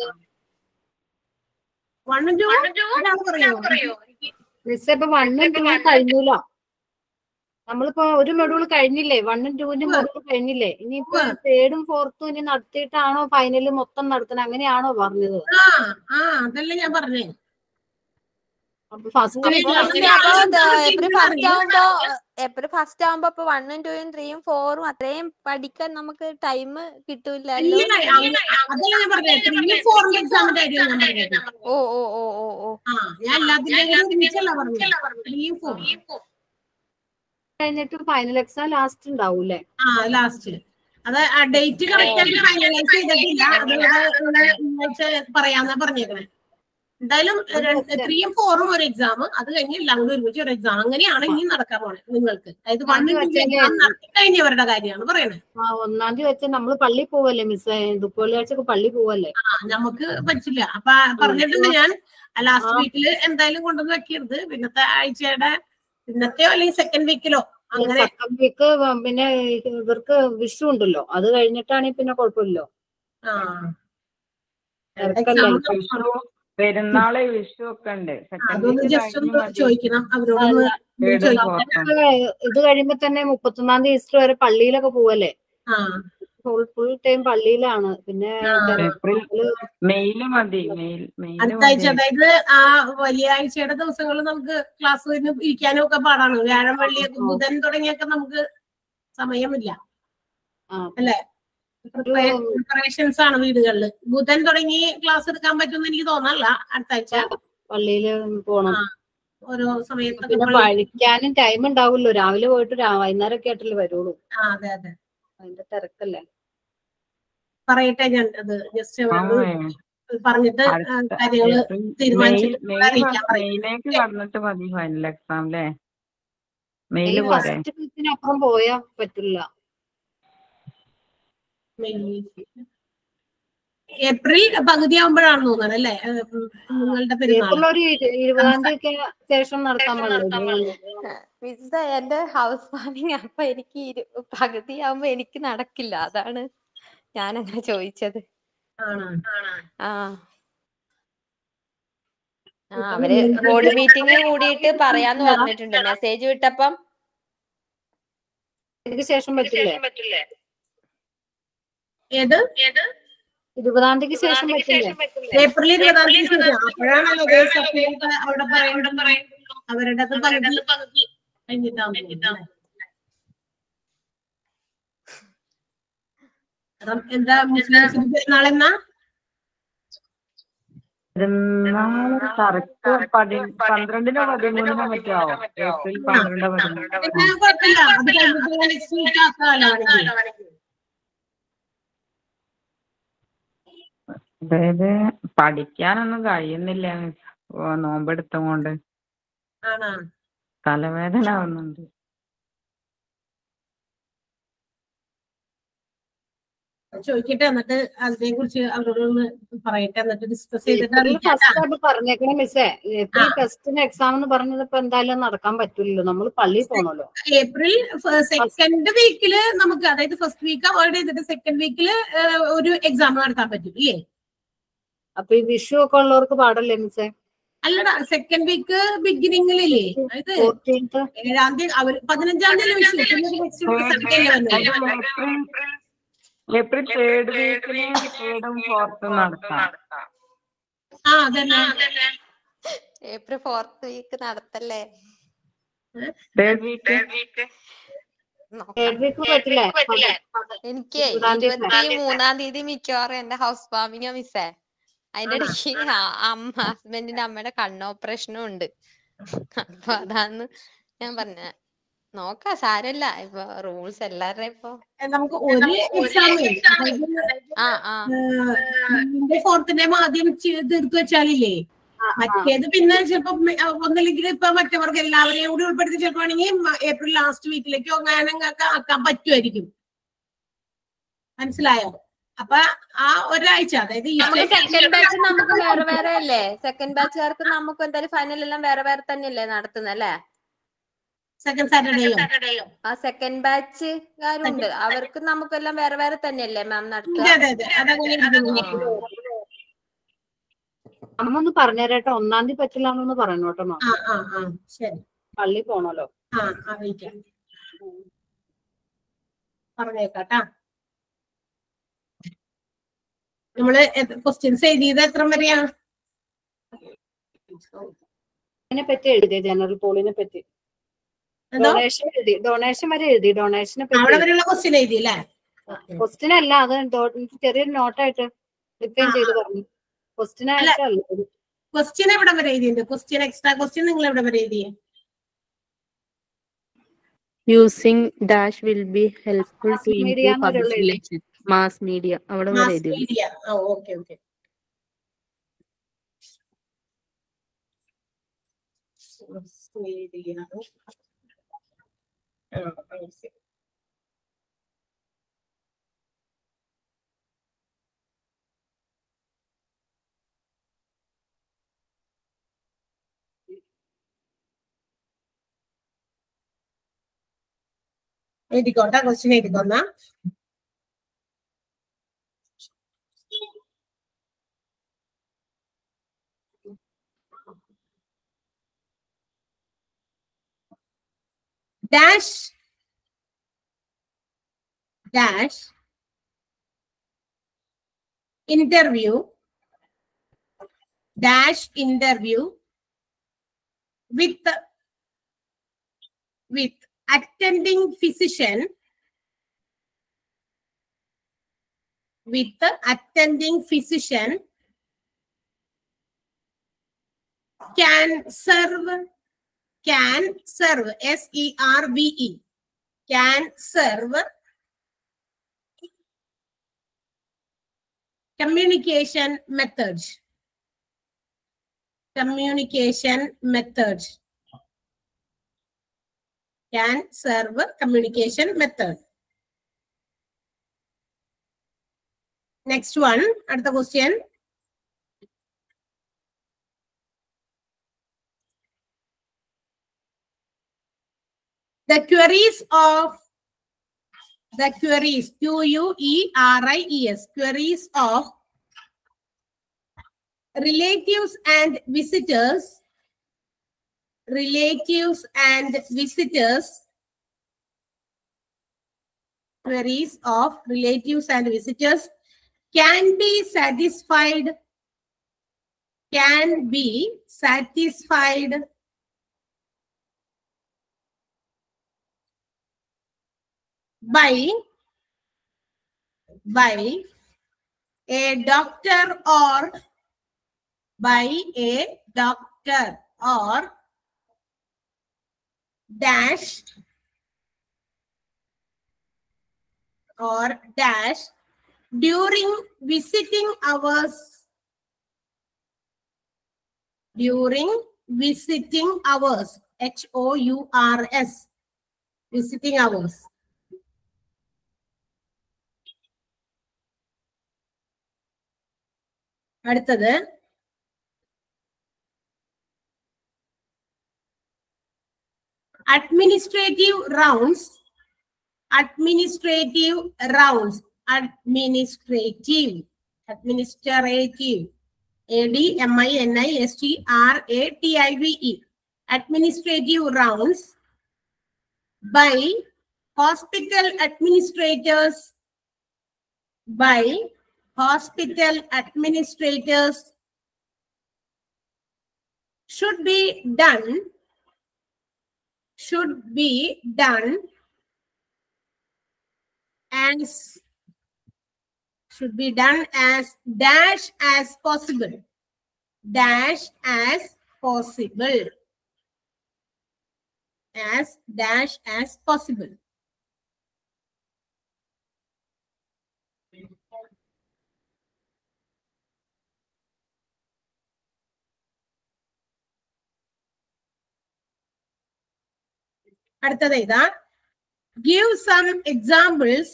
വണ്ണും ടു ഒരാൾ പറയോ മിസ് ഇപ്പൊ വണ്ണും ടൂ കഴിഞ്ഞൂല നമ്മളിപ്പോ ഒരു മൊഡ്യൂൾ കഴിഞ്ഞില്ലേ വണ്ണും ടൂവിന്റെ മൊഡ്യൂൾ കഴിഞ്ഞില്ലേ ഇനിയിപ്പോ തേർഡും ഫോർത്തും ഇനി നടത്തിയിട്ടാണോ ഫൈനൽ മൊത്തം നടത്തണം അങ്ങനെയാണോ പറഞ്ഞത് ആ ആ അതല്ല ഞാൻ പറഞ്ഞേ അപ്പൊ ഫസ്റ്റ് അപ്പൊ മിസ്സേ അപ്പൊ ഏപ്രിൽ ഫസ്റ്റ് ആവുമ്പോ ഏപ്രിൽ ഫസ്റ്റ് ആവുമ്പോ ഇപ്പൊ വണ്ണും ടൂയും ത്രീയും ഫോറും അത്രയും പഠിക്കാൻ നമുക്ക് ടൈം കിട്ടൂലല്ലോ ഇല്ല, അങ്ങനെ- അതല്ല ഞാൻ പറഞ്ഞേ ത്രീ ഫോറിന്റെ എക്സാമിന്റെ കാര്യം ഞാൻ പറഞ്ഞത് ഓ ഓ ഓ ഓ ഓ ആ ഞാൻ എല്ലാത്തിന്റെയും കൂടി ഒരുമിച്ചല്ല പറഞ്ഞത് ത്രീയും ഫോറും കഴിഞ്ഞിട്ട് ഫൈനൽ എക്സാം ലാസ്റ്റ് ഉണ്ടാവൂലേ ആ ലാസ്റ്റ് അത് ആ ഡേറ്റ് കറക്റ്റ് ആയിട്ട് ഫൈനലൈസ് ചെയ്തിട്ടില്ല അത് ഇവിടെ ഇന്നാഴ്ച പറയാന്നാ പറഞ്ഞേക്കണേ എന്തായാലും ത്രീയും ഫോറും ഒരു എക്സാം അത് കഴിഞ്ഞ് എല്ലാം കൂടി ഒരുമിച്ച് ഒരു എക്സാം അങ്ങനെയാണ് ഇനി നടക്കാൻ പോണേ നിങ്ങൾക്ക് അതായത് വൺ എക്സാം നടത്തി കഴിഞ്ഞവരുടെ കാര്യമാണ് പറയണേ ആ ഒന്നാം തീയതി വെച്ച് നമ്മള് പള്ളി പോവല്ലേ മിസ് ദുഃഖവെള്ളിയാഴ്ച പള്ളി പോവല്ലേ ആ നമുക്ക് പറ്റില്ല അപ്പൊ പറഞ്ഞിട്ടുണ്ട് ഞാൻ ലാസ്റ്റ് വീക്കില് എന്തായാലും കൊണ്ടുവന്ന് വെക്കരുത് പിന്നത്തെ ആഴ്ചയുടെ പിന്നത്തെയോ അല്ലെങ്കിൽ സെക്കൻഡ് വീക്കിലോ അങ്ങനെ സെക്കൻഡ് വീക്ക് പിന്നെ ഇവർക്ക് വിഷു ഉണ്ടല്ലോ അത് കഴിഞ്ഞിട്ടാണെങ്കിൽ പിന്നെ കുഴപ്പമില്ലോ ആ തിരക്കല്ലേ? exam വിഷു പെരുന്നാള് വിഷു ഒക്കെ ഉണ്ട് സെക്കൻഡ് അതൊന്ന് ജസ്റ്റ് ഒന്ന് ചോദിക്കണം അവരോടൊന്ന് തേർഡും ചോദിക്കാം ഫോർത്തും ഇത് കഴിയുമ്പോ തന്നെ മുപ്പത്തൊന്നാം തീയതി ഈസ്റ്റർ വരെ പള്ളിയിലൊക്കെ പോവല്ലേ ആ ഫുൾ ഫുൾ ടൈം പള്ളിയിലാണ് പിന്നെ ആ. ഏപ്രിൽ മെയില് മതി മെയിൽ മെയില് അടുത്ത ആഴ്ച അതായത് ആ വലിയ ആഴ്ചയുടെ ദിവസങ്ങളിൽ നമുക്ക് ക്ലാസ്സിന് ഇരിക്കാനും ഒക്കെ പാടാണ് വ്യാഴം വെള്ളിയൊക്കെ ബുധൻ തുടങ്ങിയൊക്കെ നമുക്ക് സമയമില്ല ആ. അല്ലെ പ്രിപ്പറേഷൻസ് ആണ് വീടുകളിൽ ബുധൻ തുടങ്ങി ക്ലാസ് എടുക്കാൻ പറ്റുമെന്ന് എനിക്ക് തോന്നല്ല അടുത്ത ആഴ്ച പള്ളിയില് പോണം ആ. ഓരോ സമയത്തൊക്കെ പിന്നെ പള്ളി- പഠിക്കാനും ടൈം ഉണ്ടാവുമല്ലോ രാവിലെ പോയിട്ട് രാ- വൈകുന്നേരം ഒക്കെ ആയിട്ടല്ലേ വരുള്ളൂ ആ അതെ അതെ അതിന്റെ തിരക്കല്ലേ പറയട്ടെ ഞാൻ അത് ജസ്റ്റ് ആ, പറഞ്ഞിട്ട് ആ, അടുത്ത കാര്യങ്ങള് ഏപ്രിൽ തീരുമാനിച്ചിട്ട് മെയ്- മെയ് അറിയിക്കാം, ഫസ്റ്റ്- മെയിലേക്ക് കടന്നിട്ട് മതി ഫൈനൽ എക്സാം അല്ലേ മെയില് ഈ പോരെ ഫസ്റ്റ് വീക്കിന് അപ്പുറം പോയാ പറ്റില്ല മെയ് ഏപ്രിൽ പകുതി ആവുമ്പോഴാണ് തോന്നുന്നത് അല്ലേ ഏഹ് ഉം നിങ്ങളുടെ പെരുന്നാൾ ഏപ്രിൽ ഒരു ഇരു- ഇരുപതാം തീയതി ഒക്കെ ശേഷം നടത്താൻ പാടില്ല മിസ് എന്റെ ഹൗസ് വാമിങ് അപ്പൊ എനിക്ക് ഇരു- പകുതി ആവുമ്പോ എനിക്ക് നടക്കില്ല അതാണ് ഞാൻ അങ്ങനെ ചോദിച്ചത് ആണോ ആ ആ അവര് ബോർഡ് മീറ്റിംഗ് കൂടിയിട്ട് പറയാന്ന് പറഞ്ഞിട്ടുണ്ട് മെസ്സേജ് വിട്ടപ്പം ഇതിന് ശേഷം പറ്റില്ലേ ഏത് ഇരുപതാം തീയതി ശേഷം പറ്റില്ലേ ഏപ്രിൽ ഇരുപതാം തീയതി ശരിയാ. അപ്പോഴാണല്ലോ അതേ സർട്ടിഫിക്കറ്റ് അവിടെ പറയേണ്ടത് അവരുടെ അത് പകുതി കഴിഞ്ഞിട്ടാണ് തോന്നുന്നത്. കാരണം എന്താ മുസ്ലിംസിന്റെ പെരുന്നാളെന്നാ പെരുന്നാള് കറക്റ്റ് പതി പന്ത്രണ്ടിനോ പതിമൂന്നിനോ മറ്റോ ആവും ഏപ്രിൽ പന്ത്രണ്ട് പതിമൂന്ന് പിന്നെ കുഴപ്പമില്ല അത് കഴിഞ്ഞിട്ട് നെക്സ്റ്റ് വീക്ക് ആക്കാമല്ലോ വേണമെങ്കിൽ. അതായത് പഠിക്കാനൊന്നും കഴിയുന്നില്ല മിസ് ഓ, നോമ്പെടുത്തോണ്ട് ആണോ തലവേദന ആവുന്നുണ്ട് ചോദിക്കട്ടെ എന്നിട്ട് അതിനെ കുറിച്ച് അവരോടൊന്ന് പറയട്ടെ എന്നിട്ട് ഡിസ്കസ് ചെയ്തിട്ട് ഏപ്രിൽ അറിയിക്കാം ഫസ്റ്റ് ആയിട്ട് പറഞ്ഞേക്കണേ മിസ്സേ ഏപ്രിൽ ആ. ഫസ്റ്റിന് എക്സാം എന്ന് പറഞ്ഞത് ഇപ്പൊ എന്തായാലും നടക്കാൻ പറ്റില്ലല്ലോ നമ്മൾ പള്ളിയിൽ പോണല്ലോ ഏപ്രിൽ സെക്കൻഡ് വീക്കില് നമുക്ക് അതായത് ഫസ്റ്റ് വീക്ക് അവോയ്ഡ് ചെയ്തിട്ട് സെക്കൻഡ് വീക്കില് ഒരു എക്സാം നടത്താൻ പറ്റും ഇല്ലേ അപ്പൊ ഈ വിഷു ഒക്കെ ഉള്ളവർക്ക് പാടല്ലേ മിസ്സേ അല്ലടാ സെക്കൻഡ് വീക്ക് ബിഗിനിങ്ങിലില്ലേ അതായത് ഫോർട്ടീൻത്ത് ഏഴാം തീയതി അവർ പതിനഞ്ചാം തീയതി വിഷു പിന്നെ ഒരു next week Sunday അല്ലേ വന്നത്? ഏപ്രിൽ ഏപ്രിൽ തേർഡ് വീക്കിന് തേർഡും ഫോർത്തും നടത്താം ആ അതന്നെ ഏപ്രിൽ ഫോർത്ത് വീക്ക് നടത്തല്ലേ തേർഡ് വീക്ക് നോക്കാം. തേർഡ് വീക്ക് പറ്റില്ലേ എനിക്ക് ഇരുപതാം തീയതി ഇരുപത്തി മൂന്നാം തീയതി മിക്കവാറും എന്റെ ഹൗസ് വാമിങ്ങാ മിസ്സേ അതിന്റെ ഇടയ്ക്ക് ആ- അമ്മ ഹസ്ബൻഡിന്റെ അമ്മയുടെ കണ്ണ് ഓപ്പറേഷനും ഉണ്ട് അപ്പൊ അതാന്ന് ഞാൻ പറഞ്ഞ നോക്കാം സാരമില്ല ഇപ്പൊ റൂൾസ് എല്ലാവരുടെയും ഇപ്പൊ നമുക്ക് ഒരു എക്സാം ആ ആ ഫോർത്തിന്റെ ആദ്യം ചെ- തീർത്തു വെച്ചാലില്ലേ മറ്റേത് പിന്നെ ചിലപ്പോ മെ- ആ, ഒന്നില്ലെങ്കിൽ ഇപ്പൊ മറ്റവർക്ക് എല്ലാവരെയും കൂടി ഉൾപ്പെടുത്തി ചിലപ്പോ ആണെങ്കിൽ മ- ഏപ്രിൽ ലാസ്റ്റ് വീക്കിലേക്കോ അങ്ങനെ ഒക്കെ ആക്കാൻ പറ്റുമായിരിക്കും മനസ്സിലായോ അപ്പൊ ആ ഒരാഴ്ച അതായത് ഈ നമുക്ക് സെക്കൻഡ് ബാച്ച് നമുക്ക് വേറെ വേറെ അല്ലേ സെക്കൻഡ് ബാച്ചുകാർക്ക് നമുക്ക് എന്തായാലും ഫൈനൽ എല്ലാം വേറെ വേറെ തന്നെയല്ലേ നടത്തുന്നത് അല്ലേ സെക്കൻഡ് സാറ്റർഡേയോ ആ സെക്കൻഡ് ബാച്ചുകാരുണ്ട് അവർക്ക് നമുക്കെല്ലാം വേറെ വേറെ തന്നെയല്ലേ മാം നടത്തുക അതെ അതെ അതെ അതങ്ങനെ ഇരിക്കുന്നു. അമ്മ ഒന്ന് പറഞ്ഞേരേട്ടോ ഒന്നാം തീയതി പറ്റില്ലാന്നൊന്ന് പറയണം കേട്ടോ മാം ആ ആ ആ ശരി പള്ളി പോണല്ലോ ആ അറിയിക്കാം പറഞ്ഞേക്കാട്ടാ നമ്മള് ക്വസ്റ്റ്യൻസ് എഴുതിയത് എത്ര വരെയാ അതിനെ പറ്റി എഴുതി ജനറൽ പോളിനെ പറ്റി എന്തോ ഡൊണേഷൻ എഴുതി ഡൊണേഷൻ വരെ എഴുതി ഡൊണേഷനെ അവിടെ പറ്റി വരെയുള്ള ക്വസ്റ്റ്യൻ എഴുതി അല്ലേ ക്വസ്റ്റ്യൻ അല്ല അത് ഡോ- എനിക്ക് ചെറിയൊരു നോട്ടായിട്ട് ഡിഫൈൻ ചെയ്ത് പറഞ്ഞു ക്വസ്റ്റ്യൻ ആയിട്ടല്ല ക്വസ്റ്റ്യൻ എവിടെ വരെ എഴുതിയിട്ടുണ്ട് ക്വസ്റ്റ്യൻ എക്സ്ട്രാ ക്വസ്റ്റ്യൻ നിങ്ങൾ എവിടെ വരെ എഴുതിയേ Using dash will be helpful Mass to media improve public എന്നുള്ള relations. Mass media. അവിടെ വരെ മാസ് എഴുതി മീഡിയ ആ ഓക്കെ ഓക്കെ മീഡിയ എഴുതിക്കോട്ടെ ക്വസ്റ്റ്യൻ എഴുതിക്കോന്നാ dash dash interview dash interview with with attending physician with the attending physician can serve can serve S E R V E can serve communication methods communication methods can serve communication method next one അടുത്ത question the queries of the queries Q U E R I E S queries of relatives and visitors relatives and visitors queries of relatives and visitors can be satisfied can be satisfied by by a doctor or by a doctor or dash or dash during visiting hours during visiting hours h o u r s visiting hours അടുത്തത് administrative rounds administrative rounds administrative administrative a d m i n i s t r a t i v e administrative rounds by hospital administrators by hospital administrators should be done should be done as should be done as dash as possible dash as possible as dash as possible അടുത്തത് ഇതാ give some examples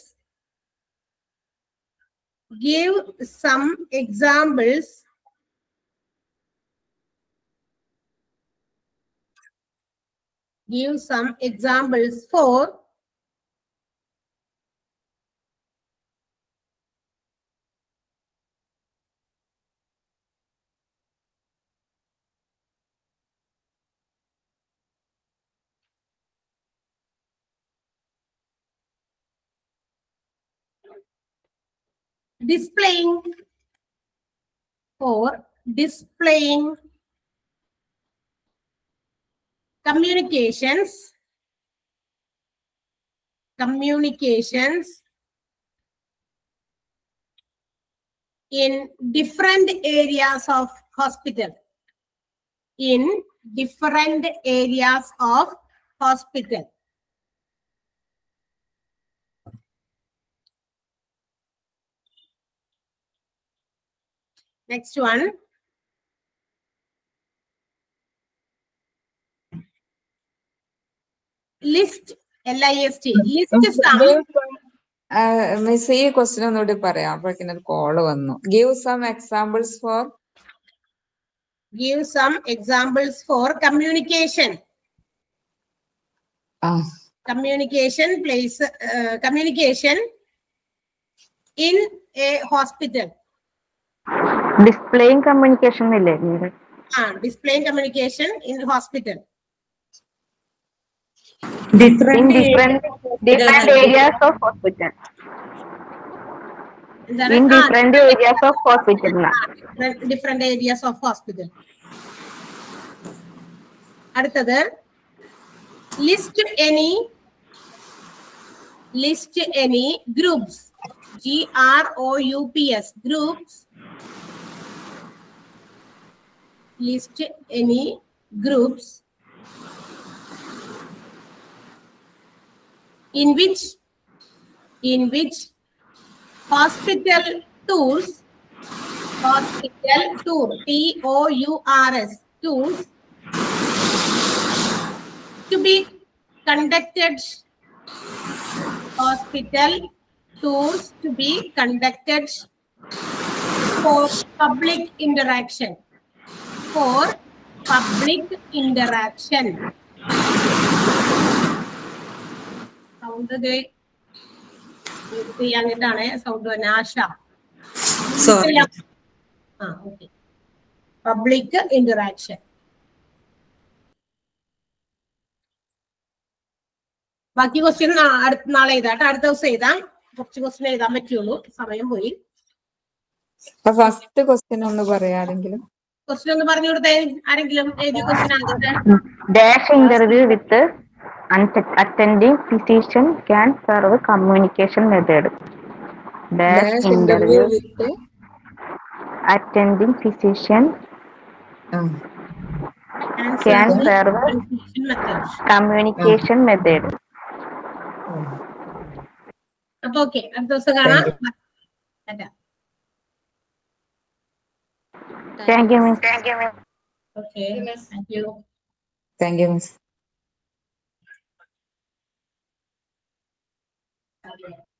give some examples give some examples for displaying for displaying communications communications in different areas of hospital in different areas of hospital Next one. List, L-I-S-T, list some, miss ഈ question ഒന്നുകൂടി പറയാം അപ്പോഴേക്കും ഒരു call വന്നു give some examples for give some examples for communication. ആ Communication place, uh, communication in a hospital. Displaying communication ഇല്ലേ നീര് Ah, displaying communication in hospital. In different different areas of hospital എന്താണ്? In Ah, different areas of hospital different, different areas of hospital. അടുത്തത് list any list any groups G R O U P S groups list any groups in which in which hospital tours hospital tour t o u r s tours to be conducted hospital tours to be conducted for public interaction for public interaction sound ചെയ്യാനിട്ടാണ് sound തന്നെ ആശ sorry ആ okay public interaction ബാക്കി question അടുത്ത നാളെ എഴുതാം അടുത്ത ദിവസം എഴുതാം കുറച്ച് ക്വസ്റ്റ്യൻ എഴുതാൻ പറ്റുള്ളൂ സമയം പോയി അപ്പൊ ഫസ്റ്റ് ക്വസ്റ്റ്യൻ ഒന്ന് പറയാമെങ്കിലും ക്വസ്റ്റ്യൻ ഒന്ന് പറഞ്ഞു കൊടുത്തേ ആരെങ്കിലും എഴുതിയ ക്വസ്റ്റ്യൻ ആകട്ടെ dash interview with attending physician can serve communication method dash interview with attending physician can serve communication method അപ്പൊ ഓക്കെ അടുത്ത ദിവസം കാണാം Thank you, miss. Okay thank you thank you miss